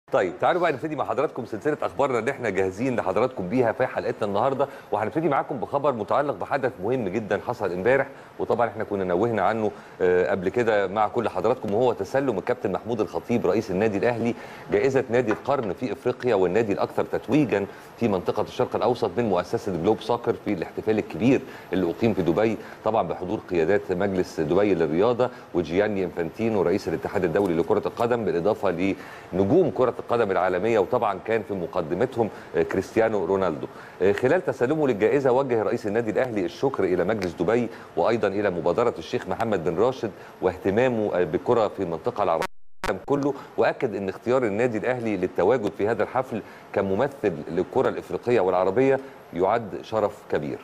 طيب تعالوا بقى نبتدي مع حضراتكم سلسله اخبارنا اللي احنا جاهزين لحضراتكم بيها في حلقتنا النهارده وهنبتدي معاكم بخبر متعلق بحدث مهم جدا حصل امبارح وطبعا احنا كنا نوهنا عنه آه، قبل كده مع كل حضراتكم وهو تسلم الكابتن محمود الخطيب رئيس النادي الاهلي جائزه نادي القرن في افريقيا والنادي الاكثر تتويجا في منطقه الشرق الاوسط من مؤسسه جلوب سوكر في الاحتفال الكبير اللي اقيم في دبي طبعا بحضور قيادات مجلس دبي للرياضه وجياني انفانتينو رئيس الاتحاد الدولي لكره القدم بالاضافه لنجوم كره القدم العالميه وطبعا كان في مقدمتهم آه، كريستيانو رونالدو آه، خلال تسلمه للجائزه وجه رئيس النادي الاهلي الشكر الى مجلس دبي وايضا الى مبادره الشيخ محمد بن راشد واهتمامه آه، بالكره في المنطقه العربيه العالم كله واكد ان اختيار النادي الاهلي للتواجد في هذا الحفل كممثل للكره الافريقيه والعربيه يعد شرف كبير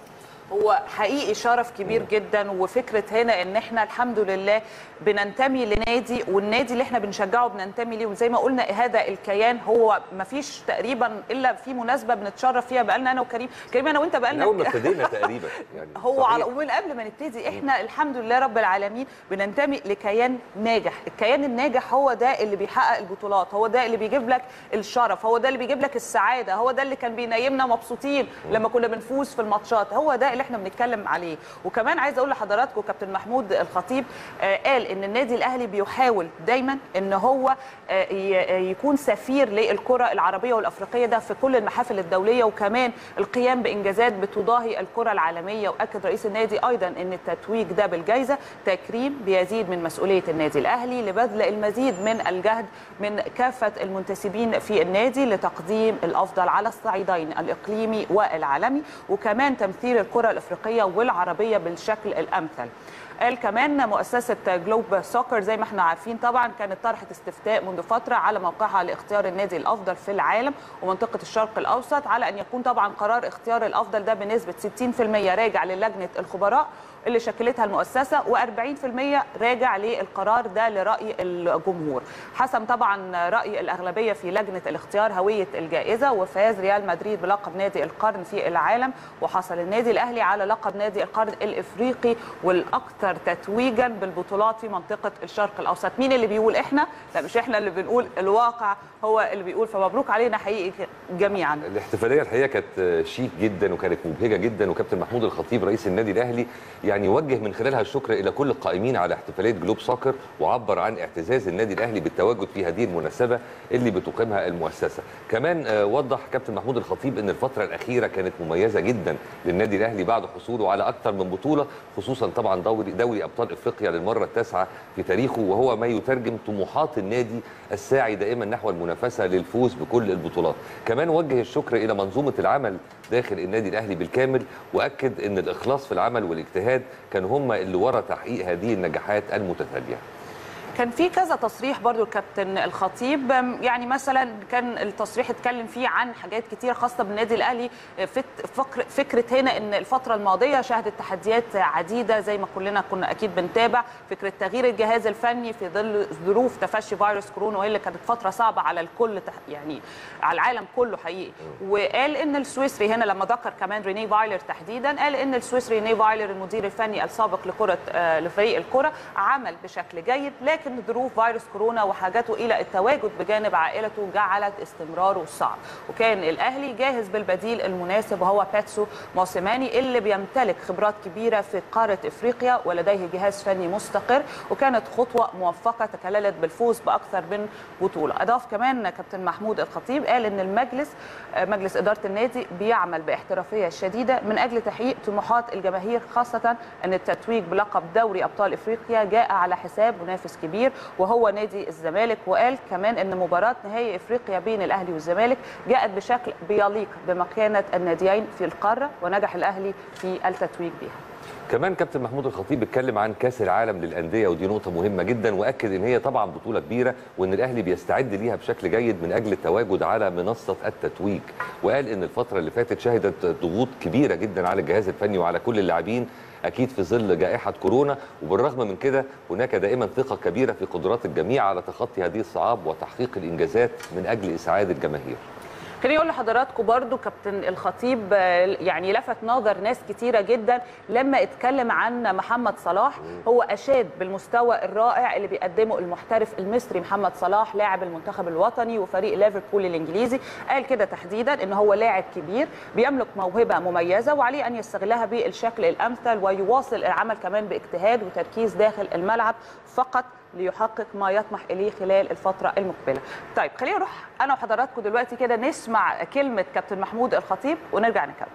هو حقيقي شرف كبير جدا وفكره هنا ان احنا الحمد لله بننتمي لنادي والنادي اللي احنا بنشجعه بننتمي ليه وزي ما قلنا هذا الكيان هو ما فيش تقريبا الا في مناسبه بنتشرف فيها بقالنا انا وكريم كريم انا وانت من بقالنا اول ما ابتدينا تقريبا يعني هو صحيح. على ومن قبل ما نبتدي احنا الحمد لله رب العالمين بننتمي لكيان ناجح الكيان الناجح هو ده اللي بيحقق البطولات هو ده اللي بيجيب لك الشرف هو ده اللي بيجيب لك السعاده هو ده اللي كان بينيمنا مبسوطين لما كنا بنفوز في الماتشات هو ده اللي احنا بنتكلم عليه وكمان عايزه اقول لحضراتكم كابتن محمود الخطيب آه، قال ان النادي الاهلي بيحاول دايما ان هو آه، ي- يكون سفير للكره العربيه والافريقيه ده في كل المحافل الدوليه وكمان القيام بانجازات بتضاهي الكره العالميه واكد رئيس النادي ايضا ان التتويج ده بالجائزه تكريم بيزيد من مسؤوليه النادي الاهلي لبذل المزيد من الجهد من كافه المنتسبين في النادي لتقديم الافضل على الصعيدين الاقليمي والعالمي وكمان تمثيل الكره الافريقيه والعربيه بالشكل الامثل قال كمان مؤسسة جلوب سوكر زي ما احنا عارفين طبعا كانت طرحت استفتاء منذ فترة على موقعها لاختيار النادي الأفضل في العالم ومنطقة الشرق الأوسط على أن يكون طبعا قرار اختيار الأفضل ده بنسبة 60% راجع للجنة الخبراء اللي شكلتها المؤسسة و40% راجع للقرار ده لرأي الجمهور حسم طبعا رأي الأغلبية في لجنة الاختيار هوية الجائزة وفاز ريال مدريد بلقب نادي القرن في العالم وحصل النادي الأهلي على لقب نادي القرن الإفريقي والأكثر تتويجا بالبطولات في منطقة الشرق الأوسط مين اللي بيقول إحنا؟ لا مش إحنا اللي بنقول الواقع هو اللي بيقول فمبروك علينا حقيقي جميعا الاحتفاليه الحقيقه كانت شيك جدا وكانت مبهجه جدا وكابتن محمود الخطيب رئيس النادي الاهلي يعني وجه من خلالها الشكر الى كل القائمين على احتفاليه جلوب سوكر وعبر عن اعتزاز النادي الاهلي بالتواجد في هذه المناسبه اللي بتقيمها المؤسسه كمان آه، وضح كابتن محمود الخطيب ان الفتره الاخيره كانت مميزه جدا للنادي الاهلي بعد حصوله على اكثر من بطوله خصوصا طبعا دوري دوري ابطال افريقيا للمره التاسعه في تاريخه وهو ما يترجم طموحات النادي الساعي دائما نحو المنافسه للفوز بكل البطولات كمان وجه الشكر الى منظومه العمل داخل النادي الاهلي بالكامل واكد ان الاخلاص في العمل والاجتهاد كان هم اللي ورا تحقيق هذه النجاحات المتتاليه كان في كذا تصريح برضو الكابتن الخطيب يعني مثلا كان التصريح اتكلم فيه عن حاجات كتير خاصه بالنادي الاهلي فت- فكر فكره هنا ان الفتره الماضيه شهدت تحديات عديده زي ما كلنا كنا اكيد بنتابع فكره تغيير الجهاز الفني في ظل ظروف تفشي فيروس كورونا وهي اللي كانت فتره صعبه على الكل تح- يعني على العالم كله حقيقي وقال ان السويسري هنا لما ذكر كمان ريني فايلر تحديدا قال ان السويسري ريني فايلر المدير الفني السابق لكره آه، لفريق الكره عمل بشكل جيد لكن ظروف فيروس كورونا وحاجته الى التواجد بجانب عائلته جعلت استمراره صعب وكان الاهلي جاهز بالبديل المناسب وهو باتسو موسيماني اللي بيمتلك خبرات كبيره في قاره افريقيا ولديه جهاز فني مستقر وكانت خطوه موفقه تكللت بالفوز باكثر من بطوله اضاف كمان كابتن محمود الخطيب قال ان المجلس آه، مجلس اداره النادي بيعمل باحترافيه شديده من اجل تحقيق طموحات الجماهير خاصه ان التتويج بلقب دوري ابطال افريقيا جاء على حساب منافس كبير وهو نادي الزمالك وقال كمان ان مباراه نهائي افريقيا بين الاهلي والزمالك جاءت بشكل بيليق بمكانه الناديين في القاره ونجح الاهلي في التتويج بها كمان كابتن محمود الخطيب اتكلم عن كاس العالم للانديه ودي نقطه مهمه جدا واكد ان هي طبعا بطوله كبيره وان الاهلي بيستعد ليها بشكل جيد من اجل التواجد على منصه التتويج وقال ان الفتره اللي فاتت شهدت ضغوط كبيره جدا على الجهاز الفني وعلى كل اللاعبين اكيد في ظل جائحه كورونا وبالرغم من كده هناك دائما ثقه كبيره في قدرات الجميع على تخطي هذه الصعاب وتحقيق الانجازات من اجل اسعاد الجماهير خليني اقول لحضراتكم برضو كابتن الخطيب آه، يعني لفت نظر ناس كتيره جدا لما اتكلم عن محمد صلاح هو اشاد بالمستوى الرائع اللي بيقدمه المحترف المصري محمد صلاح لاعب المنتخب الوطني وفريق ليفربول الانجليزي قال كده تحديدا ان هو لاعب كبير بيملك موهبه مميزه وعليه ان يستغلها بالشكل الامثل ويواصل العمل كمان باجتهاد وتركيز داخل الملعب فقط ليحقق ما يطمح اليه خلال الفتره المقبله. طيب خلينا نروح انا وحضراتكم دلوقتي كده نسمع كلمه كابتن محمود الخطيب ونرجع نكمل.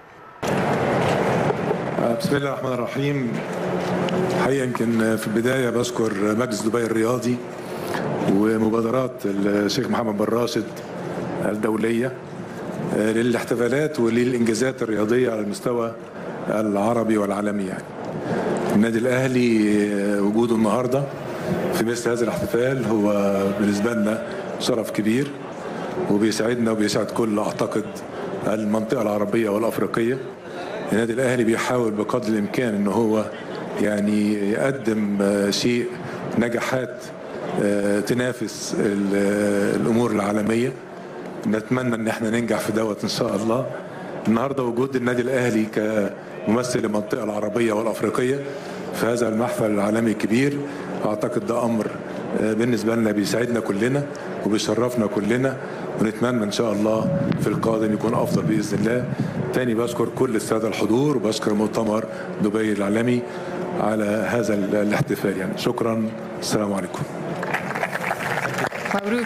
بسم الله الرحمن الرحيم حقيقة يمكن في البداية بذكر مجلس دبي الرياضي ومبادرات الشيخ محمد بن راشد الدولية للاحتفالات وللإنجازات الرياضية على المستوى العربي والعالمي يعني النادي الأهلي وجوده النهاردة في مثل هذا الاحتفال هو بالنسبة لنا شرف كبير وبيسعدنا وبيسعد كل أعتقد المنطقة العربية والأفريقية النادي الاهلي بيحاول بقدر الامكان ان هو يعني يقدم آه، شيء نجاحات آه، تنافس ال- الامور العالميه نتمنى ان احنا ننجح في دوت ان شاء الله النهارده وجود النادي الاهلي كممثل المنطقه العربيه والافريقيه في هذا المحفل العالمي الكبير اعتقد ده امر آه، بالنسبه لنا بيسعدنا كلنا وبيشرفنا كلنا ونتمنى ان شاء الله في القادم يكون افضل باذن الله تاني بشكر كل الساده الحضور وبشكر مؤتمر دبي العالمي على هذا ال- الاحتفال يعني شكرا السلام عليكم مبروك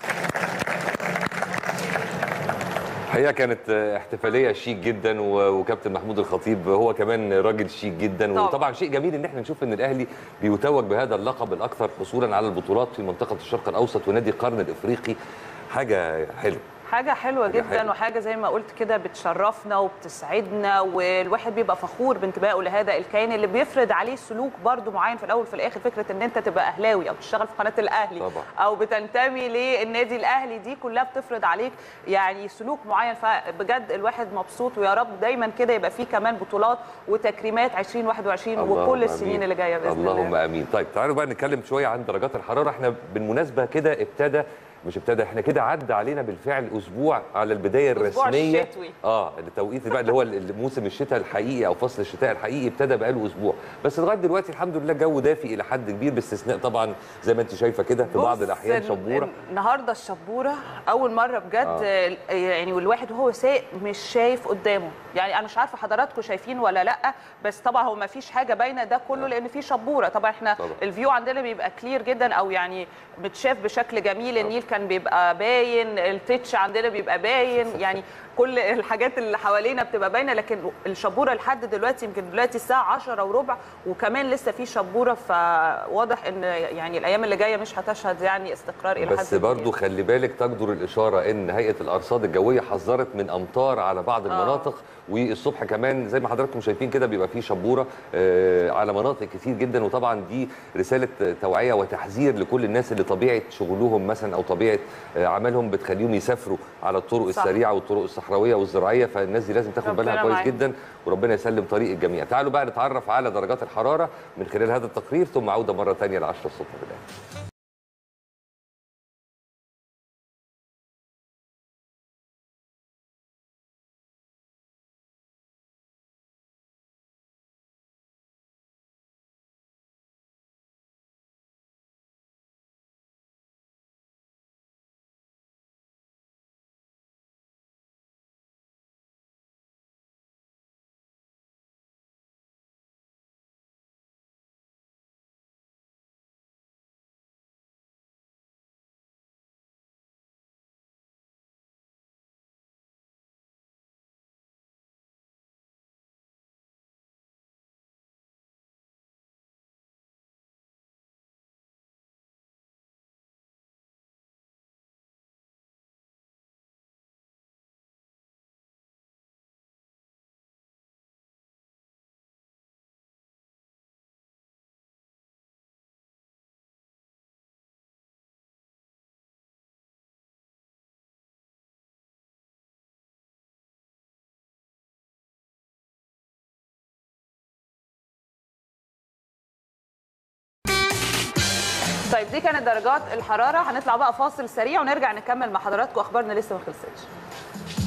الحقيقه كانت احتفاليه شيك جدا و- وكابتن محمود الخطيب هو كمان راجل شيك جدا طبعا. وطبعا شيء جميل ان احنا نشوف ان الاهلي بيتوج بهذا اللقب الاكثر حصولا على البطولات في منطقه الشرق الاوسط ونادي القرن الافريقي حاجه حلوه حاجه حلوه حاجة جدا حلوة. وحاجه زي ما قلت كده بتشرفنا وبتسعدنا والواحد بيبقى فخور بانتمائه لهذا الكيان اللي بيفرض عليه سلوك برضو معين في الاول وفي الاخر فكره ان انت تبقى اهلاوي او تشتغل في قناه الاهلي طبعا. او بتنتمي للنادي الاهلي دي كلها بتفرض عليك يعني سلوك معين فبجد الواحد مبسوط ويا رب دايما كده يبقى فيه كمان بطولات وتكريمات 2021 اللهم وكل السنين آمين. اللي جايه باذن اللهم الله امين طيب تعالوا بقى نتكلم شويه عن درجات الحراره احنا بالمناسبه كده ابتدى مش ابتدى احنا كده عدى علينا بالفعل اسبوع على البدايه الأسبوع الرسميه الشتوي. اه التوقيت بقى اللي هو موسم الشتاء الحقيقي او فصل الشتاء الحقيقي ابتدى بقاله اسبوع بس لغايه دلوقتي الحمد لله الجو دافي الى حد كبير باستثناء طبعا زي ما انت شايفه كده في بعض بص، الاحيان ال- شبوره النهارده الشبوره اول مره بجد آه. آه. يعني والواحد وهو سايق مش شايف قدامه يعني انا مش عارفه حضراتكم شايفين ولا لا بس طبعا هو ما فيش حاجه باينه ده كله لان في شبوره طبعا احنا طبعا. الفيو عندنا بيبقى كلير جدا او يعني متشاف بشكل جميل النيل كان بيبقى باين التتش عندنا بيبقى باين يعني كل الحاجات اللي حوالينا بتبقى باينه لكن الشبوره لحد دلوقتي يمكن دلوقتي الساعه 10 وربع وكمان لسه في شبوره فواضح ان يعني الايام اللي جايه مش هتشهد يعني استقرار الى حد بس كبير. برضو خلي بالك تجدر الاشاره ان هيئه الارصاد الجويه حذرت من امطار على بعض المناطق والصبح كمان زي ما حضراتكم شايفين كده بيبقى فيه شبوره آه، على مناطق كتير جدا وطبعا دي رساله توعيه وتحذير لكل الناس اللي طبيعه شغلهم مثلا او طبيعه آه، عملهم بتخليهم يسافروا على الطرق صح. السريعه والطرق الصحراويه والزراعيه فالناس دي لازم تاخد بالها ربنا كويس معاك. جدا وربنا يسلم طريق الجميع تعالوا بقى نتعرف على درجات الحراره من خلال هذا التقرير ثم عوده مره ثانيه ل 10 الصبح بالله طيب دي كانت درجات الحراره هنطلع بقى فاصل سريع ونرجع نكمل مع حضراتكم اخبارنا لسه ما خلصتش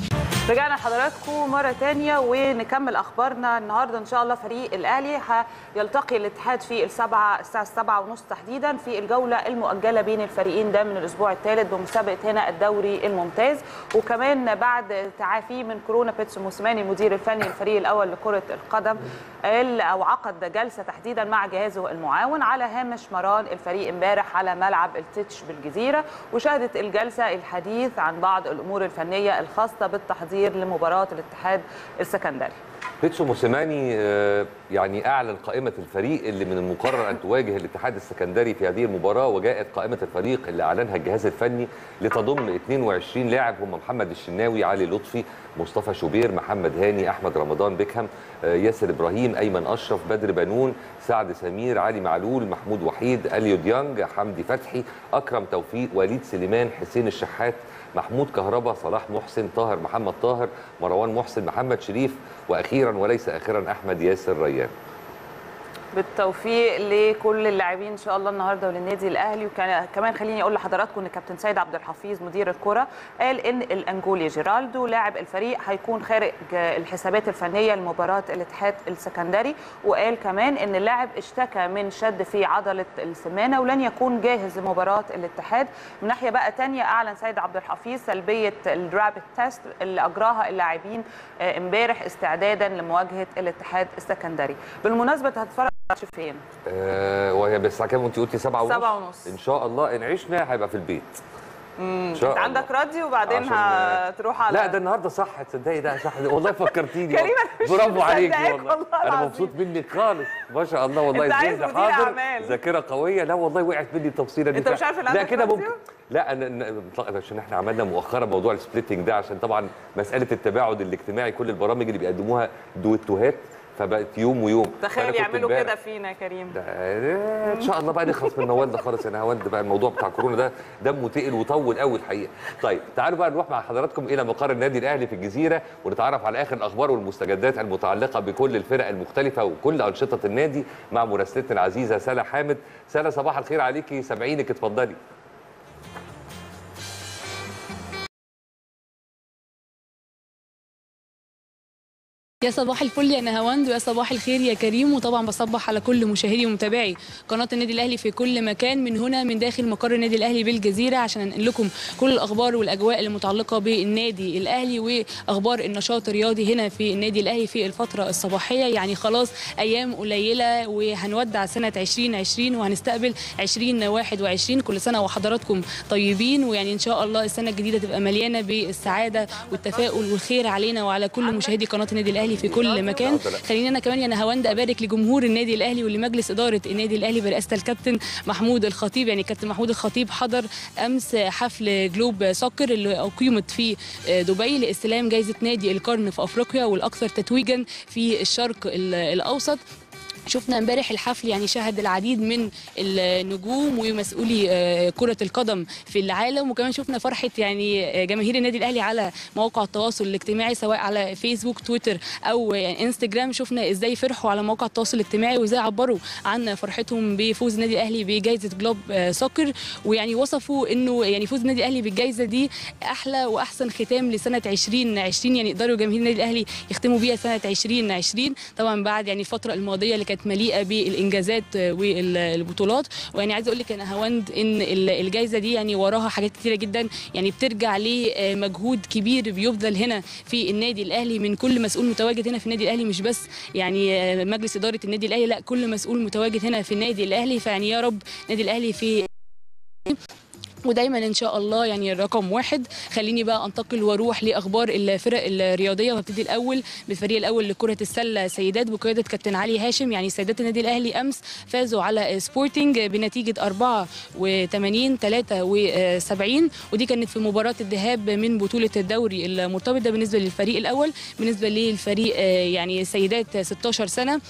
رجعنا لحضراتكم مرة تانية ونكمل أخبارنا النهاردة إن شاء الله فريق الأهلي هيلتقي الاتحاد في السبعة الساعة السبعة ونص تحديدا في الجولة المؤجلة بين الفريقين ده من الأسبوع الثالث بمسابقة هنا الدوري الممتاز وكمان بعد تعافي من كورونا بيتسو موسيماني المدير الفني للفريق الأول لكرة القدم قال أو عقد جلسة تحديدا مع جهازه المعاون على هامش مران الفريق امبارح على ملعب التتش بالجزيرة وشهدت الجلسة الحديث عن بعض الأمور الفنية الخاصة بالتحضير لمباراة الاتحاد السكندري بيتسو موسيماني آه، يعني اعلن قائمه الفريق اللي من المقرر ان تواجه الاتحاد السكندري في هذه المباراه وجاءت قائمه الفريق اللي اعلنها الجهاز الفني لتضم 22 لاعب هم محمد الشناوي علي لطفي مصطفى شوبير محمد هاني احمد رمضان بيكهام آه، ياسر ابراهيم ايمن اشرف بدر بنون سعد سمير علي معلول محمود وحيد اليو ديانج حمدي فتحي اكرم توفيق وليد سليمان حسين الشحات محمود كهربا صلاح محسن طاهر محمد طاهر مروان محسن محمد شريف واخيرا وليس اخرا احمد ياسر ريان بالتوفيق لكل اللاعبين ان شاء الله النهارده وللنادي الاهلي وكمان خليني اقول لحضراتكم ان كابتن سيد عبد الحفيظ مدير الكره قال ان الانجولي جيرالدو لاعب الفريق هيكون خارج الحسابات الفنيه لمباراه الاتحاد السكندري وقال كمان ان اللاعب اشتكى من شد في عضله السمانه ولن يكون جاهز لمباراه الاتحاد من ناحيه بقى تانية اعلن سيد عبد الحفيظ سلبيه الرابid تيست اللي اجراها اللاعبين آه، امبارح استعدادا لمواجهه الاتحاد السكندري بالمناسبه هتتفرج ماتش فين آه وهي بس كام وانت قلتي سبعة ونص سبعة ونص. ان شاء الله ان عشنا هيبقى في البيت ان شاء انت عندك راديو وبعدين عشان- هتروح على لا ده النهارده صح تصدقي ده صح والله فكرتيني كريم، أنا مش برافو عليك مصدقاك والله والله انا العظيم. مبسوط منك خالص ما شاء الله والله أنت عايز الذهن مدير حاضر أعمال. ذاكره قويه لا والله وقعت مني التفصيله دي أنت مش عارف إن لا عندك كده راديو؟ ممكن لا انا أنا- عشان احنا عملنا مؤخرا موضوع السبليتنج ده عشان طبعا مساله التباعد الاجتماعي كل البرامج اللي بيقدموها دويتوهات فبقت يوم ويوم فأنا تخيل كنت يعملوا امبارح- كده فينا يا كريم ده ان شاء الله بقى نخلص من الموال ده خالص انا هود بقى الموضوع بتاع كورونا ده دمه تقل وطول قوي الحقيقه طيب تعالوا بقى نروح مع حضراتكم الى مقر النادي الاهلي في الجزيره ونتعرف على اخر الاخبار والمستجدات المتعلقه بكل الفرق المختلفه وكل انشطه النادي مع مراسلتنا العزيزه سلا حامد سلا صباح الخير عليكي سامعينك اتفضلي يا صباح الفل يا نهاوند ويا صباح الخير يا كريم وطبعا بصبح على كل مشاهدي ومتابعي قناه النادي الاهلي في كل مكان من هنا من داخل مقر النادي الاهلي بالجزيره عشان انقل لكم كل الاخبار والاجواء المتعلقه بالنادي الاهلي واخبار النشاط الرياضي هنا في النادي الاهلي في الفتره الصباحيه يعني خلاص ايام قليله وهنودع سنه 2020 وهنستقبل 2021 كل سنه وحضراتكم طيبين ويعني ان شاء الله السنه الجديده تبقى مليانه بالسعاده والتفاؤل والخير علينا وعلى كل مشاهدي قناه النادي الاهلي في كل مكان خليني انا كمان يا نهاوند ابارك لجمهور النادي الاهلي ولمجلس اداره النادي الاهلي برئاسه الكابتن محمود الخطيب يعني كابتن محمود الخطيب حضر امس حفل جلوب سكر اللي اقيمت في دبي لاستلام جائزه نادي القرن في افريقيا والاكثر تتويجا في الشرق ال- الاوسط شفنا امبارح الحفل يعني شهد العديد من النجوم ومسؤولي آه، كرة القدم في العالم وكمان شفنا فرحة يعني آه، جماهير النادي الأهلي على مواقع التواصل الاجتماعي سواء على فيسبوك تويتر أو يعني انستجرام شفنا ازاي فرحوا على مواقع التواصل الاجتماعي وازاي عبروا عن فرحتهم بفوز النادي الأهلي بجائزة جلوب آه، سوكر ويعني وصفوا انه يعني فوز النادي الأهلي بالجائزة دي أحلى وأحسن ختام لسنة 2020 يعني يقدروا جماهير النادي الأهلي يختموا بيها سنة 2020 طبعا بعد يعني الفترة الماضية اللي كانت مليئة بالإنجازات والبطولات ويعني عايزة أقول لك أنا هوند إن ال- الجائزة دي يعني وراها حاجات كتيرة جدا يعني بترجع لمجهود كبير بيبذل هنا في النادي الأهلي من كل مسؤول متواجد هنا في النادي الأهلي مش بس يعني مجلس إدارة النادي الأهلي لا كل مسؤول متواجد هنا في النادي الأهلي فيعني يا رب النادي الأهلي في ودايما ان شاء الله يعني رقم واحد خليني بقى انتقل واروح لاخبار الفرق الرياضيه وابتدي الاول بالفريق الاول لكره السله سيدات بقياده كابتن علي هاشم يعني سيدات النادي الاهلي امس فازوا على سبورتنج بنتيجه 84 73 ودي كانت في مباراه الذهاب من بطوله الدوري المرتبط ده بالنسبه للفريق الاول بالنسبه للفريق آه، يعني سيدات 16 سنه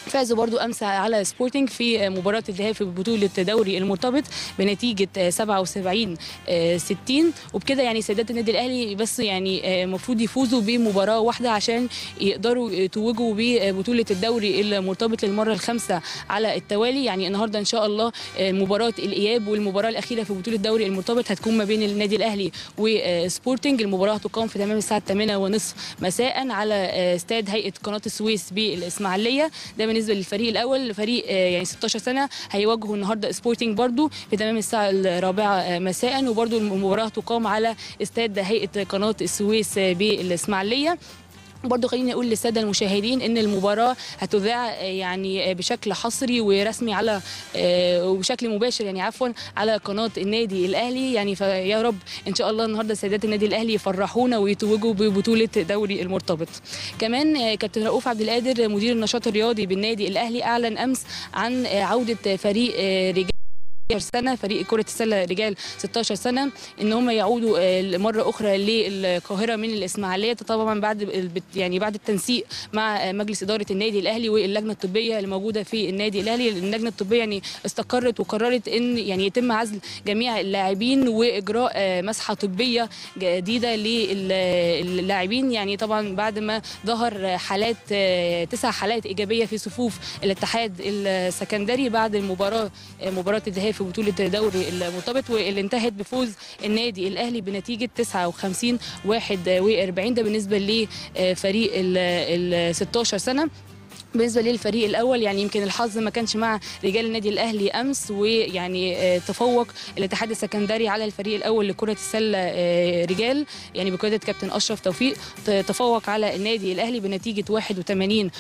فازوا برضو امس على سبورتنج في مباراه الذهاب في بطوله دوري المرتبط بنتيجه 77 60 وبكده يعني سيدات النادي الاهلي بس يعني المفروض يفوزوا بمباراه واحده عشان يقدروا يتوجوا ببطوله الدوري المرتبط للمره الخامسه على التوالي يعني النهارده ان شاء الله مباراه الاياب والمباراه الاخيره في بطوله الدوري المرتبط هتكون ما بين النادي الاهلي وسبورتنج المباراه هتقام في تمام الساعه 8 ونصف مساء على استاد هيئه قناه السويس بالاسماعيليه ده بالنسبه للفريق الاول فريق يعني 16 سنه هيواجهوا النهارده سبورتنج برضو في تمام الساعه الرابعه مساء وبرضو المباراه تقام على استاد هيئه قناه السويس بالاسماعيليه برضه خليني اقول للساده المشاهدين ان المباراه هتذاع يعني بشكل حصري ورسمي على وبشكل مباشر يعني عفوا على قناه النادي الاهلي يعني فيا رب ان شاء الله النهارده سيدات النادي الاهلي يفرحونا ويتوجوا ببطوله دوري المرتبط كمان كابتن رؤوف عبد القادر مدير النشاط الرياضي بالنادي الاهلي اعلن امس عن عوده فريق رجال سنه فريق كره السله رجال 16 سنه ان هم يعودوا مره اخرى للقاهره من الاسماعيليه طبعا بعد يعني بعد التنسيق مع مجلس اداره النادي الاهلي واللجنه الطبيه اللي موجوده في النادي الاهلي اللجنه الطبيه يعني استقرت وقررت ان يعني يتم عزل جميع اللاعبين واجراء مسحه طبيه جديده للاعبين يعني طبعا بعد ما ظهر حالات تسع حالات ايجابيه في صفوف الاتحاد السكندري بعد المباراه مباراه الذهاب في بطوله دوري المرتبط واللي انتهت بفوز النادي الاهلي بنتيجه 59 41 ده بالنسبه لفريق ال 16 سنه بالنسبه للفريق الاول يعني يمكن الحظ ما كانش مع رجال النادي الاهلي امس ويعني تفوق الاتحاد السكندري على الفريق الاول لكره السله رجال يعني بقياده كابتن اشرف توفيق تفوق على النادي الاهلي بنتيجه 81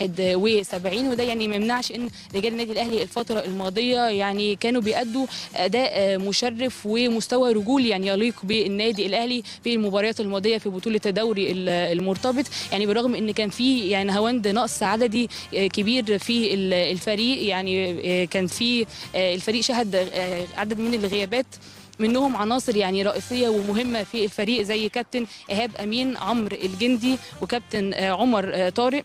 71 وده يعني ما يمنعش ان رجال النادي الاهلي الفتره الماضيه يعني كانوا بيأدوا اداء مشرف ومستوى رجولي يعني يليق بالنادي الاهلي في المباريات الماضيه في بطوله الدوري المرتبط يعني بالرغم ان كان في يعني هوند نقص عددي كبير في الفريق يعني كان في الفريق شهد عدد من الغيابات منهم عناصر يعني رئيسيه ومهمه في الفريق زي كابتن ايهاب امين عمرو الجندي وكابتن عمر طارق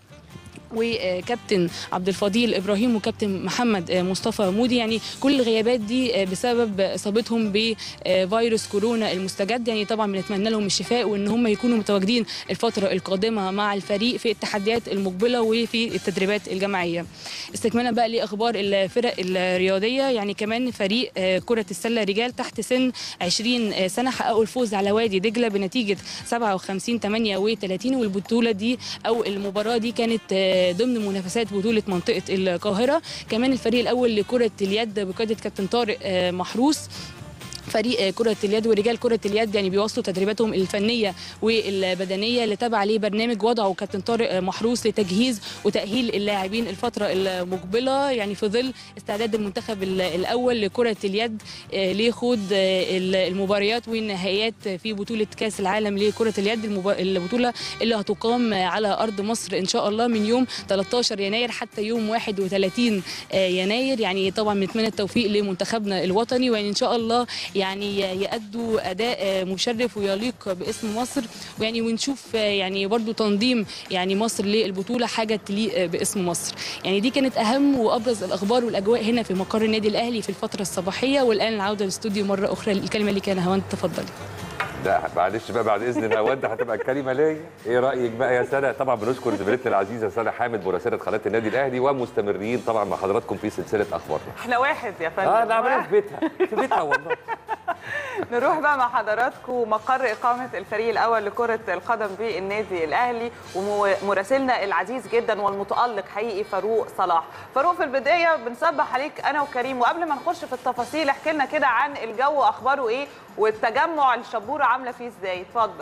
وكابتن عبد الفضيل ابراهيم وكابتن محمد مصطفى مودي يعني كل الغيابات دي بسبب اصابتهم بفيروس كورونا المستجد يعني طبعا بنتمنى لهم الشفاء وان هم يكونوا متواجدين الفتره القادمه مع الفريق في التحديات المقبله وفي التدريبات الجماعيه استكمالا بقى لاخبار الفرق الرياضيه يعني كمان فريق كره السله رجال تحت سن 20 سنه حققوا الفوز على وادي دجله بنتيجه 57 38 والبطوله دي او المباراه دي كانت ضمن منافسات بطوله منطقه القاهره كمان الفريق الاول لكره اليد بقياده كابتن طارق محروس فريق كرة اليد ورجال كرة اليد يعني بيواصلوا تدريباتهم الفنية والبدنية اللي تبع عليه برنامج وضعه كابتن طارق محروس لتجهيز وتأهيل اللاعبين الفترة المقبلة يعني في ظل استعداد المنتخب الأول لكرة اليد لخوض المباريات والنهائيات في بطولة كأس العالم لكرة اليد البطولة اللي هتقام على أرض مصر إن شاء الله من يوم 13 يناير حتى يوم 31 يناير يعني طبعا بنتمنى التوفيق لمنتخبنا الوطني وإن شاء الله يعني يأدوا أداء مشرف ويليق باسم مصر ويعني ونشوف يعني برضو تنظيم يعني مصر للبطولة حاجة تليق باسم مصر يعني دي كانت أهم وأبرز الأخبار والأجواء هنا في مقر النادي الأهلي في الفترة الصباحية والآن العودة للاستوديو مرة أخرى الكلمة اللي كان هوان تفضلي لا معلش بقى بعد اذن نواد هتبقى الكلمه ليا ايه رايك بقى يا سنه طبعا بنشكر زميلتنا العزيزه سنه حامد مراسله قناه النادي الاهلي ومستمرين طبعا مع حضراتكم في سلسله اخبارنا احنا واحد يا فندم اه نعملها في بيتها في بيتها والله نروح بقى مع حضراتكم مقر إقامة الفريق الأول لكرة القدم بالنادي الأهلي ومراسلنا العزيز جدا والمتألق حقيقي فاروق صلاح فاروق في البداية بنصبح عليك أنا وكريم وقبل ما نخش في التفاصيل احكي لنا كده عن الجو أخباره إيه والتجمع الشبورة عاملة فيه إزاي اتفضل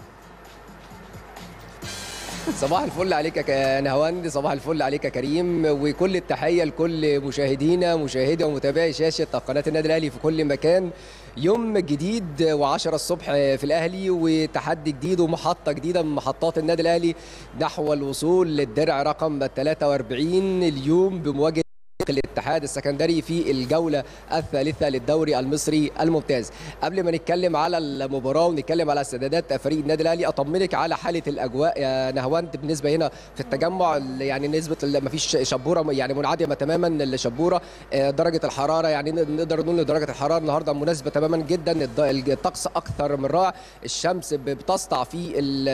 صباح الفل عليك يا نهواند صباح الفل عليك يا كريم وكل التحيه لكل مشاهدينا مشاهدي ومتابعي شاشه قناه النادي الاهلي في كل مكان يوم جديد و10 الصبح في الاهلي وتحدي جديد ومحطه جديده من محطات النادي الاهلي نحو الوصول للدرع رقم 43 اليوم بمواجهه الاتحاد السكندري في الجوله الثالثه للدوري المصري الممتاز قبل ما نتكلم على المباراه ونتكلم على استعدادات فريق النادي الاهلي اطمنك على حاله الاجواء يا نهواند بالنسبه هنا في التجمع يعني نسبه ما فيش شبوره يعني منعدمه تماما الشبوره آه، درجه الحراره يعني نقدر نقول إن درجه الحراره النهارده مناسبه تماما جدا الد- الطقس اكثر من رائع الشمس ب- بتسطع في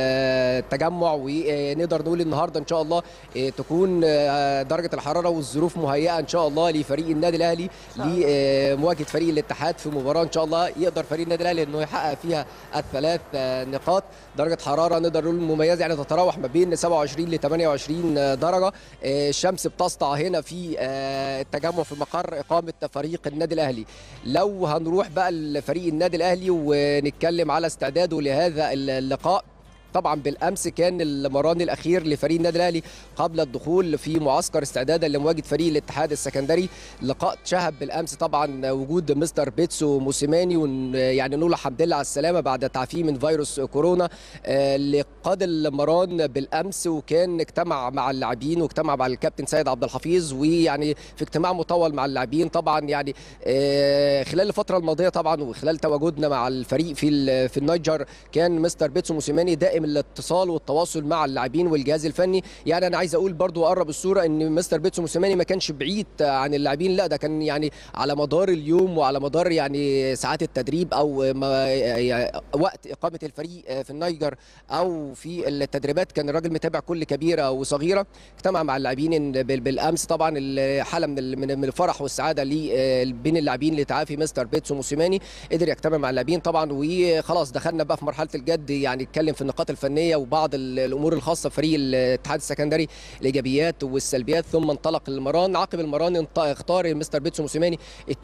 التجمع ونقدر نقول النهارده ان شاء الله آه، تكون آه، درجه الحراره والظروف مهيئه ان شاء الله لفريق النادي الاهلي لمواجهه فريق الاتحاد في مباراه ان شاء الله يقدر فريق النادي الاهلي انه يحقق فيها الثلاث آه، نقاط درجه حراره نقدر نقول مميزه يعني تتراوح ما بين 27 ل 28 درجه آه، الشمس بتسطع هنا في آه، التجمع في مقر اقامه فريق النادي الاهلي لو هنروح بقى لفريق النادي الاهلي ونتكلم على استعداده لهذا اللقاء طبعا بالامس كان المران الاخير لفريق النادي الاهلي قبل الدخول في معسكر استعدادا لمواجهه فريق الاتحاد السكندري لقاء شهد بالامس طبعا وجود مستر بيتسو موسيماني ون- يعني نقول الحمد لله على السلامه بعد تعافيه من فيروس كورونا آه، لقاد المران بالامس وكان اجتمع مع اللاعبين واجتمع مع الكابتن سيد عبد الحفيظ ويعني في اجتماع مطول مع اللاعبين طبعا يعني آه، خلال الفتره الماضيه طبعا وخلال تواجدنا مع الفريق في ال- في النيجر كان مستر بيتسو موسيماني دائم الاتصال والتواصل مع اللاعبين والجهاز الفني يعني انا عايز اقول برضو اقرب الصوره ان مستر بيتسو موسيماني ما كانش بعيد عن اللاعبين لا ده كان يعني على مدار اليوم وعلى مدار يعني ساعات التدريب او ما يعني وقت اقامه الفريق في النيجر او في التدريبات كان الراجل متابع كل كبيره وصغيره اجتمع مع اللاعبين إن بال- بالامس طبعا الحاله من ال- من من الفرح والسعاده ل- بين اللاعبين لتعافي مستر بيتسو موسيماني قدر يجتمع مع اللاعبين طبعا وخلاص دخلنا بقى في مرحله الجد يعني نتكلم في النقاط الفنيه وبعض ال- الامور الخاصه بفريق الاتحاد السكندري الايجابيات والسلبيات ثم انطلق المران عقب المران انط- اختار مستر بيتسو موسيماني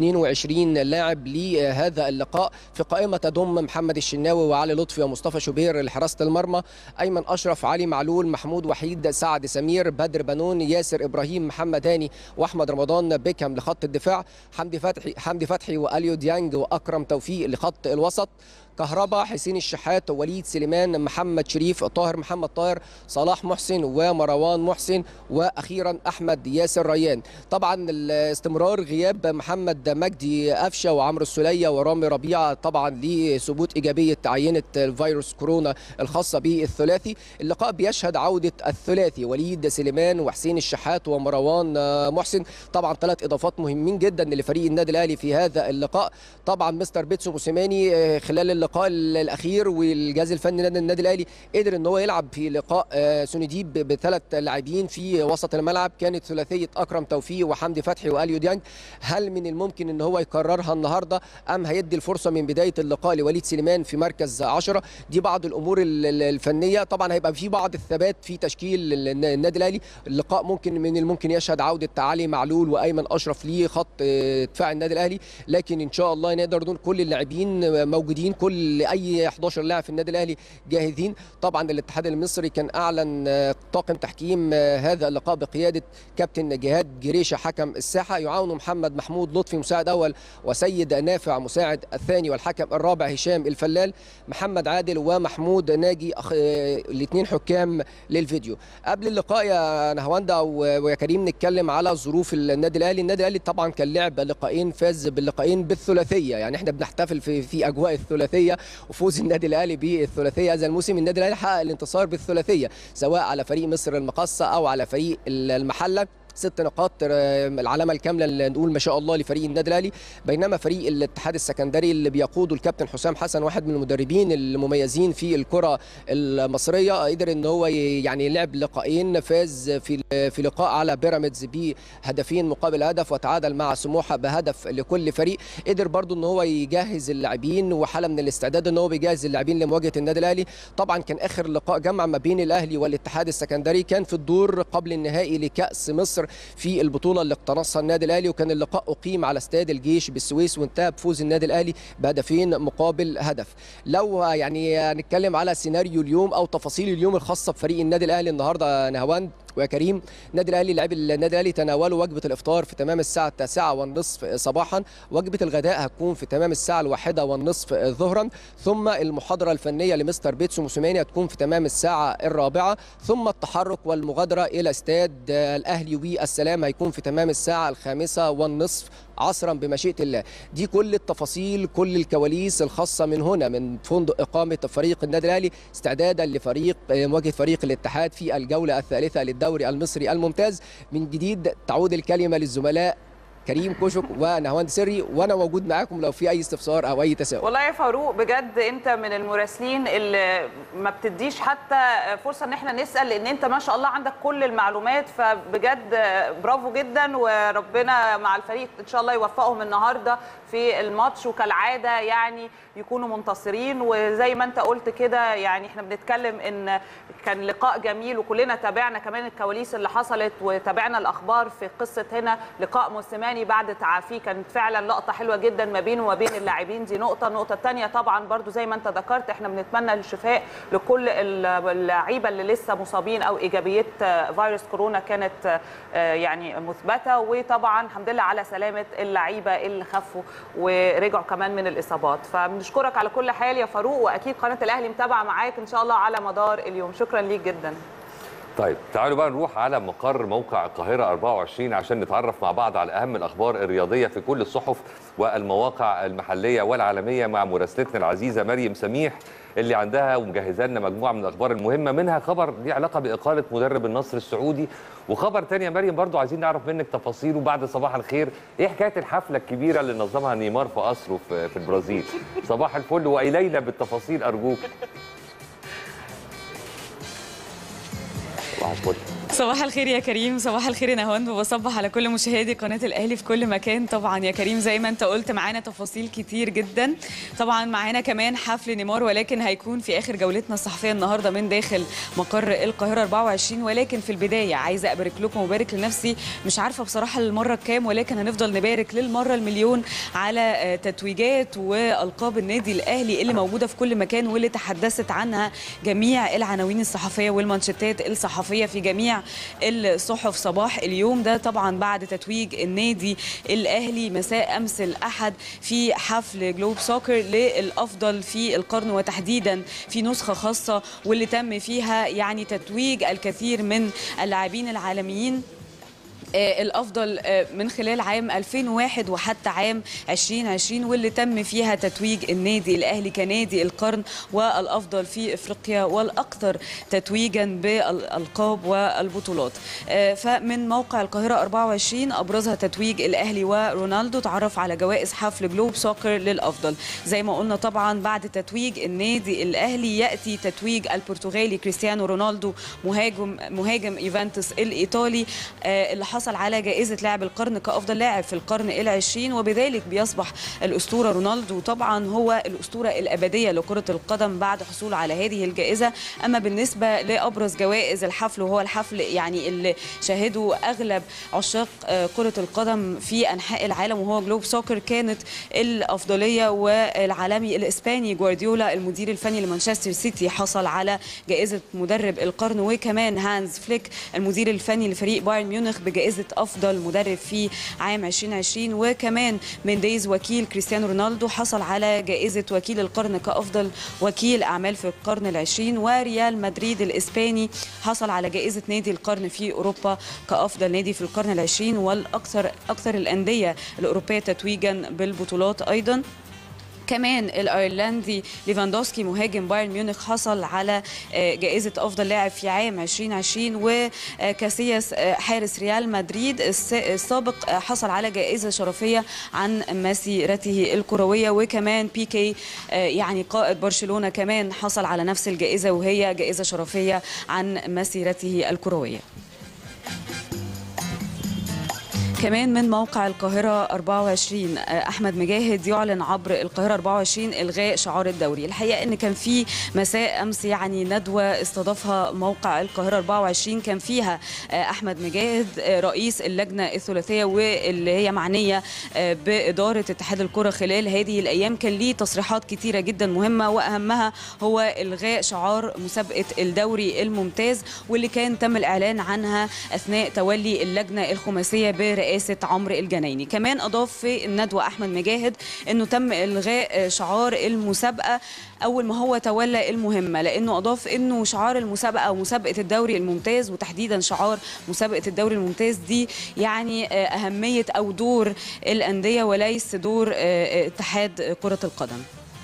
22 لاعب لهذا اللقاء في قائمه تضم محمد الشناوي وعلي لطفي ومصطفى شوبير لحراسه المرمى ايمن اشرف علي معلول محمود وحيد سعد سمير بدر بنون ياسر ابراهيم محمد هاني واحمد رمضان بيكهام لخط الدفاع حمدي فتحي حمدي فتحي واليو ديانج واكرم توفيق لخط الوسط كهربا حسين الشحات وليد سليمان محمد شريف طاهر محمد طاهر صلاح محسن ومروان محسن واخيرا احمد ياسر ريان طبعا الاستمرار غياب محمد مجدي قفشه وعمرو السوليه ورامي ربيعه طبعا لثبوت ايجابيه عينه الفيروس كورونا الخاصه بالثلاثي اللقاء بيشهد عوده الثلاثي وليد سليمان وحسين الشحات ومروان آه، محسن طبعا ثلاث اضافات مهمين جدا لفريق النادي الاهلي في هذا اللقاء طبعا مستر بيتسو موسيماني آه، خلال اللقاء الاخير والجهاز الفني نادي النادي الاهلي قدر ان هو يلعب في لقاء آه، سونيديب بثلاث لاعبين في وسط الملعب كانت ثلاثيه اكرم توفيق وحمدي فتحي واليو ديانج هل من الممكن ان هو يكررها النهارده ام هيدي الفرصه من بدايه اللقاء لوليد سليمان في مركز 10 دي بعض الامور ال- ال- الفنيه طبعا هيبقى في بعض الثبات في تشكيل ال- الن- النادي الاهلي اللقاء ممكن من الممكن يشهد عوده علي معلول وايمن اشرف لخط آه، دفاع النادي الاهلي لكن ان شاء الله نقدر نقول كل اللاعبين موجودين كل اي 11 لاعب في النادي الاهلي جاهزين طبعا الاتحاد المصري كان اعلن آه، طاقم تحكيم آه، هذا اللقاء بقياده كابتن جهاد جريشه حكم الساحه يعاون محمد محمود لطفي مساعد اول وسيد نافع مساعد الثاني والحكم الرابع هشام الفلال محمد عادل ومحمود ناجي الاثنين حكام للفيديو قبل اللقاء يا نهواندا و- ويا كريم نتكلم على ظروف النادي الاهلي النادي الاهلي طبعا كان لعب لقاءين فاز باللقاءين بالثلاثيه يعني احنا بنحتفل في في اجواء الثلاثيه وفوز النادي الاهلي بالثلاثيه هذا الموسم النادي الاهلي حقق الانتصار بالثلاثيه سواء على فريق مصر المقاصه او على فريق المحله ست نقاط آه، العلامه الكامله اللي نقول ما شاء الله لفريق النادي الاهلي بينما فريق الاتحاد السكندري اللي بيقوده الكابتن حسام حسن واحد من المدربين المميزين في الكره المصريه قدر ان هو ي- يعني لعب لقاءين فاز في في لقاء على بيراميدز بهدفين مقابل هدف وتعادل مع سموحه بهدف لكل فريق قدر برضو ان هو يجهز اللاعبين وحاله من الاستعداد ان هو بيجهز اللاعبين لمواجهه النادي الاهلي طبعا كان اخر لقاء جمع ما بين الاهلي والاتحاد السكندري كان في الدور قبل النهائي لكاس مصر في البطوله اللي اقتنصها النادي الاهلي وكان اللقاء اقيم على استاد الجيش بالسويس وانتهى بفوز النادي الاهلي بهدفين مقابل هدف لو يعني هنتكلم على سيناريو اليوم او تفاصيل اليوم الخاصه بفريق النادي الاهلي النهارده يا نهواند ويا كريم النادي الاهلي لاعبي النادي الاهلي تناولوا وجبه الافطار في تمام الساعه التاسعة والنصف صباحا وجبه الغداء هتكون في تمام الساعه الواحدة والنصف ظهرا ثم المحاضره الفنيه لمستر بيتسو موسيماني هتكون في تمام الساعه الرابعه ثم التحرك والمغادره الى استاد الاهلي والسلام هيكون في تمام الساعه الخامسة والنصف عصرا بمشيئه الله دي كل التفاصيل كل الكواليس الخاصه من هنا من فندق اقامه فريق النادي الاهلي استعدادا لفريق مواجهه فريق الاتحاد في الجوله الثالثه للدوري المصري الممتاز من جديد تعود الكلمه للزملاء كريم كوشك ونهواند سري وانا موجود معاكم لو في اي استفسار او اي تساؤل والله يا فاروق بجد انت من المراسلين اللي ما بتديش حتى فرصه ان احنا نسال لان انت ما شاء الله عندك كل المعلومات فبجد برافو جدا وربنا مع الفريق ان شاء الله يوفقهم النهارده في الماتش وكالعاده يعني يكونوا منتصرين وزي ما انت قلت كده يعني احنا بنتكلم ان كان لقاء جميل وكلنا تابعنا كمان الكواليس اللي حصلت وتابعنا الاخبار في قصه هنا لقاء موسيماني بعد تعافيه كانت فعلا لقطه حلوه جدا ما بينه وما بين اللاعبين دي نقطه النقطه الثانيه طبعا برضو زي ما انت ذكرت احنا بنتمنى الشفاء لكل اللعيبه اللي لسه مصابين او ايجابيه فيروس كورونا كانت يعني مثبته وطبعا الحمد لله على سلامه اللعيبه اللي خفوا ورجعوا كمان من الاصابات فبنشكرك على كل حال يا فاروق واكيد قناه الاهلي متابعه معاك ان شاء الله على مدار اليوم شكرا ليك جدا طيب تعالوا بقى نروح على مقر موقع القاهرة 24 عشان نتعرف مع بعض على أهم الأخبار الرياضية في كل الصحف والمواقع المحلية والعالمية مع مراسلتنا العزيزة مريم سميح اللي عندها ومجهزه لنا مجموعة من الأخبار المهمة منها خبر ليه علاقة بإقالة مدرب النصر السعودي وخبر تاني يا مريم برضو عايزين نعرف منك تفاصيله بعد صباح الخير إيه حكاية الحفلة الكبيرة اللي نظمها نيمار في قصره في, في البرازيل صباح الفل وإلينا بالتفاصيل أرجوك صباح الفل صباح الخير يا كريم صباح الخير يا نهاوند وبصبح على كل مشاهدي قناه الاهلي في كل مكان طبعا يا كريم زي ما انت قلت معانا تفاصيل كتير جدا طبعا معانا كمان حفل نيمار ولكن هيكون في اخر جولتنا الصحفيه النهارده من داخل مقر القاهره 24 ولكن في البدايه عايزه ابارك لكم وبارك لنفسي مش عارفه بصراحه المره الكام ولكن هنفضل نبارك للمره المليون على تتويجات والقاب النادي الاهلي اللي موجوده في كل مكان واللي تحدثت عنها جميع العناوين الصحفيه والمانشيتات الصحفيه في جميع الصحف صباح اليوم ده طبعا بعد تتويج النادي الاهلي مساء امس الاحد في حفل جلوب سوكر للافضل في القرن وتحديدا في نسخه خاصه واللي تم فيها يعني تتويج الكثير من اللاعبين العالميين الافضل من خلال عام 2001 وحتى عام 2020 واللي تم فيها تتويج النادي الاهلي كنادي القرن والافضل في افريقيا والاكثر تتويجا بالالقاب والبطولات فمن موقع القاهره 24 ابرزها تتويج الاهلي ورونالدو تعرف على جوائز حفل جلوب سوكر للافضل زي ما قلنا طبعا بعد تتويج النادي الاهلي ياتي تتويج البرتغالي كريستيانو رونالدو مهاجم مهاجم يوفنتوس الايطالي اللي حصل حصل على جائزة لاعب القرن كأفضل لاعب في القرن العشرين وبذلك بيصبح الأسطورة رونالدو طبعا هو الأسطورة الأبدية لكرة القدم بعد حصوله على هذه الجائزة أما بالنسبة لأبرز جوائز الحفل وهو الحفل يعني اللي شاهده أغلب عشاق كرة القدم في أنحاء العالم وهو جلوب سوكر كانت الأفضلية والعالمي الإسباني جوارديولا المدير الفني لمانشستر سيتي حصل على جائزة مدرب القرن وكمان هانز فليك المدير الفني لفريق بايرن ميونخ بجائزة جائزة أفضل مدرب في عام 2020 وكمان مينديز وكيل كريستيانو رونالدو حصل على جائزة وكيل القرن كأفضل وكيل أعمال في القرن العشرين وريال مدريد الإسباني حصل على جائزة نادي القرن في أوروبا كأفضل نادي في القرن العشرين والأكثر أكثر الأندية الأوروبية تتويجا بالبطولات أيضا كمان الايرلندي ليفاندوسكي مهاجم بايرن ميونخ حصل على جائزه افضل لاعب في عام 2020 وكاسياس حارس ريال مدريد السابق حصل على جائزه شرفيه عن مسيرته الكرويه وكمان بيكي يعني قائد برشلونه كمان حصل على نفس الجائزه وهي جائزه شرفيه عن مسيرته الكرويه كمان من موقع القاهرة 24 آه، أحمد مجاهد يعلن عبر القاهرة 24 إلغاء شعار الدوري الحقيقة أن كان في مساء أمس يعني ندوة استضافها موقع القاهرة 24 كان فيها آه، أحمد مجاهد آه، رئيس اللجنة الثلاثية واللي هي معنية آه، بإدارة اتحاد الكرة خلال هذه الأيام كان ليه تصريحات كتيرة جدا مهمة وأهمها هو إلغاء شعار مسابقة الدوري الممتاز واللي كان تم الإعلان عنها أثناء تولي اللجنة الخماسية برئاسة عمرو الجنايني كمان أضاف في الندوة أحمد مجاهد أنه تم إلغاء شعار المسابقة أول ما هو تولى المهمة لأنه أضاف أنه شعار المسابقة أو مسابقة الدوري الممتاز وتحديدا شعار مسابقة الدوري الممتاز دي يعني آه، أهمية أو دور الأندية وليس دور آه، آه، اتحاد كرة القدم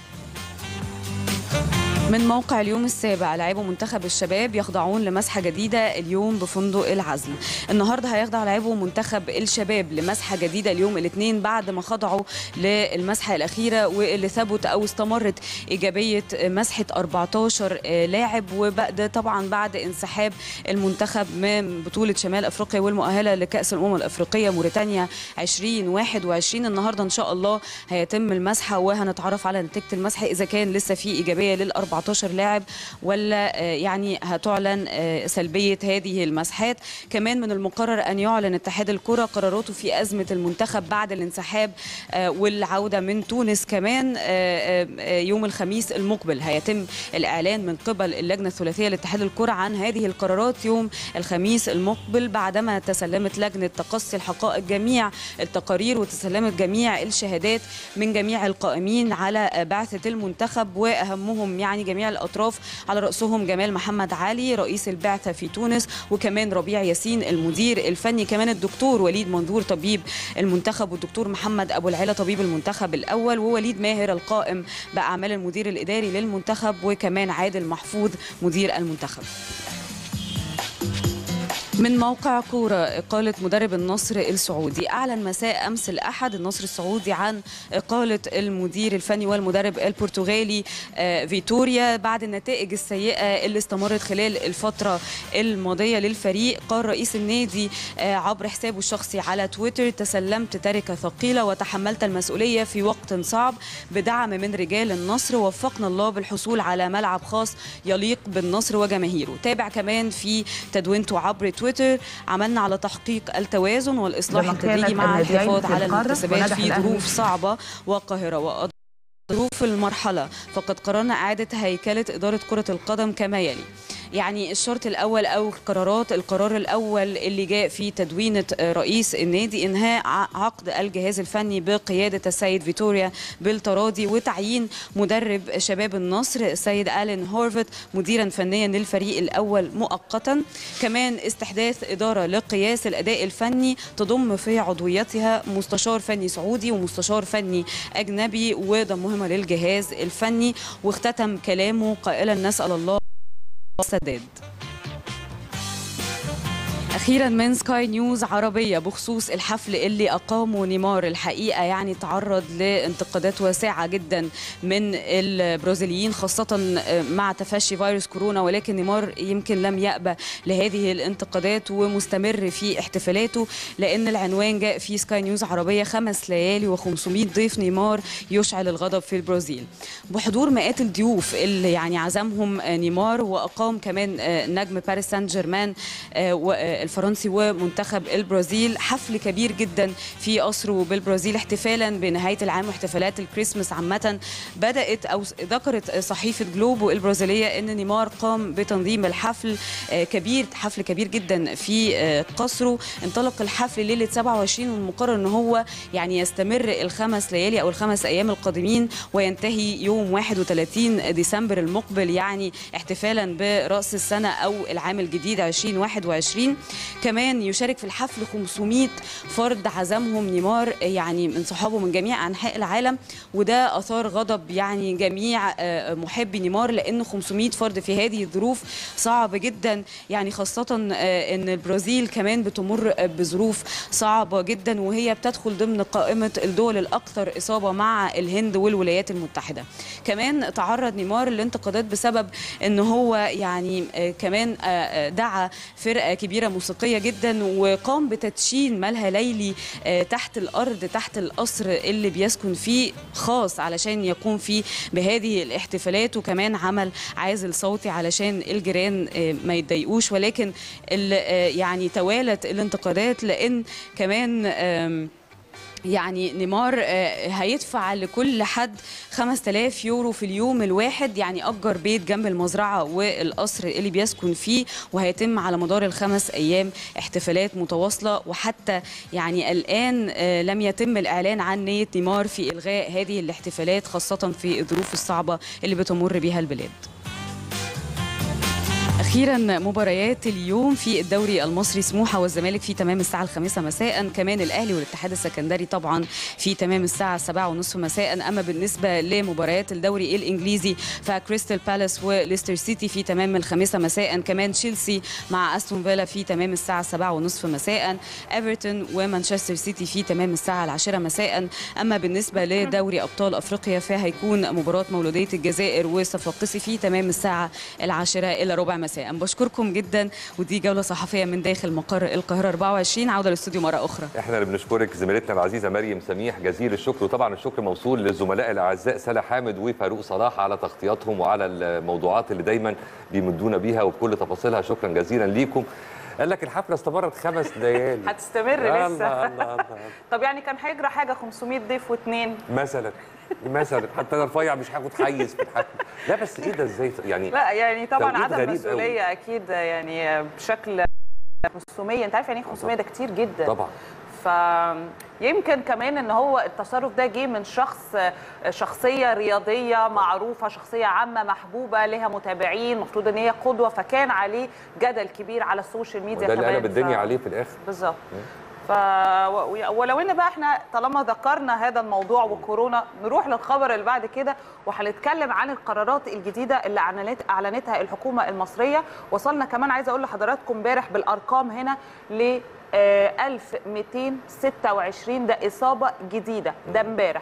من موقع اليوم السابع لاعبو منتخب الشباب يخضعون لمسحه جديده اليوم بفندق العزم النهارده هيخضع لاعبو منتخب الشباب لمسحه جديده اليوم الاثنين بعد ما خضعوا للمسحه الاخيره واللي ثبت او استمرت ايجابيه مسحه 14 لاعب وبعد طبعا بعد انسحاب المنتخب من بطوله شمال افريقيا والمؤهله لكاس الامم الافريقيه موريتانيا 2021 النهارده ان شاء الله هيتم المسحه وهنتعرف على نتيجه المسحه اذا كان لسه في ايجابيه لل 14 لاعب ولا آه، يعني هتعلن آه، سلبيه هذه المسحات كمان من المقرر ان يعلن اتحاد الكره قراراته في ازمه المنتخب بعد الانسحاب آه، والعوده من تونس كمان آه، آه، آه، يوم الخميس المقبل هيتم الاعلان من قبل اللجنه الثلاثيه لاتحاد الكره عن هذه القرارات يوم الخميس المقبل بعدما تسلمت لجنه تقصي الحقائق جميع التقارير وتسلمت جميع الشهادات من جميع القائمين على بعثه المنتخب واهمهم يعني جميع الاطراف على راسهم جمال محمد علي رئيس البعثه في تونس وكمان ربيع ياسين المدير الفني كمان الدكتور وليد منظور طبيب المنتخب والدكتور محمد ابو العلا طبيب المنتخب الاول ووليد ماهر القائم باعمال المدير الاداري للمنتخب وكمان عادل محفوظ مدير المنتخب من موقع كورة إقالة مدرب النصر السعودي أعلن مساء أمس الأحد النصر السعودي عن إقالة المدير الفني والمدرب البرتغالي آه، فيتوريا بعد النتائج السيئة اللي استمرت خلال الفترة الماضية للفريق قال رئيس النادي آه، عبر حسابه الشخصي على تويتر تسلمت تركة ثقيلة وتحملت المسؤولية في وقت صعب بدعم من رجال النصر وفقنا الله بالحصول على ملعب خاص يليق بالنصر وجماهيره تابع كمان في تدوينته عبر تويتر عملنا على تحقيق التوازن والإصلاح لما التدريجي كانت مع الناديين الحفاظ في على القارة المكتسبات ونجح في الأهلي. ظروف صعبة وقاهرة وأض ظروف المرحلة فقد قررنا إعادة هيكلة إدارة كرة القدم كما يلي يعني الشرط الأول أو القرارات القرار الأول اللي جاء في تدوينة آه، رئيس النادي إنهاء ع- عقد الجهاز الفني بقيادة السيد فيتوريا بالتراضي وتعيين مدرب شباب النصر السيد آلين هورفت مديرا فنيا للفريق الأول مؤقتا كمان استحداث إدارة لقياس الأداء الفني تضم في عضويتها مستشار فني سعودي ومستشار فني أجنبي وضمهما للجهاز الفني واختتم كلامه قائلا نسأل الله السداد اخيرا من سكاي نيوز عربيه بخصوص الحفل اللي اقامه نيمار الحقيقه يعني تعرض لانتقادات واسعه جدا من البرازيليين خاصه مع تفشي فيروس كورونا ولكن نيمار يمكن لم يأبى لهذه الانتقادات ومستمر في احتفالاته لان العنوان جاء في سكاي نيوز عربيه خمس ليالي و500 ضيف نيمار يشعل الغضب في البرازيل بحضور مئات الضيوف اللي يعني عزمهم نيمار واقام كمان نجم باريس سان جيرمان الفرنسي ومنتخب البرازيل حفل كبير جدا في قصره بالبرازيل احتفالا بنهايه العام واحتفالات الكريسماس عامه بدات او ذكرت صحيفه جلوبو البرازيليه ان نيمار قام بتنظيم الحفل كبير حفل كبير جدا في قصره انطلق الحفل ليله 27 والمقرر ان هو يعني يستمر الخمس ليالي او الخمس ايام القادمين وينتهي يوم 31 ديسمبر المقبل يعني احتفالا براس السنه او العام الجديد 2021 كمان يشارك في الحفل 500 فرد عزمهم نيمار يعني من صحابه من جميع انحاء العالم وده اثار غضب يعني جميع محبي نيمار لان 500 فرد في هذه الظروف صعب جدا يعني خاصه ان البرازيل كمان بتمر بظروف صعبه جدا وهي بتدخل ضمن قائمه الدول الاكثر اصابه مع الهند والولايات المتحده كمان تعرض نيمار لانتقادات بسبب ان هو يعني كمان دعا فرقه كبيره موسيقيه جدا وقام بتدشين ملهى ليلي آه، تحت الارض تحت القصر اللي بيسكن فيه خاص علشان يقوم فيه بهذه الاحتفالات وكمان عمل عازل صوتي علشان الجيران آه، ما يتضايقوش ولكن ال- آه، يعني توالت الانتقادات لان كمان آم، يعني نيمار آه، هيدفع لكل حد 5000 يورو في اليوم الواحد يعني أجر بيت جنب المزرعة والقصر اللي بيسكن فيه وهيتم على مدار الخمس أيام احتفالات متواصلة وحتى يعني الآن آه، لم يتم الإعلان عن نية نيمار في إلغاء هذه الاحتفالات خاصة في الظروف الصعبة اللي بتمر بها البلاد اخيرا مباريات اليوم في الدوري المصري سموحه والزمالك في تمام الساعه الخامسة مساء كمان الاهلي والاتحاد السكندري طبعا في تمام الساعه السابعة ونصف مساء اما بالنسبه لمباريات الدوري الانجليزي فكريستال بالاس وليستر سيتي في تمام الخامسة مساء كمان تشيلسي مع استون فيلا في تمام الساعه السابعة ونصف مساء ايفرتون ومانشستر سيتي في تمام الساعه العاشرة مساء اما بالنسبه لدوري ابطال افريقيا فهيكون مباراه مولوديه الجزائر وصفاقسي في تمام الساعه العاشرة إلى ربع مساء بشكركم جدا ودي جولة صحفية من داخل مقر القاهرة 24 عودة للاستوديو مرة أخرى احنا اللي بنشكرك زميلتنا العزيزه مريم سميح جزيل الشكر وطبعا الشكر موصول للزملاء الاعزاء سلا حامد وفاروق صلاح على تغطياتهم وعلى الموضوعات اللي دايما بيمدونا بيها وبكل تفاصيلها شكرا جزيلا ليكم قال لك الحفله استمرت خمس ليالي هتستمر الله لسه الله الله طب يعني كان هيجرى حاجه 500 ضيف واثنين مثلا مثلا حتى انا رفيع مش هاخد حيز في الحفله لا بس ايه ده ازاي يعني لا يعني طبعا توقيت عدم غريب مسؤوليه اكيد يعني بشكل 500 انت عارف يعني ايه 500 ده كتير جدا طبعا فيمكن كمان ان هو التصرف ده جه من شخص شخصيه رياضيه معروفه شخصيه عامه محبوبه لها متابعين المفروض ان هي قدوه فكان عليه جدل كبير على السوشيال ميديا وده اللي كمان قلب الدنيا ف- عليه في الاخر بالظبط ف و- ولو ان بقى احنا طالما ذكرنا هذا الموضوع وكورونا نروح للخبر اللي بعد كده وهنتكلم عن القرارات الجديده اللي اعلنت اعلنتها الحكومه المصريه وصلنا كمان عايزه اقول لحضراتكم امبارح بالارقام هنا ل آه، 1226 ده اصابه جديده ده امبارح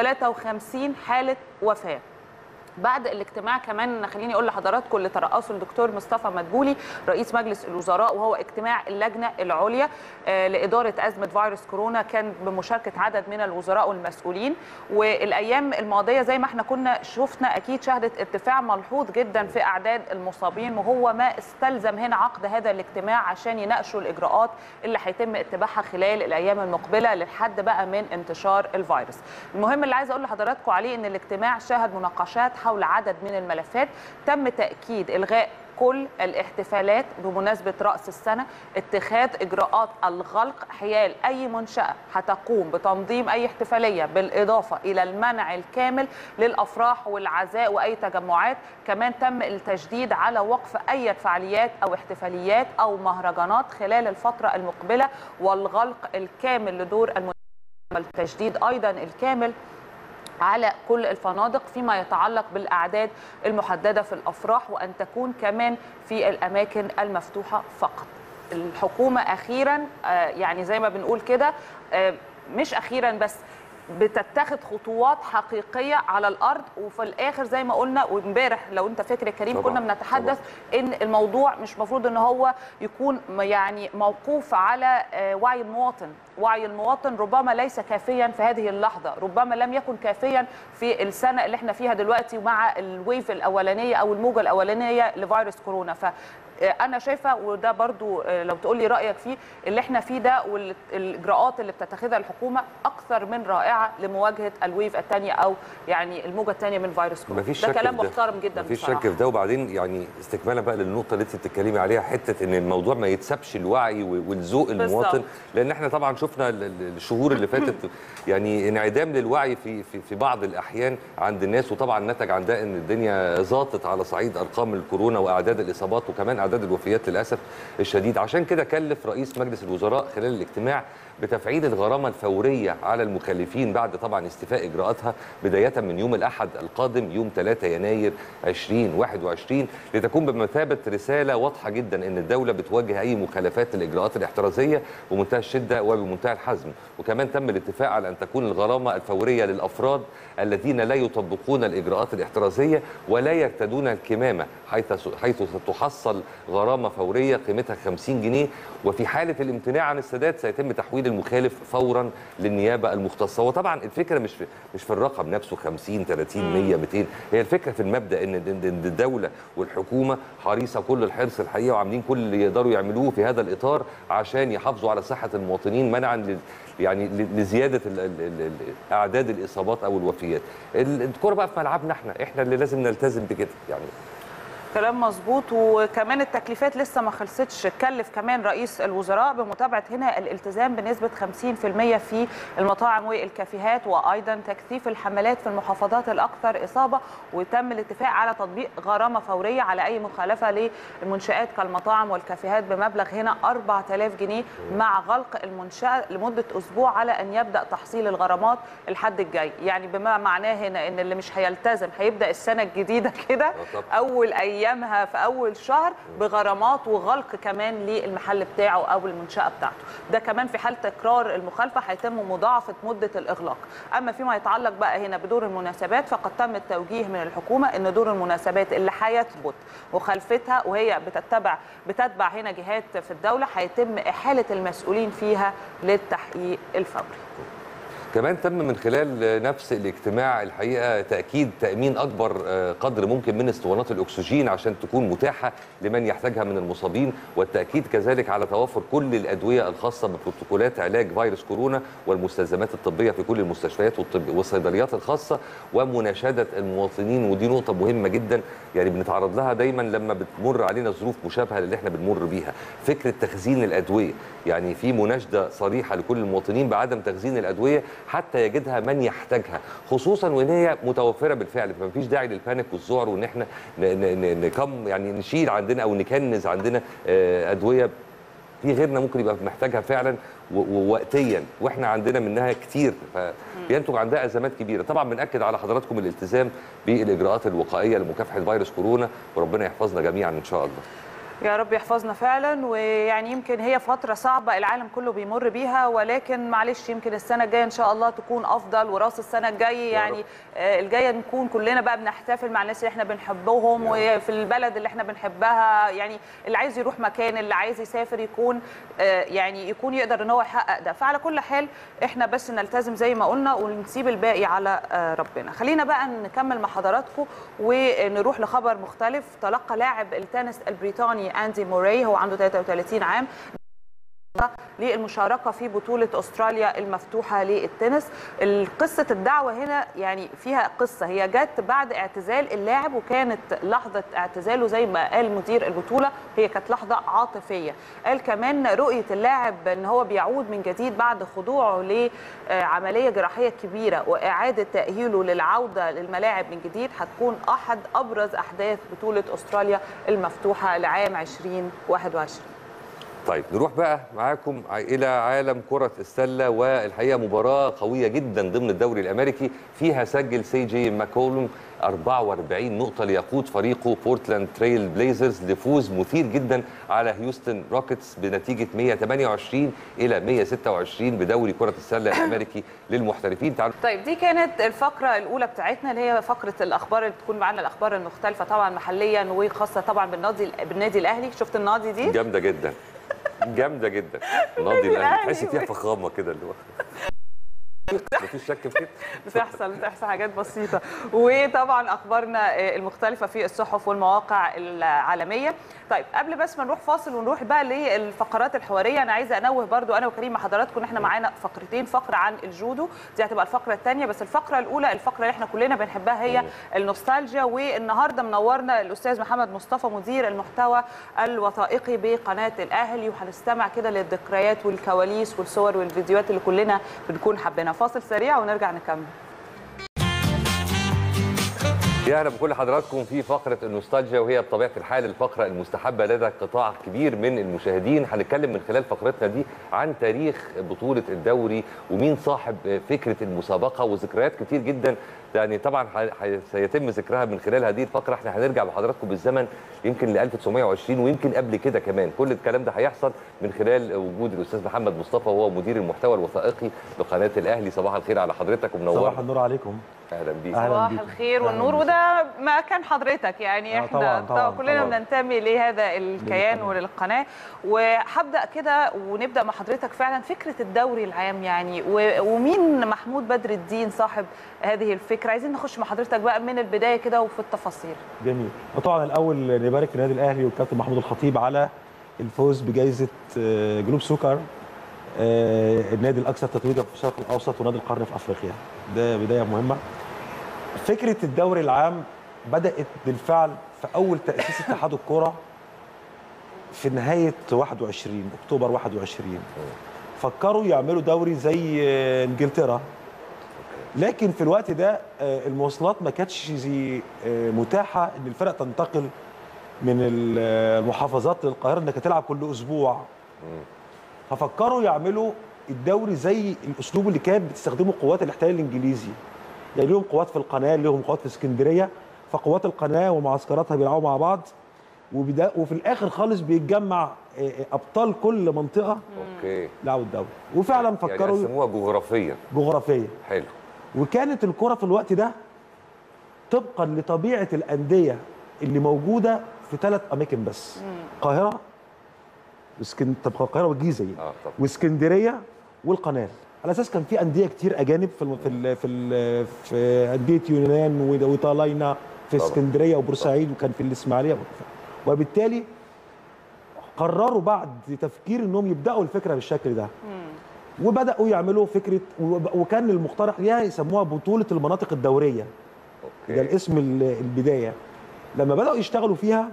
و53 حاله وفاه بعد الاجتماع كمان خليني اقول لحضراتكم اللي ترأسه الدكتور مصطفى مدبولي رئيس مجلس الوزراء وهو اجتماع اللجنه العليا آه، لاداره ازمه فيروس كورونا كان بمشاركه عدد من الوزراء والمسؤولين والايام الماضيه زي ما احنا كنا شفنا اكيد شهدت ارتفاع ملحوظ جدا في اعداد المصابين وهو ما استلزم هنا عقد هذا الاجتماع عشان يناقشوا الاجراءات اللي هيتم اتباعها خلال الايام المقبله للحد بقى من انتشار الفيروس. المهم اللي عايزه اقول لحضراتكم عليه ان الاجتماع شهد مناقشات حول عدد من الملفات تم تاكيد الغاء كل الاحتفالات بمناسبة رأس السنة اتخاذ إجراءات الغلق حيال أي منشأة هتقوم بتنظيم أي احتفالية بالإضافة إلى المنع الكامل للأفراح والعزاء وأي تجمعات كمان تم التشديد على وقف أي فعاليات أو احتفاليات أو مهرجانات خلال الفترة المقبلة والغلق الكامل لدور المنشأة التشديد أيضا الكامل على كل الفنادق فيما يتعلق بالاعداد المحدده في الافراح وان تكون كمان في الاماكن المفتوحه فقط. الحكومه اخيرا آه، يعني زي ما بنقول كده آه، مش اخيرا بس بتتخذ خطوات حقيقيه على الارض وفي الاخر زي ما قلنا وامبارح لو انت فاكر يا كريم طبعاً، كنا بنتحدث ان الموضوع مش مفروض ان هو يكون م- يعني موقوف على آه، وعي المواطن وعي المواطن ربما ليس كافيا في هذه اللحظه ربما لم يكن كافيا في السنه اللي احنا فيها دلوقتي مع الويف الاولانيه او الموجه الاولانيه لفيروس كورونا ف انا شايفه وده برضو آه، لو تقول لي رايك فيه اللي احنا فيه ده والاجراءات اللي بتتخذها الحكومه اكثر من رائعه لمواجهه الويف الثانيه او يعني الموجه الثانيه من فيروس كورونا مفيش ده شك كلام في ده. محترم جدا مفيش بصراحة. شك في ده وبعدين يعني استكمالا بقى للنقطه اللي انت بتتكلمي عليها حته ان الموضوع ما يتسابش الوعي و- والذوق المواطن بالظبط. لان احنا طبعا شفنا ال- ال- الشهور اللي فاتت يعني انعدام للوعي في في في بعض الاحيان عند الناس وطبعا نتج عن ده ان الدنيا زاطت على صعيد ارقام الكورونا واعداد الاصابات وكمان اعداد الوفيات للاسف الشديد عشان كده كلف رئيس مجلس الوزراء خلال الاجتماع بتفعيل الغرامه الفوريه على المكلفين المواطنين بعد طبعا استيفاء اجراءاتها بدايه من يوم الاحد القادم يوم 3 يناير 2021 لتكون بمثابه رساله واضحه جدا ان الدوله بتواجه اي مخالفات للاجراءات الاحترازيه بمنتهى الشده وبمنتهى الحزم وكمان تم الاتفاق على ان تكون الغرامه الفوريه للافراد الذين لا يطبقون الاجراءات الاحترازيه ولا يرتدون الكمامه حيث حيث ستحصل غرامه فوريه قيمتها 50 جنيه وفي حاله الامتناع عن السداد سيتم تحويل المخالف فورا للنيابه المختصه وطبعا الفكره مش في مش في الرقم نفسه 50 30 100 200 هي الفكره في المبدا ان إن- إن الدوله والحكومه حريصه كل الحرص الحقيقه وعاملين كل اللي يقدروا يعملوه في هذا الاطار عشان يحافظوا على صحه المواطنين منعا لل- يعني ل- لزياده ال- ال- ال- ال- اعداد الاصابات او الوفيات ال- الكره بقى في ملعبنا احنا احنا اللي لازم نلتزم بكده يعني كلام مظبوط وكمان التكليفات لسه ما خلصتش كلف كمان رئيس الوزراء بمتابعه هنا الالتزام بنسبه 50% في المطاعم والكافيهات وايضا تكثيف الحملات في المحافظات الاكثر اصابه وتم الاتفاق على تطبيق غرامه فوريه على اي مخالفه للمنشات كالمطاعم والكافيهات بمبلغ هنا 4000 جنيه مع غلق المنشاه لمده اسبوع على ان يبدا تحصيل الغرامات الحد الجاي يعني بما معناه هنا ان اللي مش هيلتزم هيبدا السنه الجديده كده طبعاً. اول ايامها في اول شهر بغرامات وغلق كمان للمحل بتاعه او المنشاه بتاعته ده كمان في حال تكرار المخالفه هيتم مضاعفه مده الاغلاق اما فيما يتعلق بقى هنا بدور المناسبات فقد تم التوجيه من الحكومه ان دور المناسبات اللي هيثبت مخالفتها وهي بتتبع بتتبع هنا جهات في الدوله هيتم احاله المسؤولين فيها للتحقيق الفوري كمان تم من خلال نفس الاجتماع الحقيقه تاكيد تامين اكبر آه، قدر ممكن من اسطوانات الاكسجين عشان تكون متاحه لمن يحتاجها من المصابين والتاكيد كذلك على توفر كل الادويه الخاصه ببروتوكولات علاج فيروس كورونا والمستلزمات الطبيه في كل المستشفيات والطب والصيدليات الخاصه ومناشده المواطنين ودي نقطه مهمه جدا يعني بنتعرض لها دايما لما بتمر علينا ظروف مشابهه للي احنا بنمر بيها فكره تخزين الادويه يعني في مناشده صريحه لكل المواطنين بعدم تخزين الادويه حتى يجدها من يحتاجها خصوصا وان هي متوفره بالفعل فما فيش داعي للبانيك والذعر وان احنا ن- ن- ن- نكم يعني نشيل عندنا او نكنز عندنا آه، ادويه في غيرنا ممكن يبقى محتاجها فعلا و- ووقتيا واحنا عندنا منها كتير فبينتج عندها ازمات كبيره طبعا بناكد على حضراتكم الالتزام بالاجراءات الوقائيه لمكافحه فيروس كورونا وربنا يحفظنا جميعا ان شاء الله يا رب يحفظنا فعلا ويعني يمكن هي فترة صعبة العالم كله بيمر بيها ولكن معلش يمكن السنة الجاية إن شاء الله تكون أفضل وراس السنة الجاية يعني آه، الجاية نكون كلنا بقى بنحتفل مع الناس اللي احنا بنحبهم وفي البلد اللي احنا بنحبها يعني اللي عايز يروح مكان اللي عايز يسافر يكون آه، يعني يكون يقدر ان هو يحقق ده فعلى كل حال احنا بس نلتزم زي ما قلنا ونسيب الباقي على آه، ربنا خلينا بقى نكمل مع حضراتكم ونروح لخبر مختلف تلقى لاعب التنس البريطاني اندي موراي هو عنده 33 عام للمشاركة في بطولة أستراليا المفتوحة للتنس قصة الدعوة هنا يعني فيها قصة هي جت بعد اعتزال اللاعب وكانت لحظة اعتزاله زي ما قال مدير البطولة هي كانت لحظة عاطفية قال كمان رؤية اللاعب أن هو بيعود من جديد بعد خضوعه لعملية جراحية كبيرة وإعادة تأهيله للعودة للملاعب من جديد هتكون أحد أبرز أحداث بطولة أستراليا المفتوحة لعام 2021 طيب نروح بقى معاكم الى عالم كره السله والحقيقه مباراه قويه جدا ضمن الدوري الامريكي فيها سجل سي جي ماكولوم 44 نقطه ليقود فريقه بورتلاند تريل بليزرز لفوز مثير جدا على هيوستن روكيتس بنتيجه 128 الى 126 بدوري كره السله الامريكي للمحترفين تعالوا طيب دي كانت الفقرة الأولى بتاعتنا اللي هي فقرة الأخبار اللي بتكون معانا الأخبار المختلفة طبعا محليا وخاصة طبعا بالنادي بالنادي الأهلي شفت النادي دي؟ جامده جدا جامده جدا النادي الأهلي. الاهلي تحس فيها فخامه كده اللي هو مفيش شك في كده بتحصل بتحصل حاجات بسيطة وطبعا أخبارنا آه، المختلفة في الصحف والمواقع العالمية طيب قبل بس ما نروح فاصل ونروح بقى للفقرات الحوارية أنا عايزة أنوه برضو أنا وكريم مع حضراتكم إن إحنا معانا فقرتين فقرة عن الجودو دي هتبقى الفقرة الثانية بس الفقرة الأولى الفقرة اللي إحنا كلنا بنحبها هي النوستالجيا والنهاردة منورنا الأستاذ محمد مصطفى مدير المحتوى الوثائقي بقناة الأهلي وهنستمع كده للذكريات والكواليس والصور والفيديوهات اللي كلنا بنكون حابينها فاصل سريع ونرجع نكمل يا اهلا بكل حضراتكم في فقره النوستالجيا وهي بطبيعه الحال الفقره المستحبه لدى قطاع كبير من المشاهدين هنتكلم من خلال فقرتنا دي عن تاريخ بطوله الدوري ومين صاحب فكره المسابقه وذكريات كتير جدا يعني طبعا ح- ح- سيتم ذكرها من خلال هذه الفقره احنا هنرجع بحضراتكم بالزمن يمكن ل 1920 ويمكن قبل كده كمان كل الكلام ده هيحصل من خلال وجود الاستاذ محمد مصطفى وهو مدير المحتوى الوثائقي لقناه الاهلي صباح الخير على حضرتك صباح ومنور النور عليكم اهلا بيك أهلاً صباح بيكم. الخير أهلاً والنور بيكم. وده مكان حضرتك يعني آه، احنا طبعاً، طبعاً، كلنا طبعاً. بننتمي لهذا الكيان للقناة. وللقناه وهبدا كده ونبدا مع حضرتك فعلا فكره الدوري العام يعني و- ومين محمود بدر الدين صاحب هذه الفكره عايزين نخش مع حضرتك بقى من البدايه كده وفي التفاصيل جميل وطبعا الاول نبارك للنادي الاهلي والكابتن محمود الخطيب على الفوز بجائزه آه، جلوب سكر آه، النادي الاكثر تتويجا في الشرق الاوسط ونادي القرن في افريقيا ده بدايه مهمه فكره الدوري العام بدات بالفعل في اول تاسيس اتحاد الكره في نهايه 21 اكتوبر 21 فكروا يعملوا دوري زي آه، انجلترا لكن في الوقت ده آه، المواصلات ما كانتش زي آه، متاحه ان الفرق تنتقل من ال- آه، المحافظات للقاهره انك تلعب كل اسبوع ففكروا يعملوا الدوري زي الاسلوب اللي كانت بتستخدمه قوات الاحتلال الانجليزي يعني لهم قوات في القناه لهم قوات في اسكندريه فقوات القناه ومعسكراتها بيلعبوا مع بعض وبدا وفي الاخر خالص بيتجمع آه، آه، ابطال كل منطقه اوكي لعبوا الدوري وفعلا يعني فكروا قسموها جغرافيا جغرافيه حلو وكانت الكرة في الوقت ده طبقا لطبيعة الأندية اللي موجودة في ثلاث أماكن بس القاهرة واسكن طب القاهرة والجيزة يعني اه طب واسكندرية والقناة على أساس كان في أندية كتير أجانب في الم- في ال في, ال في أندية يونان و- وطالاينا في طبعا. اسكندرية وبورسعيد وكان في الإسماعيلية وبالتالي قرروا بعد تفكير انهم يبداوا الفكره بالشكل ده وبداوا يعملوا فكره وب- وكان المقترح ليها يسموها بطوله المناطق الدوريه ده اوكي الاسم ال- البدايه لما بداوا يشتغلوا فيها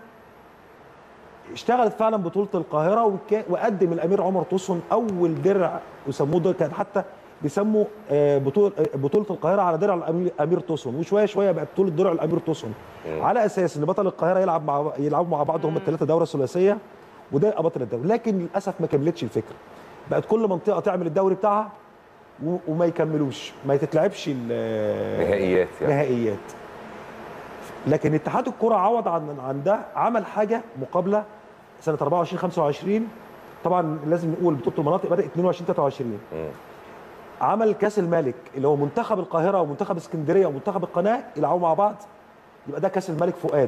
اشتغلت فعلا بطوله القاهره وكا- وقدم الامير عمر طوسن اول درع وسموه ده كان حتى بيسموا آه، بطوله آه، بطوله القاهره على درع الامير أمير طوسن وشويه شويه بقت بطوله درع الامير طوسن على اساس ان بطل القاهره يلعب مع يلعبوا مع بعض هم الثلاثه دوره ثلاثيه وده يبقى بطل الدوري لكن للاسف ما كملتش الفكره بقت كل منطقه تعمل الدوري بتاعها و- وما يكملوش ما تتلعبش ال- نهائيات يعني نهائيات لكن اتحاد الكره عوض عن عن ده عمل حاجه مقابله سنه 24 25 طبعا لازم نقول بطوله المناطق بدات 22 23 مم. عمل كاس الملك اللي هو منتخب القاهره ومنتخب اسكندريه ومنتخب القناه يلعبوا مع بعض يبقى ده كاس الملك فؤاد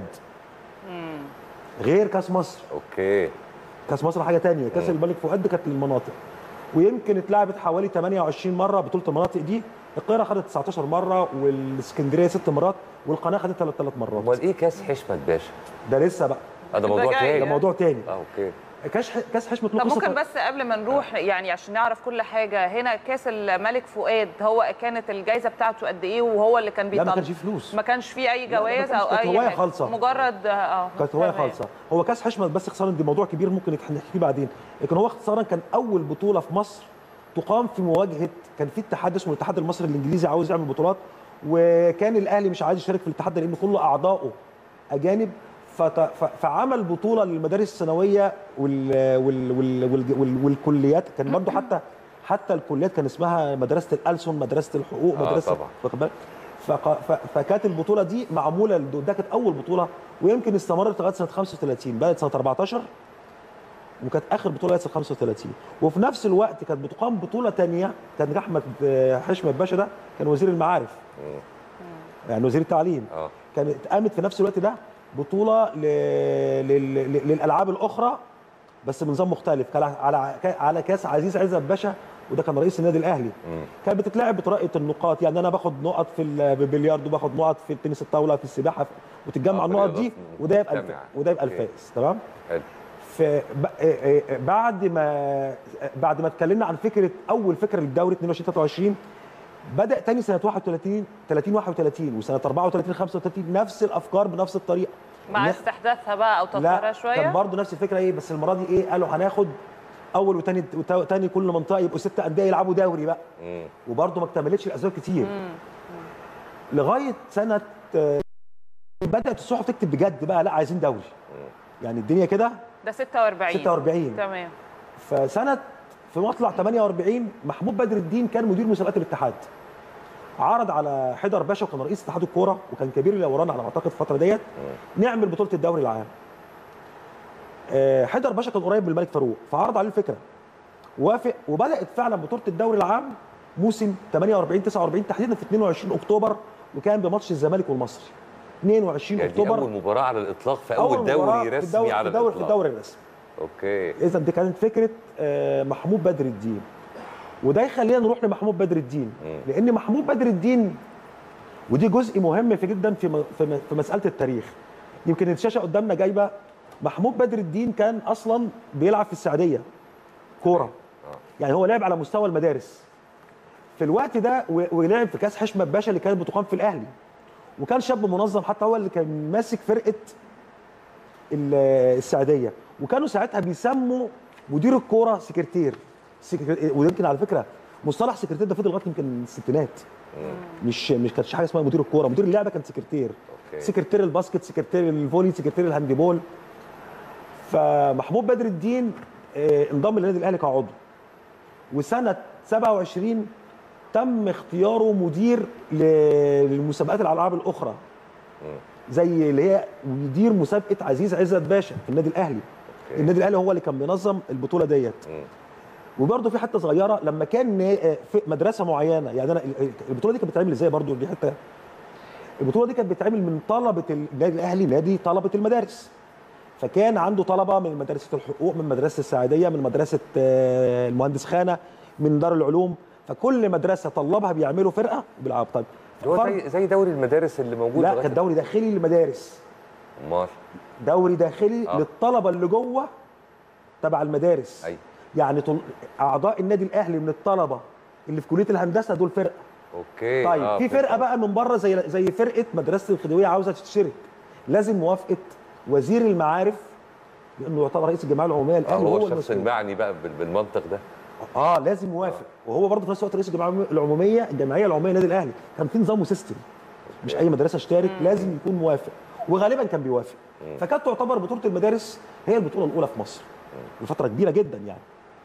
غير كاس مصر اوكي كاس مصر حاجه تانية كاس الملك فؤاد دي كانت للمناطق ويمكن اتلعبت حوالي 28 مره بطوله المناطق دي القاهره خدت 19 مره والاسكندريه ست مرات والقناه خدت ثلاث ثلاث مرات امال ايه كاس حشمت باشا؟ ده لسه بقى هذا ده موضوع جاي. تاني ده موضوع تاني اه اوكي كاس ح- كاس حشمه طب له ممكن قصة- بس قبل ما نروح يعني عشان نعرف كل حاجه هنا كاس الملك فؤاد هو كانت الجائزه بتاعته قد ايه وهو اللي كان لا بيطلع ما كانش فيه فلوس ما كانش فيه اي لا، ما جوائز كانش- او كانت اي هواية حاجة. خالصة. مجرد اه كانت هوايه تمام. خالصه هو كاس حشمت بس اختصارا دي موضوع كبير ممكن نح- نحكي فيه بعدين لكن هو اختصارا كان اول بطوله في مصر تقام في مواجهه كان في اتحاد اسمه الاتحاد المصري الانجليزي عاوز يعمل بطولات وكان الاهلي مش عايز يشارك في الاتحاد ده لان كل اعضائه اجانب فت- ف- فعمل بطوله للمدارس الثانويه وال وال وال وال وال والكليات كان برضه حتى حتى الكليات كان اسمها مدرسه الألسن مدرسه الحقوق آه، مدرسه طبعا. واخد بالك فق- ف- فكانت البطوله دي معموله لدو- ده كانت اول بطوله ويمكن استمرت لغايه سنه 35 بدات سنه 14 وكانت اخر بطوله لغايه سنه 35 وفي نفس الوقت كانت بتقام بطوله ثانيه كان احمد آه، حشمت باشا ده كان وزير المعارف يعني وزير التعليم اه كانت قامت في نفس الوقت ده بطوله ل... لل... لل- للالعاب الاخرى بس بنظام مختلف كان على على كاس عزيز عزت باشا وده كان رئيس النادي الاهلي كانت بتتلعب بطريقه النقاط يعني انا باخد نقط في البلياردو باخد نقط في التنس الطاوله في السباحه وتتجمع آه، النقط دي رياضات وده يبقى الف... مجتمعة. وده يبقى أوكي. الفائز تمام حلو في ب- بعد ما بعد ما اتكلمنا عن فكره اول فكره للدوري 22 23 بدا تاني سنه 31 30 31 وسنه 34 35 نفس الافكار بنفس الطريقه مع لا- استحداثها بقى او تطويرها لا شويه كان برضه نفس الفكره ايه بس المره دي ايه قالوا هناخد اول وتاني وتاني كل منطقه يبقوا ست انديه يلعبوا دوري بقى مم. وبرضه ما اكتملتش الاسباب كتير لغايه سنه آه، بدات الصحف تكتب بجد بقى لا عايزين دوري يعني الدنيا كده ده 46 46 تمام فسنه في مطلع 48 محمود بدر الدين كان مدير مسابقات الاتحاد عرض على حيدر باشا وكان رئيس اتحاد الكوره وكان كبير الاوران على ما اعتقد الفتره ديت نعمل بطوله الدوري العام آه، حيدر باشا كان قريب من الملك فاروق فعرض عليه الفكره وافق وبدات فعلا بطوله الدوري العام موسم 48 49 تحديدا في 22 اكتوبر وكان بماتش الزمالك والمصري 22 يعني دي اكتوبر اول مباراه على الاطلاق في اول, مباراة دوري في رسمي الدوري على في الدوري, في الاطلاق الدوري الرسمي اوكي اذا دي كانت فكره آه، محمود بدر الدين وده يخلينا نروح لمحمود بدر الدين مم. لان محمود بدر الدين ودي جزء مهم في جدا في م- في م- في مساله التاريخ يمكن الشاشه قدامنا جايبه محمود بدر الدين كان اصلا بيلعب في السعوديه كوره يعني هو لعب على مستوى المدارس في الوقت ده و- ولعب في كاس حشمت باشا اللي كانت بتقام في الاهلي وكان شاب منظم حتى هو اللي كان ماسك فرقه ال- السعوديه وكانوا ساعتها بيسموا مدير الكوره سكرتير سكرتير ويمكن على فكره مصطلح سكرتير ده فضل لغايه يمكن الستينات مش مش كانتش حاجه اسمها مدير الكوره مدير اللعبه كان سكرتير أوكي. سكرتير الباسكت سكرتير الفولي سكرتير الهاندبول فمحمود بدر الدين آه، انضم للنادي الاهلي كعضو وسنه 27 تم اختياره مدير ل- للمسابقات الالعاب الاخرى زي اللي هي مدير مسابقه عزيز عزت باشا في النادي الاهلي أوكي. النادي الاهلي هو اللي كان بينظم البطوله ديت مم. وبرده في حته صغيره لما كان نا- في مدرسه معينه يعني انا ال- البطوله دي كانت بتتعمل ازاي برده دي حته البطوله دي كانت بتتعمل من طلبه النادي الاهلي نادي طلبه المدارس فكان عنده طلبه من مدرسه الحقوق من مدرسه السعديه من مدرسه آه، المهندس خانه من دار العلوم فكل مدرسه طلبها بيعملوا فرقه وبيلعبوا طيب هو فرق- زي زي دوري المدارس اللي موجود لا لغاية كان دوري داخلي للمدارس امال دوري داخلي آه. للطلبه اللي جوه تبع المدارس أيوة. يعني طل... اعضاء النادي الاهلي من الطلبه اللي في كليه الهندسه دول فرقه اوكي طيب آه، في فهمت. فرقه بقى من بره زي زي فرقه مدرسه الخديويه عاوزه تشترك لازم موافقه وزير المعارف لانه يعتبر رئيس الجمعيه العموميه آه الاهلي هو وهو الشخص المسؤول المعني بقى بال- بالمنطق ده اه لازم يوافق وهو برضه في نفس الوقت رئيس الجمعيه العموميه الجمعيه العموميه للنادي الاهلي كان في نظام وسيستم مش اي مدرسه اشترك لازم يكون موافق وغالبا كان بيوافق فكانت تعتبر بطوله المدارس هي البطوله الاولى في مصر لفتره كبيره جدا يعني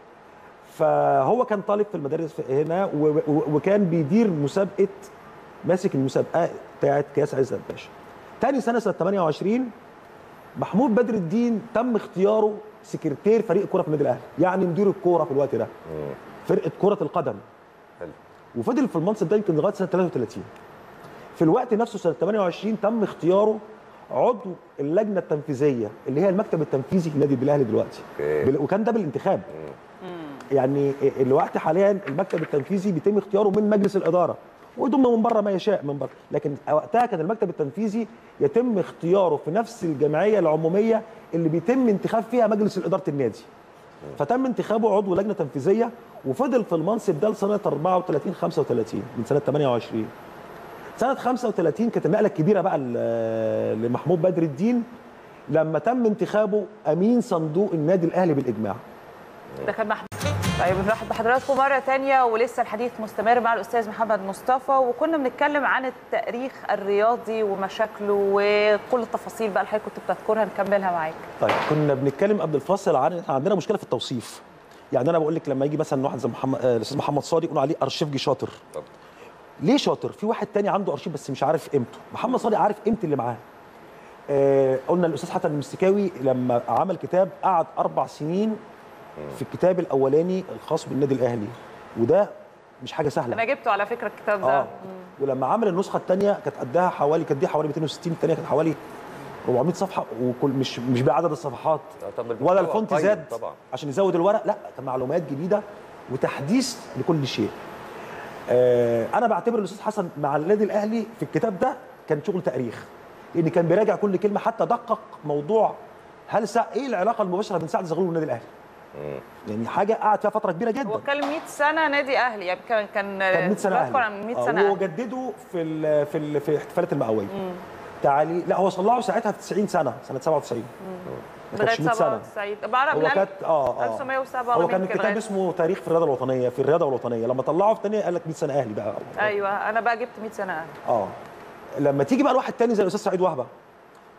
فهو كان طالب في المدارس في- هنا و- و- وكان بيدير مسابقه ماسك المسابقه بتاعت كاس عزت باشا تاني سنه سنه 28 محمود بدر الدين تم اختياره سكرتير فريق كره في النادي الاهلي يعني مدير الكوره في الوقت ده فرقه كره القدم حلو وفضل في المنصب ده يمكن لغايه سنه 33 في الوقت نفسه سنه 28 تم اختياره عضو اللجنه التنفيذيه اللي هي المكتب التنفيذي في النادي الاهلي دلوقتي أوكي. بال- وكان ده بالانتخاب يعني الوقت حاليا المكتب التنفيذي بيتم اختياره من مجلس الاداره ويضم من بره ما يشاء من بره لكن وقتها كان المكتب التنفيذي يتم اختياره في نفس الجمعيه العموميه اللي بيتم انتخاب فيها مجلس الاداره النادي فتم انتخابه عضو لجنه تنفيذيه وفضل في المنصب ده لسنه 34 35 من سنه 28 سنه 35 كانت النقله الكبيره بقى ل- لمحمود بدر الدين لما تم انتخابه امين صندوق النادي الاهلي بالاجماع ده كان محمود طيب نرحب بحضراتكم مرة تانية ولسه الحديث مستمر مع الأستاذ محمد مصطفى وكنا بنتكلم عن التاريخ الرياضي ومشاكله وكل التفاصيل بقى الحقيقة كنت بتذكرها نكملها معاك طيب كنا بنتكلم قبل الفاصل عن احنا عندنا مشكله في التوصيف يعني انا بقول لك لما يجي مثلا واحد زي محمد آه، الاستاذ محمد صادق يقول عليه ارشيفجي شاطر طب. ليه شاطر في واحد تاني عنده ارشيف بس مش عارف قيمته محمد صادق عارف قيمه اللي معاه آه قلنا الاستاذ حسن المستكاوي لما عمل كتاب قعد اربع سنين في الكتاب الاولاني الخاص بالنادي الاهلي وده مش حاجه سهله أنا جبته على فكرة الكتاب ده اه ولما عمل النسخه الثانيه كانت قدها حوالي كانت دي حوالي 260 الثانيه كانت حوالي 400 صفحه وكل مش مش بعدد الصفحات آه، طب ولا المحتوى الفونت طيب زاد طبعا عشان يزود الورق لا كان معلومات جديده وتحديث لكل شيء آه انا بعتبر الاستاذ حسن مع النادي الاهلي في الكتاب ده كان شغل تاريخ لان كان بيراجع كل كلمه حتى دقق موضوع هل سع... ايه العلاقه المباشره بين سعد زغلول والنادي الاهلي يعني حاجه قعد فيها فتره كبيره جدا هو كان 100 سنة نادي أهلي يعني كان كان كان 100 سنه بذكر اهلي عن 100 آه، سنة أهلي. وجدده في ال في ال في احتفالات المئويه تعالي لا هو صلعه ساعتها في 90 سنه سنه 97 ما كانش لغاية 100 سنه 97 بعرف هو من كانت اه اه 1907 هو كان يمكن الكتاب لغاية- اسمه تاريخ في الرياضه الوطنيه في الرياضه الوطنيه لما طلعه في تانية قال لك 100 سنه اهلي بقى ايوه انا بقى جبت 100 سنه اهلي اه لما تيجي بقى لواحد تاني زي الاستاذ سعيد وهبه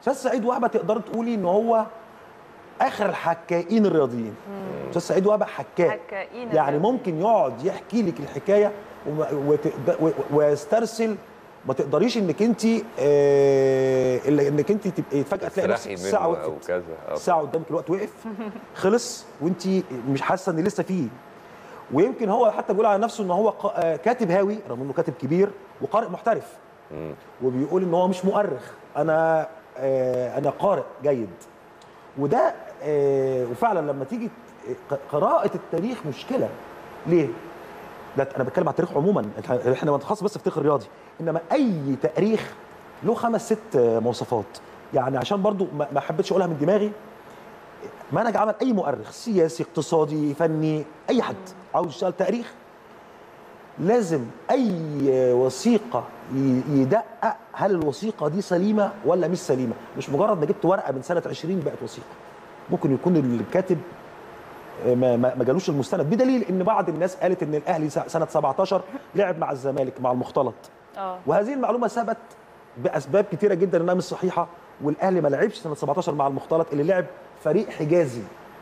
استاذ سعيد وهبه تقدر تقولي ان هو اخر الحكائين الرياضيين استاذ سعيد وهبه حكاء حكائين يعني الرياضيين. ممكن يقعد يحكي لك الحكايه وما- وتقد- و- ويسترسل ما تقدريش انك انت آه إلا انك انت تبقي فجاه تلاقي نفسك تسرحي الساعه منه او وقفت كذا آه. الساعه قدامك الوقت وقف خلص وانت مش حاسه ان لسه فيه ويمكن هو حتى بيقول على نفسه ان هو ق- آه، كاتب هاوي رغم انه كاتب كبير وقارئ محترف وبيقول ان هو مش مؤرخ انا آه، انا قارئ جيد وده آه، وفعلا لما تيجي ت- قراءه التاريخ مشكله ليه؟ ده انا بتكلم على التاريخ عموما إحنا- احنا بنتخصص بس في التاريخ الرياضي انما اي تاريخ له خمس ست آه، مواصفات يعني عشان برضو ما ما حبيتش اقولها من دماغي منهج عمل اي مؤرخ سياسي اقتصادي فني اي حد عاوز يشتغل تاريخ لازم اي وثيقه ي- يدقق هل الوثيقه دي سليمه ولا مش سليمه مش مجرد ما جبت ورقه من سنه 20 بقت وثيقه ممكن يكون الكاتب ما ما ما جالوش المستند بدليل ان بعض الناس قالت ان الاهلي س- سنه 17 لعب مع الزمالك مع المختلط اه وهذه المعلومه ثبت باسباب كتيره جدا انها مش صحيحه والاهلي ما لعبش سنه 17 مع المختلط اللي لعب فريق حجازي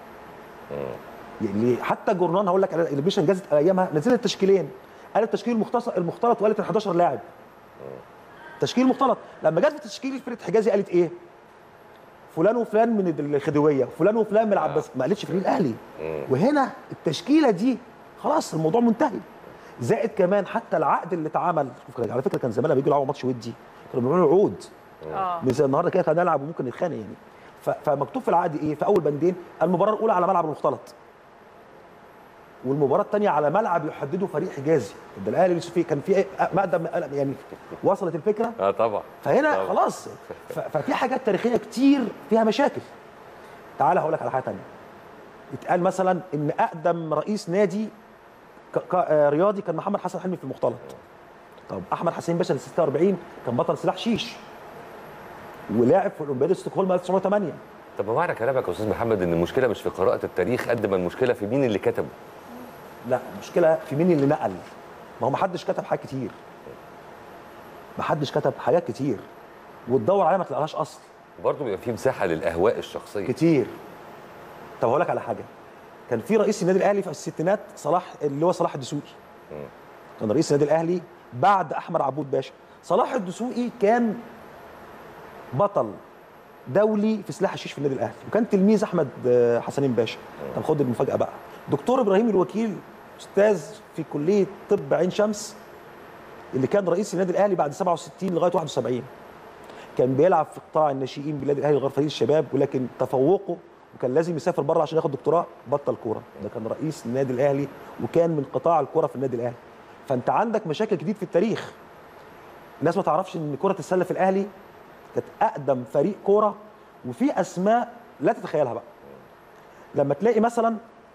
يعني حتى جورنان هقول لك على البيشن جازت ايامها نزلت تشكيلين قالت تشكيل المختصر المختلط وقالت ال 11 لاعب تشكيل مختلط لما جت في تشكيل فرقه حجازي قالت ايه فلان وفلان من الخديويه فلان وفلان من العباس ما قالتش فريق الاهلي وهنا التشكيله دي خلاص الموضوع منتهي زائد كمان حتى العقد اللي اتعمل شوف على فكره كان زمان لما بيجوا يلعبوا ماتش ودي كانوا بيعملوا عقود اه مش زي النهارده كده هنلعب وممكن نتخانق يعني ف- فمكتوب في العقد ايه في اول بندين المباراه الاولى على ملعب المختلط والمباراه الثانيه على ملعب يحدده فريق حجازي ده الاهلي لسه فيه كان في إيه؟ مقدم يعني وصلت الفكره اه طبعا فهنا طبعا. خلاص ف- ففي حاجات تاريخيه كتير فيها مشاكل تعال هقول لك على حاجه ثانيه اتقال مثلا ان اقدم رئيس نادي ك- ك- آه، رياضي كان محمد حسن حلمي في المختلط طب احمد حسين باشا 46 كان بطل سلاح شيش ولعب في اولمبياد ستوكهولم 1908 طب ما معنى كلامك يا استاذ محمد ان المشكله مش في قراءه التاريخ قد ما المشكله في مين اللي كتبه لا المشكله في مين اللي نقل ما هو ما حدش كتب حاجات كتير ما حدش كتب حاجات كتير وتدور عليها ما تلاقيهاش اصل برضه بيبقى في مساحه للاهواء الشخصيه كتير طب هقول لك على حاجه كان في رئيس النادي الاهلي في الستينات صلاح اللي هو صلاح الدسوقي كان رئيس النادي الاهلي بعد احمد عبود باشا صلاح الدسوقي كان بطل دولي في سلاح الشيش في النادي الاهلي وكان تلميذ احمد آه، حسنين باشا طب خد المفاجاه بقى دكتور ابراهيم الوكيل استاذ في كليه طب عين شمس اللي كان رئيس النادي الاهلي بعد 67 لغايه 71 كان بيلعب في قطاع الناشئين بالنادي الاهلي لغايه فريق الشباب ولكن تفوقه وكان لازم يسافر بره عشان ياخد دكتوراه بطل كوره ده كان رئيس النادي الاهلي وكان من قطاع الكوره في النادي الاهلي فانت عندك مشاكل كتير في التاريخ الناس ما تعرفش ان كره السله في الاهلي كانت اقدم فريق كوره وفي اسماء لا تتخيلها بقى لما تلاقي مثلا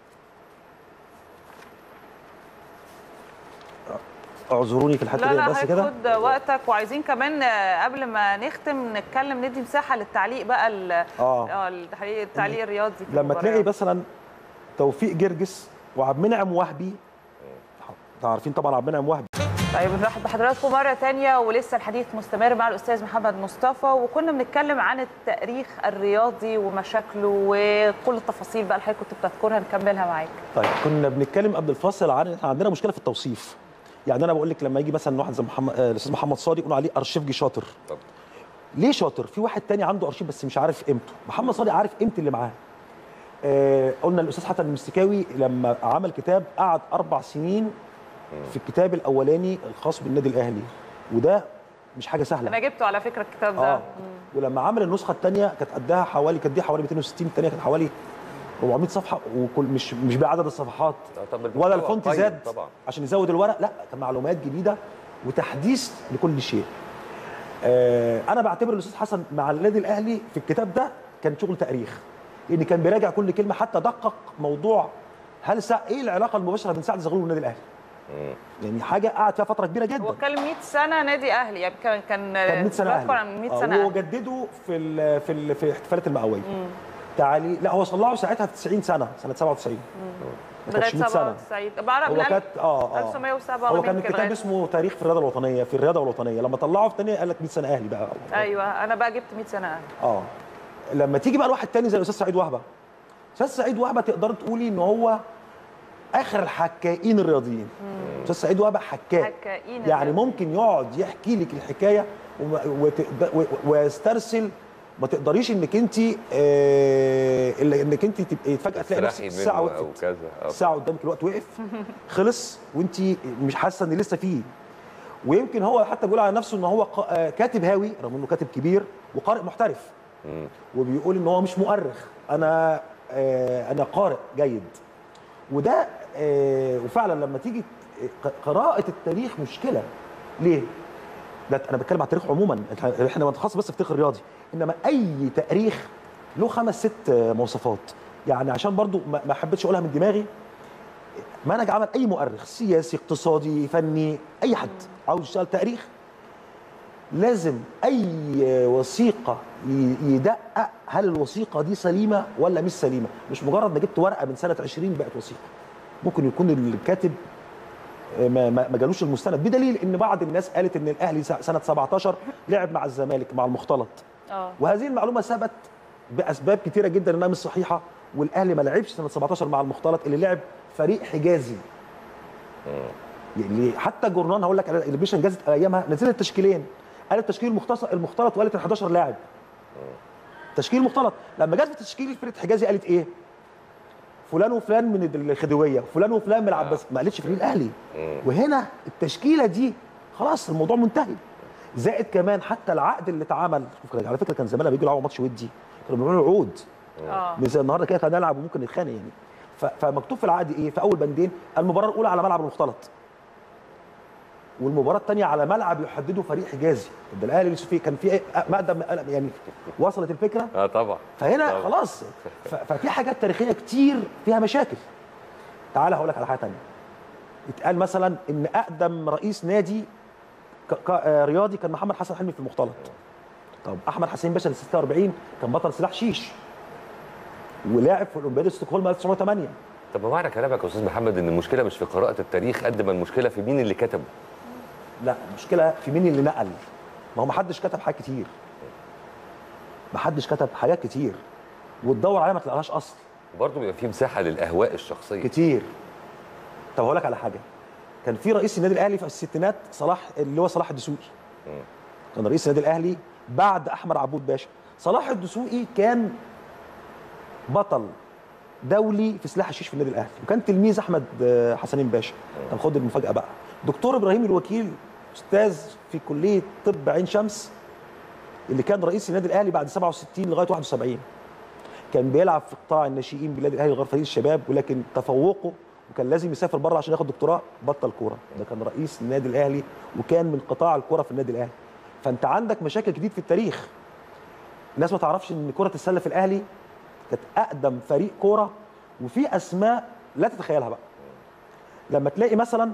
اعذروني في الحته لا دي لا بس كده هاخد وقتك وعايزين كمان آه، قبل ما نختم نتكلم ندي مساحه للتعليق بقى ال- اه اه التعليق التعليق الرياضي في لما المباريات. تلاقي مثلا توفيق جرجس وعبد المنعم وهبي انتوا عارفين طبعا عبد المنعم وهبي طيب نرحب بحضراتكم مرة تانية ولسه الحديث مستمر مع الأستاذ محمد مصطفى وكنا بنتكلم عن التاريخ الرياضي ومشاكله وكل التفاصيل بقى اللي حضرتك كنت بتذكرها نكملها معاك. طيب كنا بنتكلم قبل الفاصل عن احنا عندنا مشكله في التوصيف يعني انا بقول لك لما يجي مثلا واحد زي محمد آه، الاستاذ محمد صادق يقولوا عليه ارشيفجي شاطر طب. ليه شاطر في واحد تاني عنده ارشيف بس مش عارف قيمته محمد صادق عارف قيمه اللي معاه آه قلنا الاستاذ حسن المستكاوي لما عمل كتاب قعد اربع سنين في الكتاب الاولاني الخاص بالنادي الاهلي وده مش حاجه سهله أنا جبته على فكرة الكتاب ده. اه ولما عمل النسخه الثانيه كانت قدها حوالي كانت دي حوالي 260 الثانيه كانت حوالي 400 صفحه وكل مش مش بعدد الصفحات آه، طب ولا المحتوى الفونت طيب زاد طبعا عشان يزود الورق لا كان معلومات جديده وتحديث لكل شيء آه انا بعتبر الاستاذ حسن مع النادي الاهلي في الكتاب ده كان شغل تاريخ لان كان بيراجع كل كلمه حتى دقق موضوع هل سا... ايه العلاقه المباشره بين سعد زغلول والنادي الاهلي يعني حاجه قعد فيها فتره كبيره جدا هو اتكلم 100 سنة نادي أهلي يعني كان كان كان 100 سنه بذكر اهلي عن 100 آه، سنة أهلي. وجددوا في ال في ال في احتفالات المئويه تعالي لا هو صلحه ساعتها في 90 سنه سنه 97 ما لغايه كانش 100 سنه 97 بعرف هو من كانت اه اه 1907 هو كان يمكن الكتاب لغاية- اسمه تاريخ في الرياضه الوطنيه في الرياضه الوطنيه لما طلعه في الثانيه قال لك 100 سنه اهلي بقى ايوه انا بقى جبت 100 سنه أهل. اه لما تيجي بقى لواحد تاني زي الاستاذ سعيد وهبه استاذ سعيد وهبه تقدر تقولي ان هو اخر الحكائين الرياضيين استاذ سعيد وهبه حكاء حكائين يعني الرياضيين. ممكن يقعد يحكي لك الحكايه وما- وتقد- و- ويسترسل ما تقدريش انك انت آه إلا انك انت تبقي فجاه تلاقي نفسك تسرحي الساعه منه او وقفت كذا آه. الساعه قدامك الوقت وقف خلص وانت مش حاسه ان لسه فيه ويمكن هو حتى بيقول على نفسه ان هو ق- آه، كاتب هاوي رغم انه كاتب كبير وقارئ محترف وبيقول ان هو مش مؤرخ انا آه، انا قارئ جيد وده آه، وفعلا لما تيجي ق- قراءه التاريخ مشكله ليه؟ ده انا بتكلم على التاريخ عموما إحنا- احنا بنتخصص بس في التاريخ الرياضي انما اي تاريخ له خمس ست آه، مواصفات يعني عشان برضو ما ما حبيتش اقولها من دماغي منهج عمل اي مؤرخ سياسي اقتصادي فني اي حد عاوز يشتغل تاريخ لازم اي وثيقه ي- يدقق هل الوثيقه دي سليمه ولا مش سليمه مش مجرد ما جبت ورقه من سنه 20 بقت وثيقه ممكن يكون الكاتب ما ما ما جالوش المستند بدليل ان بعض الناس قالت ان الاهلي س- سنه 17 لعب مع الزمالك مع المختلط اه وهذه المعلومه ثبت باسباب كتيره جدا انها مش صحيحه والاهلي ما لعبش سنه 17 مع المختلط اللي لعب فريق حجازي يعني حتى جورنان هقول لك اللي بيشن جازت ايامها نزلت تشكيلين قالت تشكيل المختص المختلط وقالت ال 11 لاعب تشكيل مختلط لما جت في تشكيل فرقه حجازي قالت ايه فلان وفلان من الخديويه فلان وفلان من العباس ما قالتش فريق الاهلي وهنا التشكيله دي خلاص الموضوع منتهي زائد كمان حتى العقد اللي اتعمل شوف كده، على فكره كان زمان لما بيجوا يلعبوا ماتش ودي كانوا بيعملوا عقود اه مش زي النهارده كده هنلعب وممكن نتخانق يعني ف- فمكتوب في العقد ايه في اول بندين المباراه الاولى على ملعب المختلط والمباراه الثانيه على ملعب يحدده فريق حجازي طب ده الاهلي لسه فيه كان في إيه؟ مقدم يعني وصلت الفكره اه طبعا فهنا طبعا. خلاص ف- ففي حاجات تاريخيه كتير فيها مشاكل تعال هقول لك على حاجه ثانيه اتقال مثلا ان اقدم رئيس نادي ك- ك- آه، رياضي كان محمد حسن حلمي في المختلط طب احمد حسين باشا ال 46 كان بطل سلاح شيش ولاعب في اولمبياد ستوكهولم 1908 طب ما معنى كلامك يا استاذ محمد ان المشكله مش في قراءه التاريخ قد ما المشكله في مين اللي كتبه لا المشكله في مين اللي نقل ما هو ما حدش كتب حاجات كتير ما حدش كتب حاجات كتير وتدور عليها ما تلاقيهاش اصل برضه بيبقى في مساحه للاهواء الشخصيه كتير طب هقول لك على حاجه كان في رئيس النادي الاهلي في الستينات صلاح اللي هو صلاح الدسوقي كان رئيس النادي الاهلي بعد احمد عبود باشا صلاح الدسوقي كان بطل دولي في سلاح الشيش في النادي الاهلي وكان تلميذ احمد آه، حسنين باشا طب خد المفاجاه بقى دكتور ابراهيم الوكيل استاذ في كليه طب عين شمس اللي كان رئيس النادي الاهلي بعد 67 لغايه 71 كان بيلعب في قطاع الناشئين بالنادي الاهلي لغايه فريق الشباب ولكن تفوقه وكان لازم يسافر بره عشان ياخد دكتوراه بطل كوره ده كان رئيس النادي الاهلي وكان من قطاع الكوره في النادي الاهلي فانت عندك مشاكل كتير في التاريخ الناس ما تعرفش ان كره السله في الاهلي كانت اقدم فريق كوره وفي اسماء لا تتخيلها بقى لما تلاقي مثلا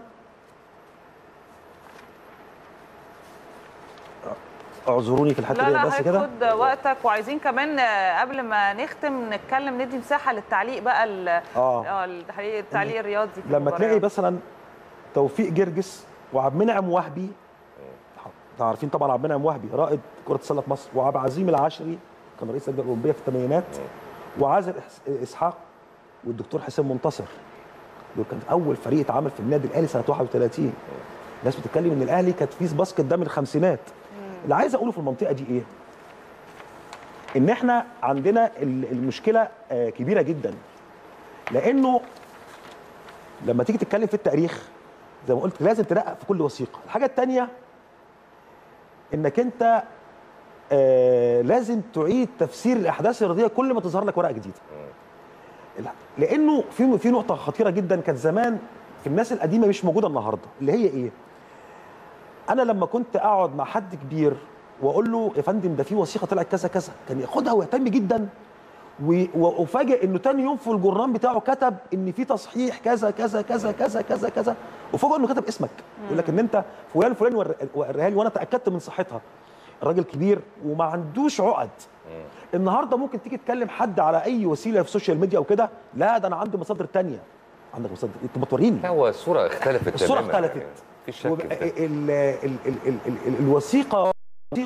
اعذروني في الحته لا دي لا بس كده هياخد وقتك وعايزين كمان آه، قبل ما نختم نتكلم ندي مساحه للتعليق بقى ال- اه اه التعليق التعليق الرياضي في لما المباريات. تلاقي مثلا توفيق جرجس وعبد المنعم وهبي انتوا عارفين طبعا عبد المنعم وهبي رائد كره السله في مصر وعبد العظيم العشري كان رئيس اللجنه الاولمبيه في الثمانينات وعازر إس- اسحاق والدكتور حسين منتصر دول كان اول فريق اتعمل في النادي الاهلي سنه 31 الناس بتتكلم ان الاهلي كانت فيه باسكت ده من الخمسينات اللي عايز اقوله في المنطقه دي ايه ان احنا عندنا ال- المشكله آه، كبيره جدا لانه لما تيجي تتكلم في التاريخ زي ما قلت لازم تدقق في كل وثيقه الحاجه الثانيه انك انت آه لازم تعيد تفسير الاحداث الرياضيه كل ما تظهر لك ورقه جديده لا، لانه في في نقطه خطيره جدا كانت زمان في الناس القديمه مش موجوده النهارده اللي هي ايه انا لما كنت اقعد مع حد كبير واقول له يا فندم ده في وثيقه طلعت كذا كذا كان ياخدها ويهتم جدا و- وافاجئ انه تاني يوم في الجورنال بتاعه كتب ان في تصحيح كذا كذا كذا كذا كذا كذا وفوجئ انه كتب اسمك يقول لك ان انت فلان فلان ور- وريها لي وانا تاكدت من صحتها راجل كبير وما عندوش عقد النهارده ممكن تيجي تكلم حد على اي وسيله في السوشيال ميديا او كده لا ده انا عندي مصادر تانية عندك مصادر انت ما توريني لا، هو الصوره اختلفت الصورة تماماً اختلفت. يعني. مفيش شك وب- في ده. ال ال ال ال ال ال الوثيقه وثيقة،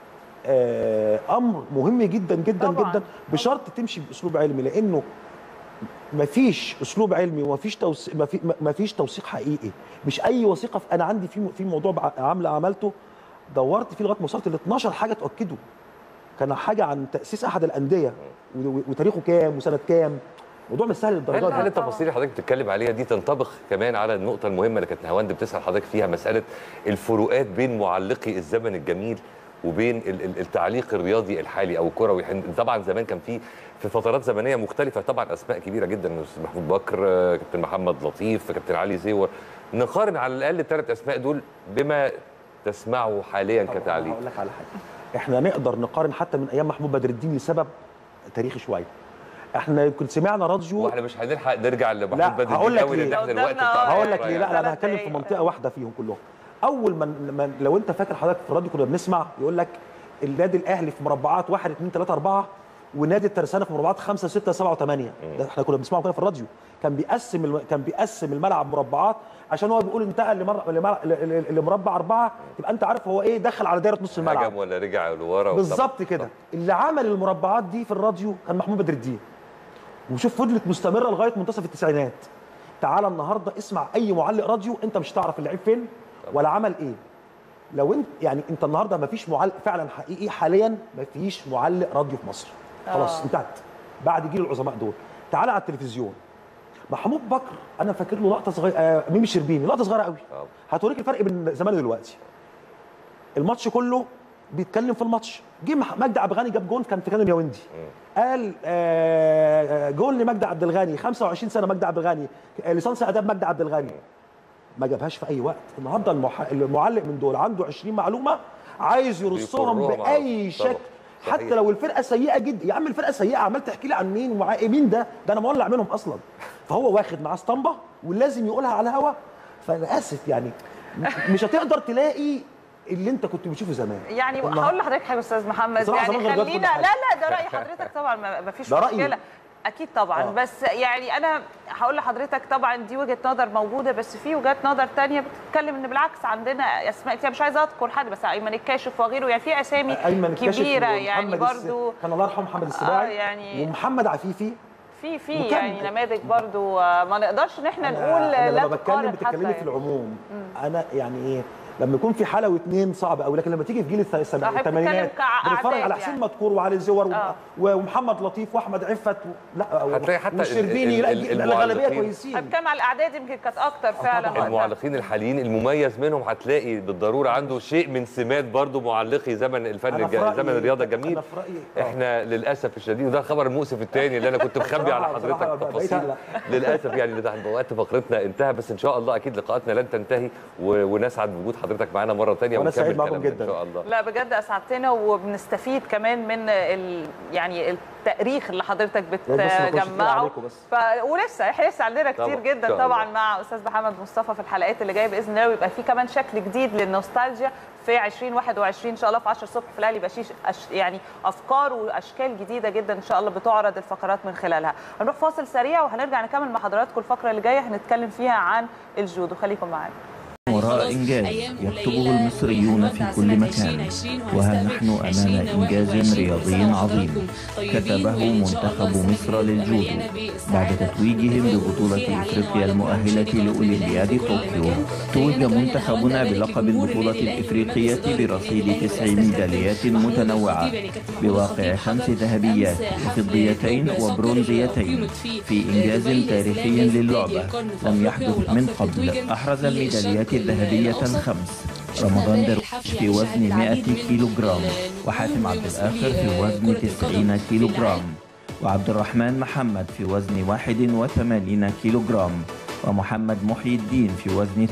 آه، امر مهم جدا جدا طبعاً. جدا بشرط تمشي باسلوب علمي لانه مفيش اسلوب علمي ومفيش توثيق مفي- مفيش توثيق حقيقي مش اي وثيقه في- انا عندي في في موضوع بع- عامله عملته دورت فيه لغايه ما وصلت ل 12 حاجه تاكده كان حاجه عن تاسيس احد الانديه و- و- وتاريخه كام وسنه كام موضوع مش سهل هل للدرجه هل دي التفاصيل اللي حضرتك بتتكلم عليها دي تنطبق كمان على النقطه المهمه اللي كانت نهاوند بتسال حضرتك فيها مساله الفروقات بين معلقي الزمن الجميل وبين ال- ال- التعليق الرياضي الحالي او الكروي إحنا طبعا زمان كان في في فترات زمنيه مختلفه طبعا اسماء كبيره جدا الاستاذ محمود بكر آه، كابتن محمد لطيف كابتن علي زيور نقارن على الاقل الثلاث اسماء دول بما تسمعه حاليا طبعاً كتعليق هقول لك على حاجه احنا نقدر نقارن حتى من ايام محمود بدر الدين لسبب تاريخي شويه احنا يمكن سمعنا راديو واحنا مش هنلحق نرجع لا، لمحمود بدر هقول الدين لك قوي لان ليه. احنا الوقت قدامنا- بتاعنا هقول لك قريب. ليه لا لا انا ثلاث هتكلم في دقايق. منطقه واحده فيهم كلهم اول ما من لو انت فاكر حضرتك في الراديو كنا بنسمع يقول لك النادي الاهلي في مربعات 1 2 3 4 ونادي الترسانه في مربعات 5 6 7 و8 ده احنا كنا بنسمعه كده في الراديو كان بيقسم الم... كان بيقسم الملعب مربعات عشان هو بيقول انتقل لمر... لمر... ل- ل- لمربع اربعه يبقى انت عارف هو ايه دخل على دايره نص الملعب هجم ولا رجع لورا بالظبط كده اللي عمل المربعات دي في الراديو كان محمود بدر الدين وشوف فضلت مستمره لغايه منتصف التسعينات تعالى النهارده اسمع اي معلق راديو انت مش هتعرف اللعيب فين ولا عمل ايه لو انت يعني انت النهارده ما فيش معلق فعلا حقيقي حاليا ما فيش معلق راديو في مصر خلاص آه. انتهت بعد جيل العظماء دول تعالى على التلفزيون محمود بكر انا فاكر له لقطه صغيره آه ميمي شربيني لقطه صغيره قوي آه. هتوريك الفرق بين زمان ودلوقتي الماتش كله بيتكلم في الماتش جه مح- مجدي عبد الغني جاب جول كان في كانون الياوندي قال آه جول لمجدي عبد الغني 25 سنه مجدي عبد الغني آه، ليسانس اداب مجدي عبد الغني ما جابهاش في اي وقت النهارده المح... المعلق من دول عنده 20 معلومه عايز يرصهم بيفرهم على- باي طبعا. شكل صحيح. حتى لو الفرقه سيئه جدا يا عم الفرقه سيئه عمال تحكي لي عن مين ومعاه ايه مين ده ده انا مولع منهم اصلا فهو واخد معاه اسطمبه ولازم يقولها على الهوا فانا اسف يعني م- مش هتقدر تلاقي اللي انت كنت بتشوفه زمان يعني والله. هقول لحضرتك حاجه استاذ محمد بصراحة يعني زمان غير كل خلينا حاجة. لا لا ده راي حضرتك طبعا ما ما فيش ده رأيي. مشكله اكيد طبعا آه. بس يعني انا هقول لحضرتك طبعا دي وجهه نظر موجوده بس في وجهات نظر تانية بتتكلم ان بالعكس عندنا اسماء كتير مش عايزه اذكر حد بس ايمن الكاشف وغيره يعني في اسامي ايمن الكاشف كبيره ومحمد يعني الس- برضو كان الله يرحمه محمد السباعي يعني- ومحمد عفيفي في في وكان- يعني نماذج برضو آه، ما نقدرش ان احنا نقول أنا لا لما بتكلم تقارن بتتكلمي حتى في يعني. العموم انا يعني ايه لما يكون في حاله واثنين صعب قوي لكن لما تيجي في جيل الث- السبع- صح، بتتكلم الثمانينات كأعداد بنتفرج على حسين يعني. مدكور وعلي الزور و- آه. ومحمد لطيف واحمد عفت و... لا هتلاقي حتى ال- والشربيني لا ال- ال- الغالبيه المعلقين. كويسين بتكلم على الاعداد يمكن كانت اكتر فعلا طبعاً. وقتها. المعلقين الحاليين المميز منهم هتلاقي بالضروره عنده شيء من سمات برضو معلقي زمن الفن أنا في الج... رأيي- زمن الرياضه الجميل أنا في رأيي- آه. احنا للاسف الشديد وده الخبر المؤسف الثاني اللي انا كنت مخبي على بصراحة- حضرتك بصراحة بقيت تفاصيل أقلق. للاسف يعني ده وقت فقرتنا انتهى بس ان شاء الله اكيد لقاءاتنا لن تنتهي و... ونسعد بوجود حضرتك معانا مره ثانيه وأنا سعيد معكم كلامنا جداً. ان شاء الله لا بجد اسعدتنا وبنستفيد كمان من ال... يعني التاريخ اللي حضرتك بس ما كنتش تقيل بتجمعه عليكم بس. ف... ولسه احنا لسه عندنا كتير طبعاً، إن جدا شاء طبعا الله. مع استاذ محمد مصطفى في الحلقات اللي جايه باذن الله ويبقى في كمان شكل جديد للنوستالجيا في 2021 ان شاء الله في 10 الصبح في الاهلي يبقى شيش أش... يعني افكار واشكال جديده جدا ان شاء الله بتعرض الفقرات من خلالها هنروح فاصل سريع وهنرجع نكمل مع حضراتكم الفقره اللي جايه هنتكلم فيها عن الجودو خليكم معانا وراء إنجاز يكتبه المصريون في كل مكان وها نحن أمام إنجاز رياضي عظيم كتبه منتخب مصر للجودو بعد تتويجهم ببطولة إفريقيا المؤهلة لأولمبياد طوكيو توج منتخبنا بلقب البطولة الإفريقية برصيد تسع ميداليات متنوعة بواقع خمس ذهبيات وفضيتين وبرونزيتين في إنجاز تاريخي للعبة لم يحدث من قبل أحرز الميداليات الذهبية الخمس رمضان درويش في وزن 100 كيلو جرام وحاتم عبد الآخر في وزن 90 كيلو جرام وعبد الرحمن محمد في وزن 81 كيلو جرام ومحمد محي الدين في وزن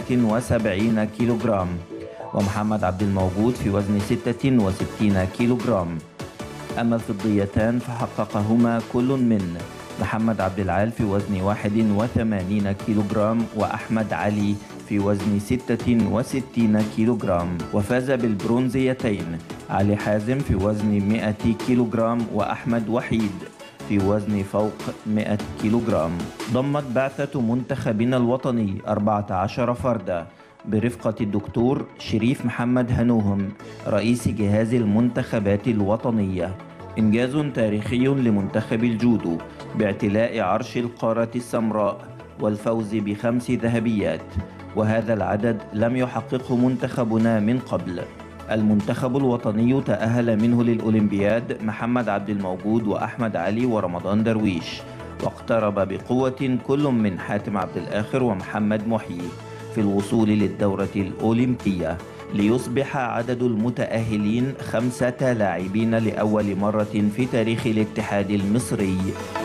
73 كيلو جرام ومحمد عبد الموجود في وزن 66 كيلو جرام أما الفضيتان فحققهما كل من محمد عبد العال في وزن 81 كيلوغرام وأحمد علي في وزن 66 كيلوغرام وفاز بالبرونزيتين علي حازم في وزن 100 كيلوغرام وأحمد وحيد في وزن فوق 100 كيلوغرام ضمت بعثة منتخبنا الوطني 14 فردا برفقة الدكتور شريف محمد هنوهم رئيس جهاز المنتخبات الوطنية إنجاز تاريخي لمنتخب الجودو باعتلاء عرش القارة السمراء والفوز بخمس ذهبيات وهذا العدد لم يحققه منتخبنا من قبل المنتخب الوطني تأهل منه للأولمبياد محمد عبد الموجود وأحمد علي ورمضان درويش واقترب بقوة كل من حاتم عبد الآخر ومحمد محيي في الوصول للدورة الأولمبية ليصبح عدد المتأهلين خمسة لاعبين لأول مرة في تاريخ الاتحاد المصري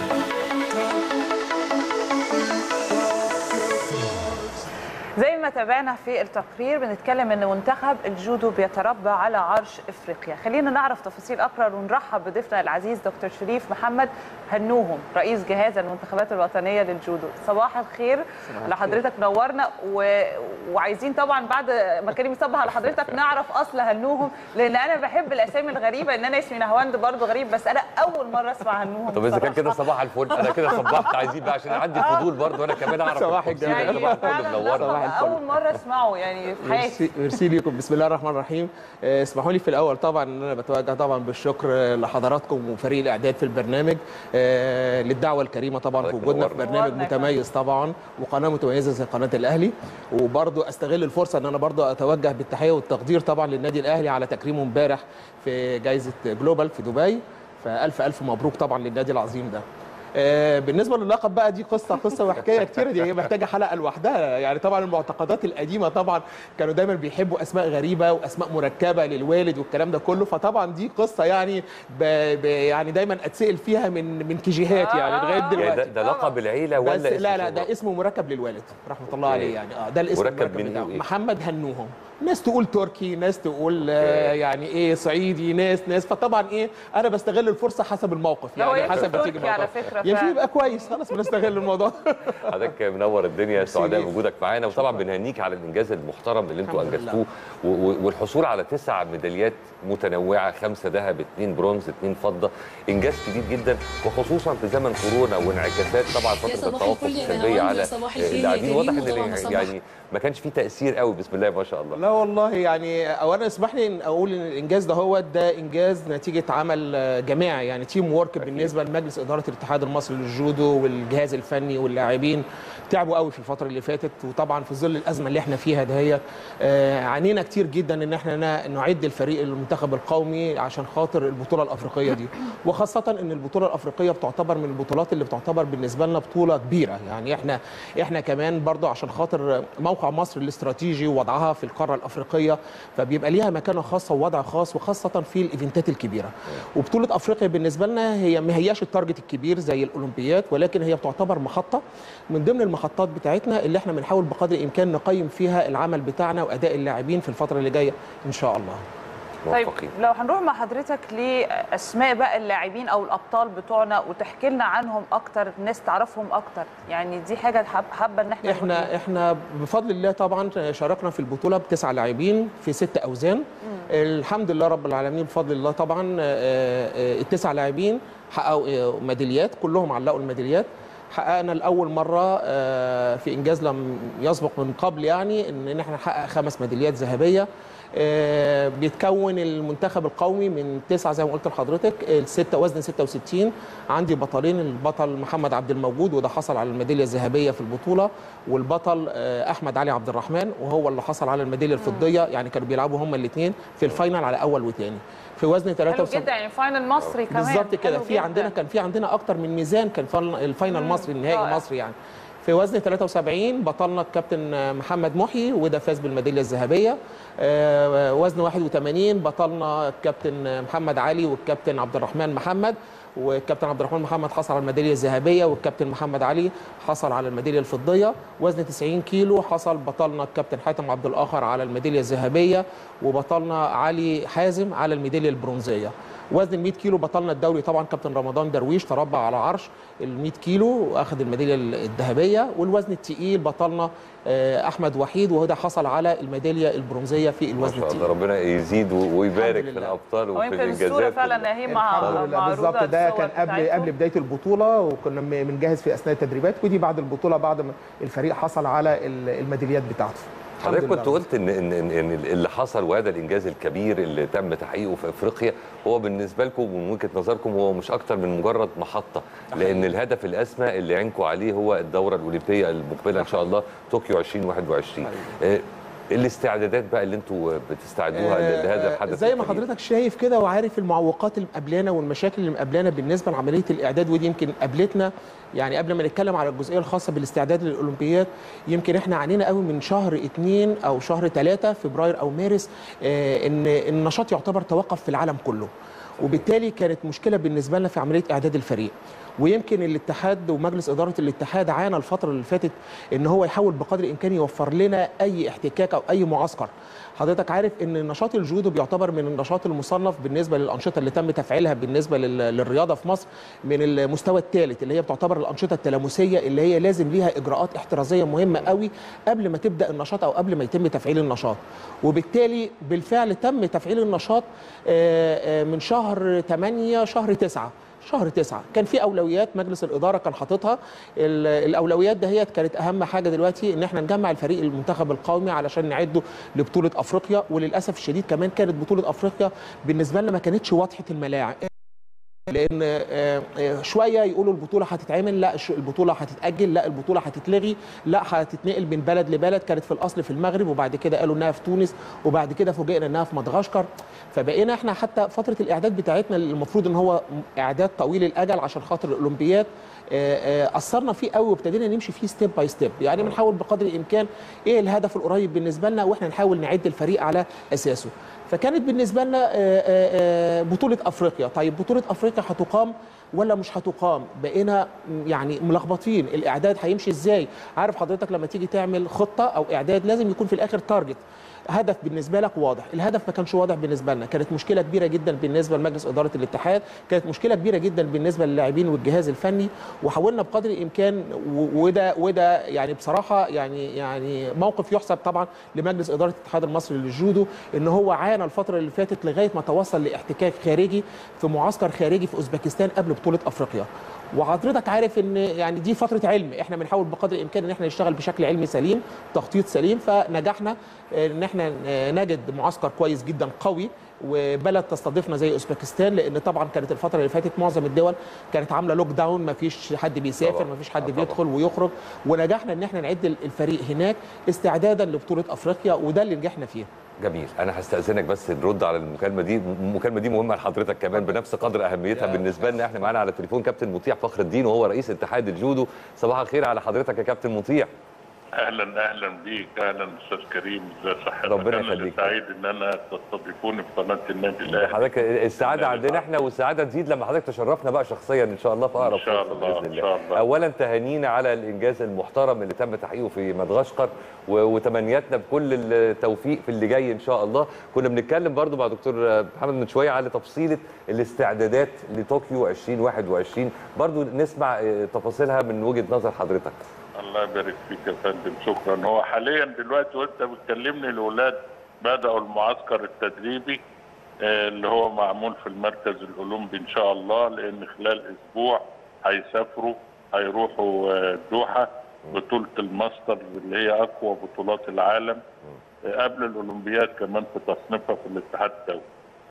زي ما تابعنا في التقرير بنتكلم ان منتخب الجودو بيتربى على عرش افريقيا خلينا نعرف تفاصيل اكثر ونرحب بضيفنا العزيز دكتور شريف محمد هنوهم رئيس جهاز المنتخبات الوطنيه للجودو صباح الخير لحضرتك نورنا و... وعايزين طبعا بعد ما كريم يصبح على حضرتك نعرف اصل هنوهم لان انا بحب الاسامي الغريبه ان انا اسمي نهواند برضو غريب بس انا اول مره اسمع هنوهم طب اذا كان بصراحة. كده صباح الفل انا كده صبحت عايزين بقى عشان عندي فضول برضه انا كمان اعرف صباح التفاصيل. الجمال. صباح الفل فعلا منورنا صباح لقب الفل. اول مره اسمعه يعني في حياتي ميرسي ميرسي ليكم بسم الله الرحمن الرحيم آه، اسمحوا لي في الاول طبعا ان انا بتوجه طبعا بالشكر آه، لحضراتكم وفريق الاعداد في البرنامج آه، للدعوه الكريمه طبعا في الله وجودنا في ينورنا. برنامج نورنا يا فندم. متميز طبعا وقناه متميزه زي قناه الاهلي وبرضو استغل الفرصه ان انا برضو اتوجه بالتحيه والتقدير طبعا للنادي الاهلي على تكريمه امبارح في جائزه جلوبال في دبي فالف الف مبروك طبعا للنادي العظيم ده آه، بالنسبه للقب بقى دي قصه قصه وحكايه كتيره دي هي محتاجه حلقه لوحدها يعني طبعا المعتقدات القديمه طبعا كانوا دايما بيحبوا اسماء غريبه واسماء مركبه للوالد والكلام ده كله فطبعا دي قصه يعني ب... ب... يعني دايما اتسال فيها من من كيجيهات يعني لغايه يعني ده, دلوقتي ده لقب العيله بس ولا اسم لا لا شهرة؟ ده اسمه مركب للوالد رحمه الله عليه يعني اه ده الاسم مركب المركب من بتاعه إيه وإيه؟ محمد هنوهم ناس تقول تركي ناس تقول آه يعني ايه صعيدي ناس ناس فطبعا ايه انا بستغل الفرصه حسب الموقف هو يعني يمكن حسب ما تيجي تركي على الموضوع فكرة يمكن فعلا. يبقى كويس خلاص بنستغل الموضوع حضرتك منور الدنيا سعداء ليك. بوجودك معانا وطبعا بنهنيك على الانجاز المحترم اللي انتوا الحمد لله. انجزتوه و- و- والحصول على تسع ميداليات متنوعه خمسه ذهب اثنين برونز اثنين فضه انجاز كبير جدا وخصوصا في زمن كورونا وانعكاسات طبعا فتره صباح التوقف الفل يا السلبيه نهاوند، على صباح الخير يا اللاعبين واضح كريم، ان وطبعاً صباح يعني ما كانش فيه تاثير قوي بسم الله ما شاء الله لا والله يعني اولا اسمح لي ان اقول ان الانجاز ده هو ده انجاز نتيجه عمل آه، جماعي يعني تيم وورك بالنسبه لمجلس اداره الاتحاد المصري للجودو والجهاز الفني واللاعبين تعبوا قوي في الفتره اللي فاتت وطبعا في ظل الازمه اللي احنا فيها دهيت آه، عانينا كتير جدا ان احنا نا- نعد الفريق المنتخب القومي عشان خاطر البطوله الافريقيه دي وخاصه ان البطوله الافريقيه بتعتبر من البطولات اللي بتعتبر بالنسبه لنا بطوله كبيره يعني احنا احنا كمان برضو عشان خاطر موقع مصر الاستراتيجي ووضعها في القاره الافريقيه فبيبقى ليها مكانه خاصه ووضع خاص وخاصه في الايفنتات الكبيره وبطوله افريقيا بالنسبه لنا هي ما هياش التارجت الكبير زي الاولمبيات ولكن هي بتعتبر محطه من ضمن المحطات بتاعتنا اللي احنا بنحاول بقدر الامكان نقيم فيها العمل بتاعنا واداء اللاعبين في الفتره اللي جايه ان شاء الله طيب موفقين لو هنروح مع حضرتك لاسماء بقى اللاعبين او الابطال بتوعنا وتحكي لنا عنهم اكتر الناس تعرفهم اكتر يعني دي حاجه حاب- حابه ان احنا احنا نقول- احنا بفضل الله طبعا شاركنا في البطوله بتسع لاعبين في ست اوزان الحمد لله رب العالمين بفضل الله طبعا آه، آه، التسع لاعبين حققوا آه، ميداليات كلهم علقوا الميداليات حققنا لاول مره آه، في انجاز لم يسبق من قبل يعني ان إن احنا نحقق خمس ميداليات ذهبيه آه، بيتكون المنتخب القومي من تسعه زي ما قلت لحضرتك السته وزن 66 عندي بطلين البطل محمد عبد الموجود وده حصل على الميداليه الذهبيه في البطوله والبطل آه، احمد علي عبد الرحمن وهو اللي حصل على الميداليه الفضيه يعني كانوا بيلعبوا هما الاثنين في الفاينل على اول وثاني في وزن حلو 73 جدا يعني فاينل مصري كمان بالظبط كده حلو في جداً. عندنا كان في عندنا اكتر من ميزان كان فال- الفاينل مصري النهائي رائع. مصري يعني في وزن 73 بطلنا الكابتن محمد محي وده فاز بالميداليه الذهبيه آه، وزن 81 بطلنا الكابتن محمد علي والكابتن عبد الرحمن محمد والكابتن عبد الرحمن محمد حصل على الميداليه الذهبيه والكابتن محمد علي حصل على الميداليه الفضيه وزن 90 كيلو حصل بطلنا الكابتن حاتم عبد الاخر على الميداليه الذهبيه وبطلنا علي حازم على الميداليه البرونزيه وزن ال 100 كيلو بطلنا الدوري طبعا كابتن رمضان درويش تربع على عرش ال 100 كيلو واخذ الميداليه الذهبيه والوزن الثقيل بطلنا آه، احمد وحيد وهو ده حصل على الميداليه البرونزيه في ما الوزن شاء الله الثقيل ربنا يزيد و- ويبارك الحمد في لله. الابطال هو وفي يمكن الانجازات الصوره فعلا كلها. اهي مع الحمد لله معروضه بالظبط ده الصور كان قبل بتاعتكم. قبل بدايه البطوله وكنا م- بنجهز في اثناء التدريبات ودي بعد البطوله بعد ما الفريق حصل على ال- الميداليات بتاعته الحمد حضرتك لله. كنت قلت ان ان ان إن اللي حصل وهذا الانجاز الكبير اللي تم تحقيقه في افريقيا هو بالنسبه لكم ومن وجهه نظركم هو مش اكتر من مجرد محطه لان الهدف الاسمى اللي عينكم عليه هو الدوره الاولمبيه المقبله ان شاء الله طوكيو 2021 آه، الاستعدادات بقى اللي انتوا بتستعدوها آه، لهذا الحدث زي ما الكبير. حضرتك شايف كده وعارف المعوقات اللي مقابلانا والمشاكل اللي مقابلانا بالنسبه لعمليه الاعداد ودي يمكن قابلتنا يعني قبل ما نتكلم على الجزئيه الخاصه بالاستعداد للاولمبياد يمكن احنا عانينا قوي من شهر اثنين او شهر ثلاثه فبراير او مارس آه، ان النشاط يعتبر توقف في العالم كله وبالتالي كانت مشكله بالنسبه لنا في عمليه اعداد الفريق ويمكن الاتحاد ومجلس اداره الاتحاد عانى الفتره اللي فاتت ان هو يحاول بقدر الامكان يوفر لنا اي احتكاك او اي معسكر حضرتك عارف ان نشاط الجودو بيعتبر من النشاط المصنف بالنسبه للانشطه اللي تم تفعيلها بالنسبه لل- للرياضه في مصر من المستوى الثالث اللي هي بتعتبر الانشطه التلامسيه اللي هي لازم ليها اجراءات احترازيه مهمه قوي قبل ما تبدا النشاط او قبل ما يتم تفعيل النشاط وبالتالي بالفعل تم تفعيل النشاط آه، آه، من شهر 8 شهر 9 شهر تسعة كان في اولويات مجلس الاداره كان حاططها ال- الاولويات دهيت كانت اهم حاجه دلوقتي ان احنا نجمع الفريق المنتخب القومي علشان نعده لبطوله افريقيا وللاسف الشديد كمان كانت بطوله افريقيا بالنسبه لنا ما كانتش واضحه الملاعب لان آه، آه، شويه يقولوا البطوله هتتعمل لا الش- البطوله هتتاجل لا البطوله هتتلغي لا هتتنقل من بلد لبلد كانت في الاصل في المغرب وبعد كده قالوا انها في تونس وبعد كده فوجئنا انها في مدغشقر فبقينا احنا حتى فتره الاعداد بتاعتنا اللي المفروض ان هو اعداد طويل الاجل عشان خاطر الاولمبياد آه، آه، اثرنا فيه قوي وابتدينا نمشي فيه ستيب باي ستيب يعني بنحاول بقدر الامكان ايه الهدف القريب بالنسبه لنا واحنا نحاول نعد الفريق على اساسه فكانت بالنسبه لنا آه، آه، آه، بطوله افريقيا طيب بطوله افريقيا هتقام ولا مش هتقام بقينا م- يعني ملخبطين الاعداد هيمشي ازاي عارف حضرتك لما تيجي تعمل خطه او اعداد لازم يكون في الاخر تارجت هدف بالنسبه لك واضح الهدف ما كانش واضح بالنسبه لنا كانت مشكله كبيره جدا بالنسبه لمجلس اداره الاتحاد كانت مشكله كبيره جدا بالنسبه للاعبين والجهاز الفني وحاولنا بقدر الامكان و- وده وده يعني بصراحه يعني يعني موقف يحسب طبعا لمجلس اداره الاتحاد المصري للجودو ان هو عانى الفتره اللي فاتت لغايه ما توصل لاحتكاك خارجي في معسكر خارجي في اوزبكستان قبل بطوله افريقيا وحضرتك عارف ان يعني دي فتره علم احنا بنحاول بقدر الامكان ان احنا نشتغل بشكل علمي سليم تخطيط سليم فنجحنا ان احنا نجد معسكر كويس جدا قوي وبلد تستضيفنا زي اوزبكستان لان طبعا كانت الفتره اللي فاتت معظم الدول كانت عامله لوك داون ما فيش حد بيسافر طبعاً. ما فيش آه حد طبعاً. بيدخل ويخرج ونجحنا ان احنا نعد الفريق هناك استعدادا لبطوله افريقيا وده اللي نجحنا فيه جميل انا هستاذنك بس نرد على المكالمه دي المكالمه دي مهمه لحضرتك كمان بنفس قدر اهميتها يا بالنسبه لنا احنا معانا على التليفون كابتن مطيع فخر الدين وهو رئيس اتحاد الجودو صباح الخير على حضرتك يا كابتن مطيع اهلا اهلا بيك اهلا استاذ كريم ازي صحتك ربنا انا يخليك. سعيد ان انا تستضيفوني في قناه النادي الاهلي حضرتك السعاده عندنا احنا والسعاده تزيد لما حضرتك تشرفنا بقى شخصيا ان شاء الله في اقرب إن شاء فرصة الله، باذن إن شاء الله. اولا تهانينا على الانجاز المحترم اللي تم تحقيقه في مدغشقر و- وتمنياتنا بكل التوفيق في اللي جاي ان شاء الله كنا بنتكلم برضو مع دكتور محمد من شويه على تفصيله الاستعدادات لطوكيو 2021 برضو نسمع اه، تفاصيلها من وجهه نظر حضرتك الله يبارك فيك يا فندم شكرا هو حاليا دلوقتي وانت بتكلمني الاولاد بداوا المعسكر التدريبي آه، اللي هو معمول في المركز الاولمبي ان شاء الله لان خلال اسبوع هيسافروا هيروحوا آه، الدوحه بطوله الماستر اللي هي اقوى بطولات العالم آه، قبل الاولمبياد كمان في تصنيفها في الاتحاد الدولي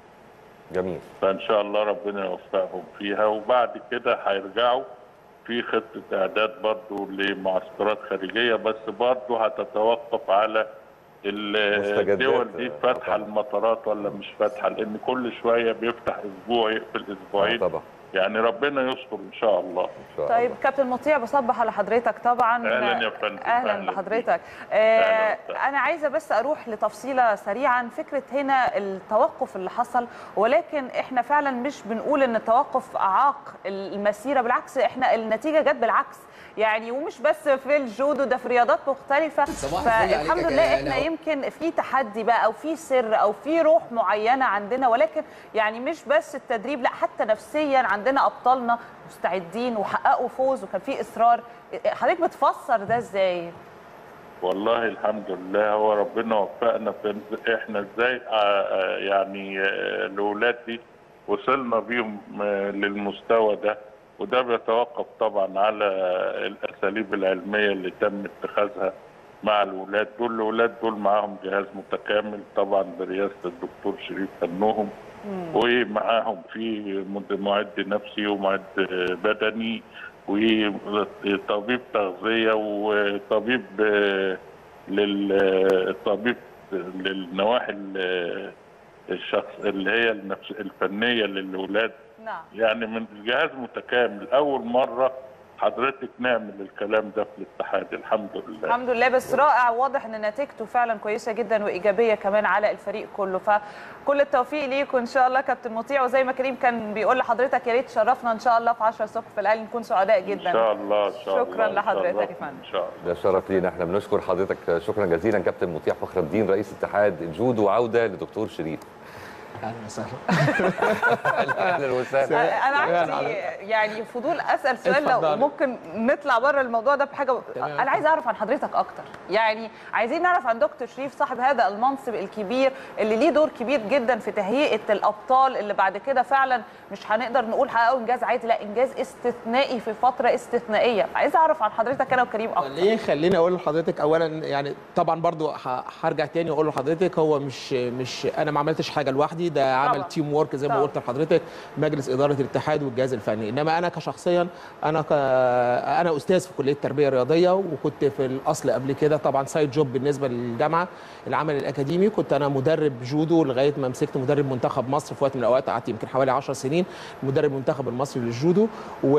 جميل فان شاء الله ربنا يوفقهم فيها وبعد كده هيرجعوا في خطه اعداد برضو لمعسكرات خارجيه بس برضو هتتوقف على ال- مستجدات، الدول دي آه، فاتحه طبعاً. المطارات ولا مش فاتحه لان كل شويه بيفتح اسبوع يقفل آه، اسبوعين طبعا يعني ربنا يستر ان شاء الله طيب كابتن مطيع بصبح على حضرتك طبعا أهلاً يا فندم. اهلا أهلاً بحضرتك آه أهلاً وسهلاً. انا عايزه بس اروح لتفصيله سريعا فكره هنا التوقف اللي حصل ولكن احنا فعلا مش بنقول ان التوقف اعاق المسيره بالعكس احنا النتيجه جت بالعكس يعني ومش بس في الجودو ده في رياضات مختلفه صباح الفل عليك فالحمد يا لله كيان. احنا يمكن في تحدي بقى او في سر او في روح معينه عندنا ولكن يعني مش بس التدريب لا حتى نفسيا عندنا ابطالنا مستعدين وحققوا فوز وكان في اصرار حضرتك بتفسر ده ازاي؟ والله الحمد لله هو ربنا وفقنا في إن- احنا ازاي آه، آه، يعني آه، الاولاد دي وصلنا بيهم آه، للمستوى ده وده بيتوقف طبعا على الاساليب العلميه اللي تم اتخاذها مع الاولاد دول الاولاد دول معاهم جهاز متكامل طبعا برئاسه الدكتور شريف فنوهم ومعاهم في مد- معد نفسي ومعد بدني وطبيب تغذيه وطبيب آه، للطبيب للنواحي ال- الشخص اللي هي النفس الفنيه للاولاد نعم يعني من جهاز متكامل اول مره حضرتك نعمل الكلام ده في الاتحاد الحمد لله الحمد لله بس رائع واضح ان نتيجته فعلا كويسه جدا وايجابيه كمان على الفريق كله فكل التوفيق ليكم ان شاء الله كابتن مطيع وزي ما كريم كان بيقول لحضرتك يا ريت تشرفنا ان شاء الله في 10 الصبح في الاهلي نكون سعداء جدا ان شاء الله ان شاء الله شكراً إن شاء لحضرتك الله. يا فندم. ان شاء الله ده شرف لينا احنا بنشكر حضرتك شكرا جزيلا كابتن مطيع فخر الدين رئيس اتحاد الجودو وعوده لدكتور شريف اهلا وسهلا اهلا وسهلا انا عندي يعني فضول اسال سؤال لو اتفضلي. ممكن نطلع بره الموضوع ده بحاجه تمام. انا عايز اعرف عن حضرتك اكتر يعني عايزين نعرف عن دكتور شريف صاحب هذا المنصب الكبير اللي ليه دور كبير جدا في تهيئه الابطال اللي بعد كده فعلا مش هنقدر نقول حققوا انجاز عادي لا انجاز استثنائي في فتره استثنائيه عايز اعرف عن حضرتك انا وكريم اكتر ليه خليني اقول لحضرتك اولا يعني طبعا برضو ه- هرجع تاني واقول لحضرتك هو مش مش انا ما عملتش حاجه لوحدي ده عمل طبعاً. تيم وورك زي ما طبعاً. قلت لحضرتك مجلس اداره الاتحاد والجهاز الفني انما انا كشخصيا انا ك... انا استاذ في كليه التربيه الرياضيه وكنت في الاصل قبل كده طبعا سايد جوب بالنسبه للجامعه العمل الاكاديمي كنت انا مدرب جودو لغايه ما مسكت مدرب منتخب مصر في وقت من الاوقات قعدت يمكن حوالي 10 سنين مدرب المنتخب المصري للجودو و...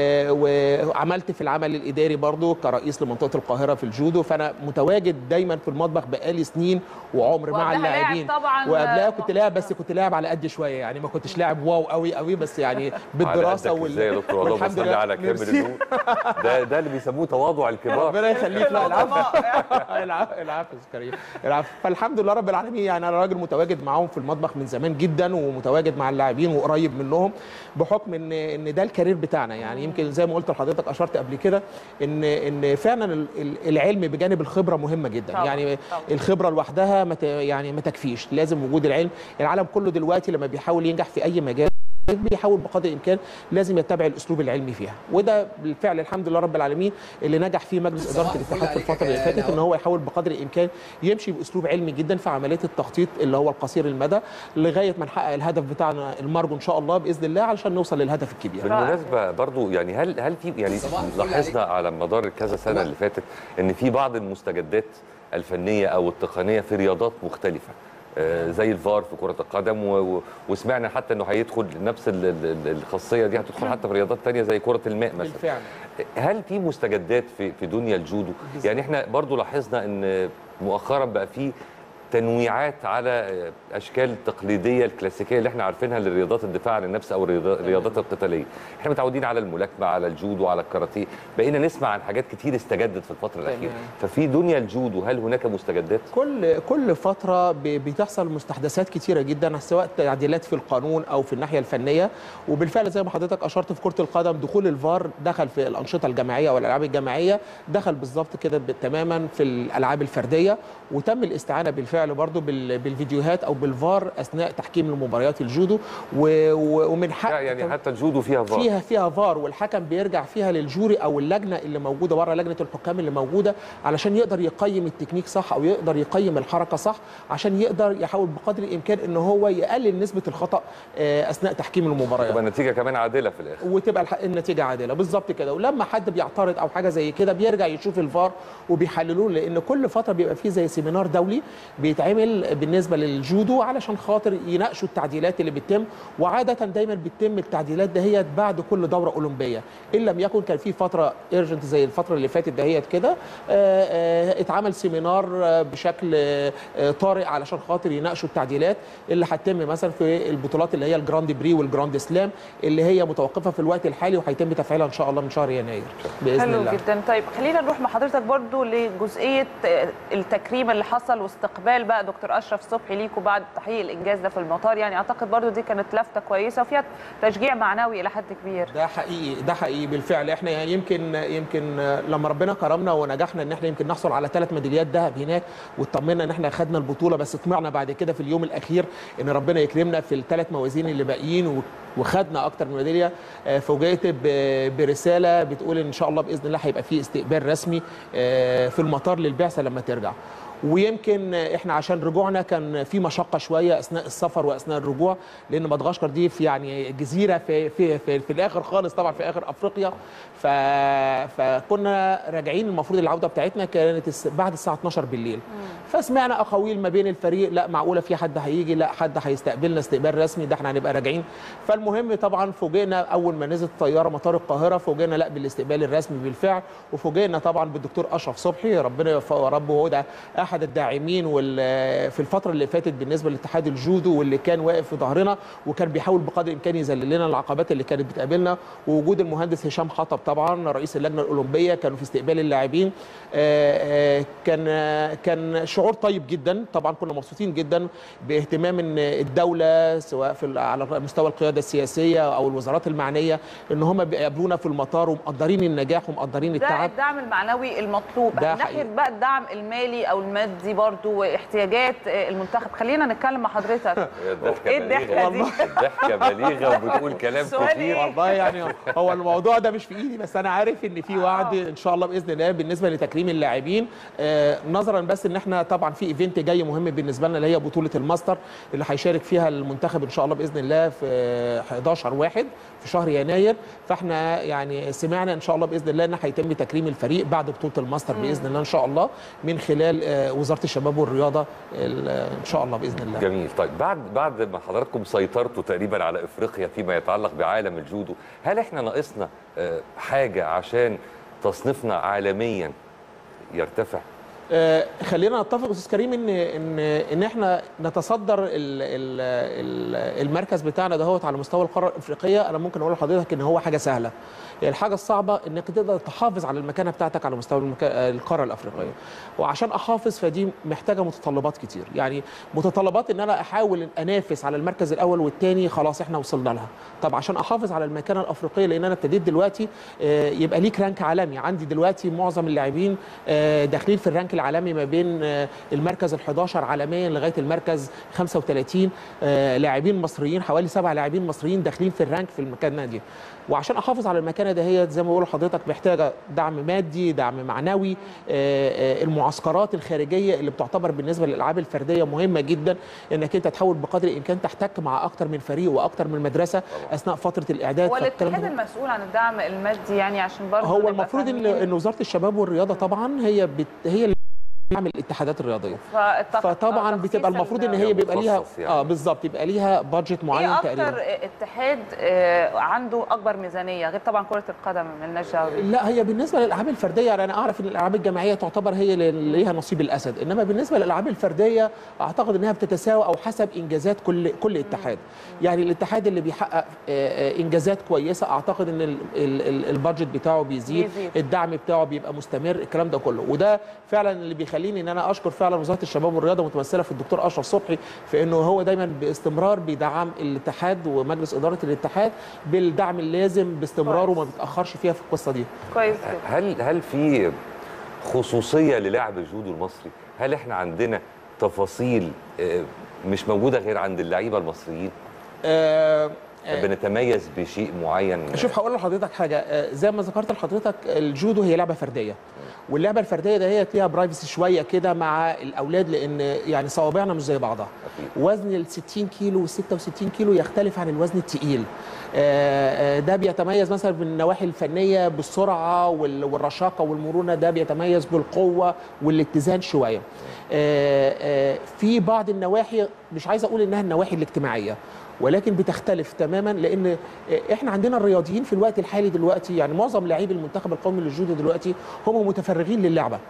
وعملت في العمل الاداري برضو كرئيس لمنطقه القاهره في الجودو فانا متواجد دايما في المطبخ بقالي سنين وعمر مع وقبلها لاعب اللاعبين طبعاً وقبلها كنت لاعب بس كنت لاعب على قد شويه يعني ما كنتش لاعب واو قوي قوي بس يعني بالدراسه على قدك ازاي يا دكتور والله والحمد بصلي لله على كامل ميرسي. النور ده ده اللي بيسموه تواضع الكبار ربنا يخليك لا العفو العفو العفو يا كريم العفو فالحمد لله رب العالمين يعني انا راجل متواجد معاهم في المطبخ من زمان جدا ومتواجد مع اللاعبين وقريب منهم بحكم ان ان ده الكارير بتاعنا يعني يمكن زي ما قلت لحضرتك اشرت قبل كده ان ان فعلا ال- ال- العلم بجانب الخبره مهمه جدا طبعاً، يعني طبعاً. الخبره لوحدها ما ت- يعني ما تكفيش لازم وجود العلم العالم كله دلوقتي لما بيحاول ينجح في اي مجال بيحاول بقدر الامكان لازم يتبع الاسلوب العلمي فيها وده بالفعل الحمد لله رب العالمين اللي نجح فيه مجلس صباح اداره الفل الاتحاد في عليك الفتره اللي يا فاتت ان نهار. هو يحاول بقدر الامكان يمشي باسلوب علمي جدا في عمليه التخطيط اللي هو القصير المدى لغايه ما نحقق الهدف بتاعنا المرجو ان شاء الله باذن الله علشان نوصل للهدف الكبير بالمناسبه برضو يعني هل هل في يعني صباح الفل لاحظنا على مدار كذا سنه اللي فاتت ان في بعض المستجدات الفنيه او التقنيه في رياضات مختلفه آه، زي الفار في كره القدم و... و... وسمعنا حتى انه هيدخل نفس ال... ال- ال- الخاصيه دي هتدخل حتى في رياضات تانية زي كره الماء مثلا بالفعل هل في مستجدات في في دنيا الجودو يعني احنا برضو لاحظنا ان مؤخرا بقى في تنويعات على اشكال تقليديه الكلاسيكيه اللي احنا عارفينها للرياضات الدفاع عن النفس او الرياض- الرياضات القتاليه احنا متعودين على الملاكمه على الجودو على الكاراتيه بقينا نسمع عن حاجات كتير استجدت في الفتره الاخيره ففي دنيا الجودو هل هناك مستجدات كل كل فتره ب- بتحصل مستحدثات كتيره جدا سواء تعديلات في القانون او في الناحيه الفنيه وبالفعل زي ما حضرتك اشرت في كره القدم دخول الفار دخل في الانشطه الجماعيه والالعاب الجماعيه دخل بالظبط كده ب- تماما في الالعاب الفرديه وتم الاستعانه بالفعل برضو بال- بالفيديوهات او بالفار اثناء تحكيم المباريات الجودو و- و- ومن حق يعني حتى الجودو فيها فار فيها فيها فار والحكم بيرجع فيها للجوري او اللجنه اللي موجوده بره لجنه الحكام اللي موجوده علشان يقدر يقيم التكنيك صح او يقدر يقيم الحركه صح عشان يقدر يحاول بقدر الامكان ان هو يقلل نسبه الخطا آه، اثناء تحكيم المباريات تبقى النتيجه كمان عادله في الاخر وتبقى الح- النتيجه عادله بالظبط كده ولما حد بيعترض او حاجه زي كده بيرجع يشوف الفار وبيحللوه لان كل فتره بيبقى فيه زي سيمينار دولي بيتعمل بالنسبه للجودو علشان خاطر يناقشوا التعديلات اللي بتتم وعاده دايما بتتم التعديلات دهيت بعد كل دوره اولمبيه ان لم يكن كان في فتره ايرجنت زي الفتره اللي فاتت دهيت كده آه، آه، اتعمل سيمينار آه، بشكل آه، آه، طارئ علشان خاطر يناقشوا التعديلات اللي هتتم مثلا في البطولات اللي هي الجراند بري والجراند سلام اللي هي متوقفه في الوقت الحالي وهيتم تفعيلها ان شاء الله من شهر يناير باذن حلو الله جدا طيب خلينا نروح مع حضرتك برضو لجزئيه آه، التكريم اللي حصل واستقبال بقى دكتور اشرف صبحي ليكوا بعد تحقيق الانجاز ده في المطار يعني اعتقد برضو دي كانت لفته كويسه وفيها تشجيع معنوي الى حد كبير ده حقيقي ده حقيقي بالفعل احنا يعني يمكن يمكن لما ربنا كرمنا ونجحنا ان احنا يمكن نحصل على ثلاث ميداليات ذهب هناك واطمنا ان احنا خدنا البطوله بس طمعنا بعد كده في اليوم الاخير ان ربنا يكرمنا في الثلاث موازين اللي باقيين و- وخدنا اكتر من ميداليه آه، فوجئت ب- برساله بتقول ان شاء الله باذن الله هيبقى في استقبال رسمي آه، في المطار للبعثه لما ترجع ويمكن احنا عشان رجوعنا كان في مشقه شويه اثناء السفر واثناء الرجوع لان مدغشقر دي في يعني جزيره في في في, في الاخر خالص طبعا في اخر افريقيا ف فكنا راجعين المفروض العوده بتاعتنا كانت الس- بعد الساعه 12 بالليل فسمعنا اقاويل ما بين الفريق لا معقوله في حد هيجي لا حد هيستقبلنا استقبال رسمي ده احنا هنبقى راجعين فالمهم طبعا فوجئنا اول ما نزلت الطياره مطار القاهره فوجئنا لا بالاستقبال الرسمي بالفعل وفوجئنا طبعا بالدكتور اشرف صبحي ربنا يوفقه يا رب وهو ده احد الداعمين وال- في الفتره اللي فاتت بالنسبه لاتحاد الجودو واللي كان واقف في ظهرنا وكان بيحاول بقدر الامكان يذلل لنا العقبات اللي كانت بتقابلنا ووجود المهندس هشام حطب طبعا رئيس اللجنه الاولمبيه كانوا في استقبال اللاعبين آه، آه، كان كان شعور طيب جدا طبعا كنا مبسوطين جدا باهتمام ان الدوله سواء في ال- على مستوى القياده السياسيه او الوزارات المعنيه ان هم بيقابلونا في المطار ومقدرين النجاح ومقدرين ده التعب الدعم المعنوي المطلوب ده من ناحيه حقيقي. بقى الدعم المالي او المادي برضو واحتياجات آه، المنتخب خلينا نتكلم مع حضرتك الضحكه ايه الضحكه دي الضحكه بليغه وبتقول كلام سؤال كتير إيه؟ والله يعني هو الموضوع ده مش في ايدي بس انا عارف ان في وعد ان شاء الله باذن الله بالنسبه لتكريم اللاعبين آه، نظرا بس ان احنا طبعا في ايفنت جاي مهم بالنسبه لنا اللي هي بطوله الماستر اللي هيشارك فيها المنتخب ان شاء الله باذن الله في آه، 11 واحد في شهر يناير فاحنا يعني سمعنا ان شاء الله باذن الله ان هيتم تكريم الفريق بعد بطوله الماستر باذن الله ان شاء الله من خلال آه، وزاره الشباب والرياضه ال- ان شاء الله باذن الله جميل طيب بعد بعد ما حضراتكم سيطرتوا تقريبا على افريقيا فيما يتعلق بعالم الجودو هل احنا ناقصنا آه، حاجه عشان تصنيفنا عالميا يرتفع آه، خلينا نتفق استاذ كريم ان ان ان احنا نتصدر ال ال ال المركز بتاعنا دهوت على مستوى القاره الافريقيه انا ممكن اقول لحضرتك ان هو حاجه سهله يعني الحاجه الصعبه انك تقدر تحافظ على المكانه بتاعتك على مستوى المكا... القاره الافريقيه وعشان احافظ فدي محتاجه متطلبات كتير يعني متطلبات ان انا احاول انافس على المركز الاول والثاني خلاص احنا وصلنا لها طب عشان احافظ على المكانه الافريقيه لان انا ابتديت دلوقتي آه، يبقى ليك رانك عالمي عندي دلوقتي معظم اللاعبين آه، داخلين في الرانك العالمي ما بين آه، المركز ال11 عالميا لغايه المركز 35 آه، لاعبين مصريين حوالي سبع لاعبين مصريين داخلين في الرانك في المكانه دي وعشان احافظ على المكانه دهيت زي ما بقول لحضرتك محتاجه دعم مادي دعم معنوي آه، آه، المعسكرات الخارجيه اللي بتعتبر بالنسبه للالعاب الفرديه مهمه جدا انك انت تحاول بقدر الامكان تحتك مع اكتر من فريق واكتر من مدرسه اثناء فتره الاعداد هو فالكلام الاتحاد ده- المسؤول عن الدعم المادي يعني عشان برضه هو نبقى المفروض ان فاهمين. ان وزاره الشباب والرياضه طبعا هي بت... هي اللي بتعمل الاتحادات الرياضيه فالتق- فطبعا آه، بتبقى تخصيص المفروض ان ال- هي بيبقى ليها مخصص يعني. اه بالظبط يبقى ليها بادجت معين ايه تقريبا اكتر اتحاد آه، عنده اكبر ميزانيه غير طبعا كره القدم مالناش دعوه بيه. لا هي بالنسبه للالعاب الفرديه يعني انا اعرف ان الالعاب الجماعيه تعتبر هي اللي ليها نصيب الاسد انما بالنسبه للالعاب الفرديه اعتقد انها بتتساوى او حسب انجازات كل كل اتحاد يعني الاتحاد اللي بيحقق آه، آه، انجازات كويسه اعتقد ان ال- ال- ال- البادجت بتاعه بيزيد بيزيد. الدعم بتاعه بيبقى مستمر الكلام ده كله وده فعلا اللي بيخليني ان انا اشكر فعلا وزاره الشباب والرياضه متمثله في الدكتور اشرف صبحي في انه هو دايما باستمرار بيدعم الاتحاد ومجلس اداره الاتحاد بالدعم اللازم باستمرار وما بيتاخرش فيها في القصه دي كويس جدا هل هل في خصوصيه للاعب الجودو المصري هل احنا عندنا تفاصيل آه، مش موجوده غير عند اللعيبه المصريين آه، آه، بنتميز بشيء معين شوف هقول لحضرتك حاجه آه، زي ما ذكرت لحضرتك الجودو هي لعبه فرديه واللعبه الفرديه دهيت فيها برايفسي شويه كده مع الاولاد لان يعني صوابعنا مش زي بعضها وزن ال 60 كيلو وال 66 كيلو يختلف عن الوزن الثقيل آه، آه، ده بيتميز مثلا بالنواحي الفنيه بالسرعه وال- والرشاقه والمرونه ده بيتميز بالقوه والاتزان شويه آه، آه، في بعض النواحي مش عايز اقول انها النواحي الاجتماعيه ولكن بتختلف تماما لان احنا عندنا الرياضيين في الوقت الحالي دلوقتي يعني معظم لاعبي المنتخب القومي للجودو دلوقتي هم متفرغين للعبه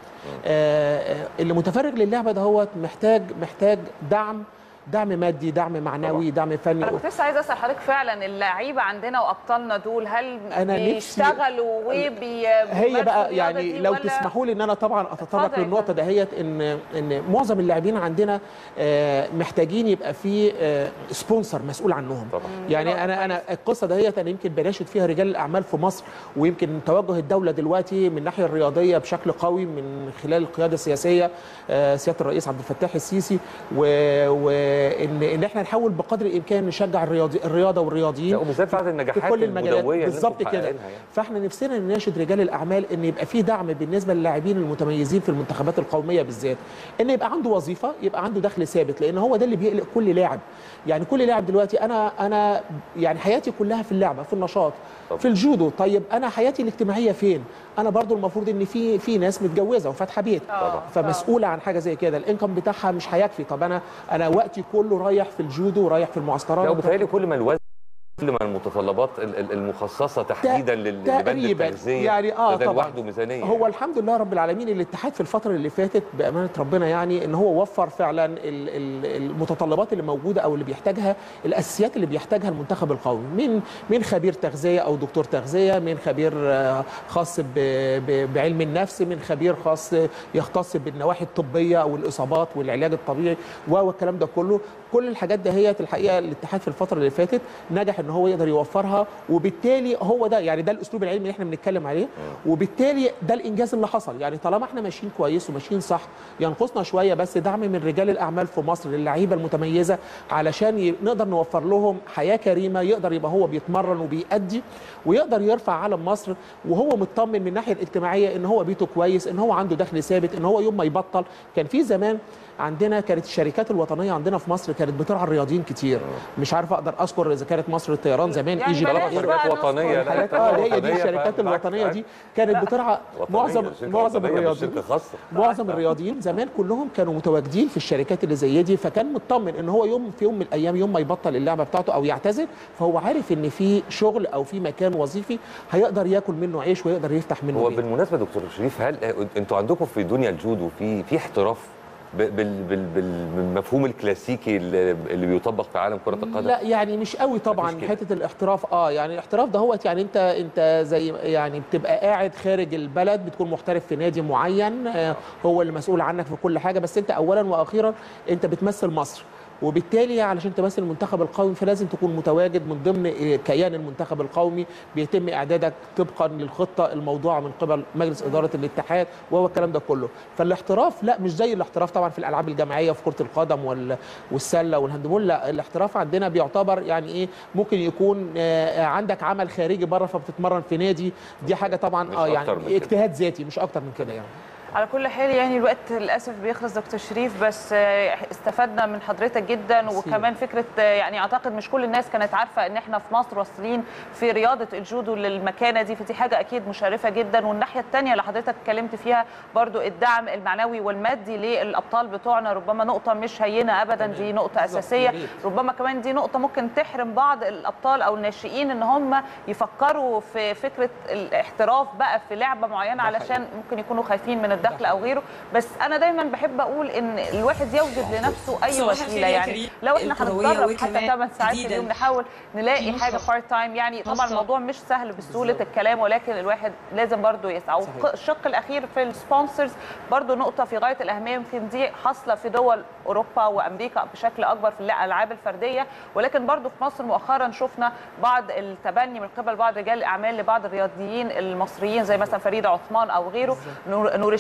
آه، آه، اللي متفرغ للعبه ده هو محتاج محتاج دعم دعم مادي دعم معنوي دعم فني انا كنت لسه عايزه اسال حضرتك فعلا اللعيبه عندنا وابطالنا دول هل أنا نفسي- بيشتغلوا وبي هي بقى الرياضة يعني دي لو ولا- تسمحوا لي ان انا طبعا اتطرق اتفضل يا للنقطه دهيت ان ان معظم اللاعبين عندنا آه، محتاجين يبقى في آه، سبونسر مسؤول عنهم طبعا. يعني انا انا القصه دهيت انا يمكن بناشد فيها رجال الاعمال في مصر ويمكن توجه الدوله دلوقتي من الناحيه الرياضيه بشكل قوي من خلال القياده السياسيه آه، سياده الرئيس عبد الفتاح السيسي و- وان ان احنا نحاول بقدر الامكان نشجع الرياضي الرياضه والرياضيين لا، وبالذات بعد النجاحات في كل المجالات المدوية اللي بالظبط انتم كده محققينها يعني. فاحنا نفسنا نناشد رجال الاعمال ان يبقى في دعم بالنسبه للاعبين المتميزين في المنتخبات القوميه بالذات ان يبقى عنده وظيفه يبقى عنده دخل ثابت لان هو ده اللي بيقلق كل لاعب يعني كل لاعب دلوقتي انا انا يعني حياتي كلها في اللعبه في النشاط طبعا. في الجودو طيب انا حياتي الاجتماعيه فين انا برضو المفروض ان في في ناس متجوزه وفاتحه بيت طبعا. فمسؤوله عن حاجه زي كده الانكم بتاعها مش هيكفي طب انا انا وقتي كله رايح في الجودو ورايح في المعسكرات لا وبالتالي كل ما الوزن كل ما المتطلبات ال- ال- المخصصه تحديدا لل- لبند تقريبا التغذيه يعني اه ده طبعا لوحده ميزانيه هو الحمد لله رب العالمين الاتحاد في الفتره اللي فاتت بامانه ربنا يعني ان هو وفر فعلا ال- ال- المتطلبات اللي موجوده او اللي بيحتاجها الاساسيات اللي بيحتاجها المنتخب القومي من من خبير تغذيه او دكتور تغذيه من خبير آه، خاص ب- ب- بعلم النفس من خبير خاص يختص بالنواحي الطبيه او الاصابات والعلاج الطبيعي والكلام ده كله كل الحاجات دهيت الحقيقه الاتحاد في الفتره اللي فاتت نجح ان هو يقدر يوفرها وبالتالي هو ده يعني ده الاسلوب العلمي اللي احنا بنتكلم عليه وبالتالي ده الانجاز اللي حصل يعني طالما احنا ماشيين كويس وماشيين صح ينقصنا شويه بس دعم من رجال الاعمال في مصر للعيبه المتميزه علشان ي- نقدر نوفر لهم حياه كريمه يقدر يبقى هو بيتمرن وبيأدي ويقدر يرفع علم مصر وهو مطمن من الناحيه الاجتماعيه ان هو بيته كويس ان هو عنده دخل ثابت ان هو يوم ما يبطل كان في زمان عندنا كانت الشركات الوطنيه عندنا في مصر كانت بترعى الرياضيين كتير مش عارف اقدر اذكر اذا كانت مصر الطيران زمان يعني ايجيبت بلاش غيره. بقى شركات وطنيه لا الحاجات شركات اه اللي هي دي وطنية، الشركات فبالعكس الوطنيه عادي. دي كانت بترعى وطنية، معظم شركة معظم وطنية مش الرياضيين شركه خاصه معظم الرياضيين زمان كلهم كانوا متواجدين في الشركات اللي زي دي فكان مطمن ان هو يوم في يوم من الايام يوم ما يبطل اللعبه بتاعته او يعتزل فهو عارف ان في شغل او في مكان وظيفي هيقدر ياكل منه عيش ويقدر يفتح منه هو بيت. بالمناسبه دكتور شريف هل انتوا عندكم في دنيا الجودو في في احتراف ب- بال- بال- بال- بالمفهوم الكلاسيكي اللي اللي بيطبق في عالم كره القدم لا يعني مش قوي طبعا مفيش كده. حته الاحتراف اه يعني الاحتراف ده هو يعني انت انت زي يعني بتبقى قاعد خارج البلد بتكون محترف في نادي معين آه هو اللي مسؤول عنك في كل حاجه بس انت اولا واخيرا انت بتمثل مصر وبالتالي علشان تمثل المنتخب القومي فلازم تكون متواجد من ضمن آه، كيان المنتخب القومي بيتم اعدادك طبقا للخطه الموضوعه من قبل مجلس اداره الاتحاد وهو الكلام ده كله فالاحتراف لا مش زي الاحتراف طبعا في الالعاب الجماعيه في كره القدم وال- والسله والهاندبول لا الاحتراف عندنا بيعتبر يعني ايه ممكن يكون آه، عندك عمل خارجي بره فبتتمرن في نادي دي حاجه طبعا مش اه أكتر يعني من كده. اجتهاد ذاتي مش اكتر من كده يعني على كل حال يعني الوقت للاسف بيخلص دكتور شريف بس آه، استفدنا من حضرتك جدا وكمان فكره آه، يعني اعتقد مش كل الناس كانت عارفه ان احنا في مصر واصلين في رياضه الجودو للمكانه دي فدي حاجه اكيد مشرفه جدا والناحيه الثانيه اللي حضرتك اتكلمت فيها برضو الدعم المعنوي والمادي للابطال بتوعنا ربما نقطه مش هينه ابدا دي نقطه بالظبط، اساسيه يا ريت. ربما كمان دي نقطة ممكن تحرم بعض الأبطال أو الناشئين إن هم يفكروا في فكرة الاحتراف بقى في لعبة معينة علشان ممكن يكونوا خايفين من الدخل أو غيره بس أنا دايما بحب أقول إن الواحد يوجد لنفسه أي صباح الخير وسيلة يا يعني كريم. لو إحنا الكروية هنتدرب حتى وكمان 8 ساعات في جديداً. اليوم نحاول نلاقي نشط. حاجة بارت تايم يعني طبعا نشط. الموضوع مش سهل بسهولة الكلام ولكن الواحد لازم برضو يسعى صحيح. والشق الأخير في السبونسرز برضو نقطة في غاية الأهمية يمكن دي حاصلة في دول أوروبا وأمريكا بشكل أكبر في الألعاب الفردية ولكن برضو في مصر مؤخرا شفنا بعض التبني من قبل بعض رجال الأعمال لبعض الرياضيين المصريين زي مثلا فريدة عثمان أو غيره نور, نور الشريف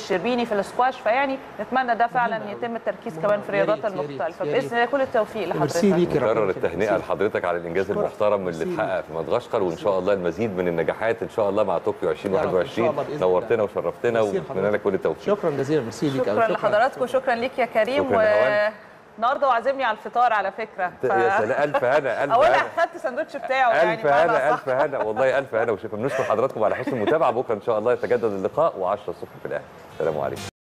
الشربيني في السكواش فيعني نتمنى ده فعلا يتم التركيز كمان في يا الرياضات ريت، يا ريت، المختلفه يا ريت. باذن الله كل التوفيق ميرسي لحضرتك ليكي ربنا نكرر يخليك. التهنئه ميرسي. لحضرتك على الانجاز أشكرك. المحترم اللي ميرسي. اتحقق في مدغشقر وان شاء الله المزيد من النجاحات ان شاء الله مع طوكيو يا رب، إن شاء 2021 الله بإذن نورتنا الله. وشرفتنا ميرسي ونتمنى لحضرتك. لك كل التوفيق شكرا جزيلا ميرسي ليك شكرا لحضراتكم وشكرا ليك يا كريم شكراً يا هوان. النهارده وعازمني على الفطار على فكره ف... يا سلام الف هنا الف اولا هنا اخدت الساندوتش بتاعه يعني الف بمعنى هنا أصح. الف هنا والله الف هنا وشكرا بنشكر حضراتكم على حسن المتابعه بكره ان شاء الله يتجدد اللقاء و10 الصبح في الاهلي السلام عليكم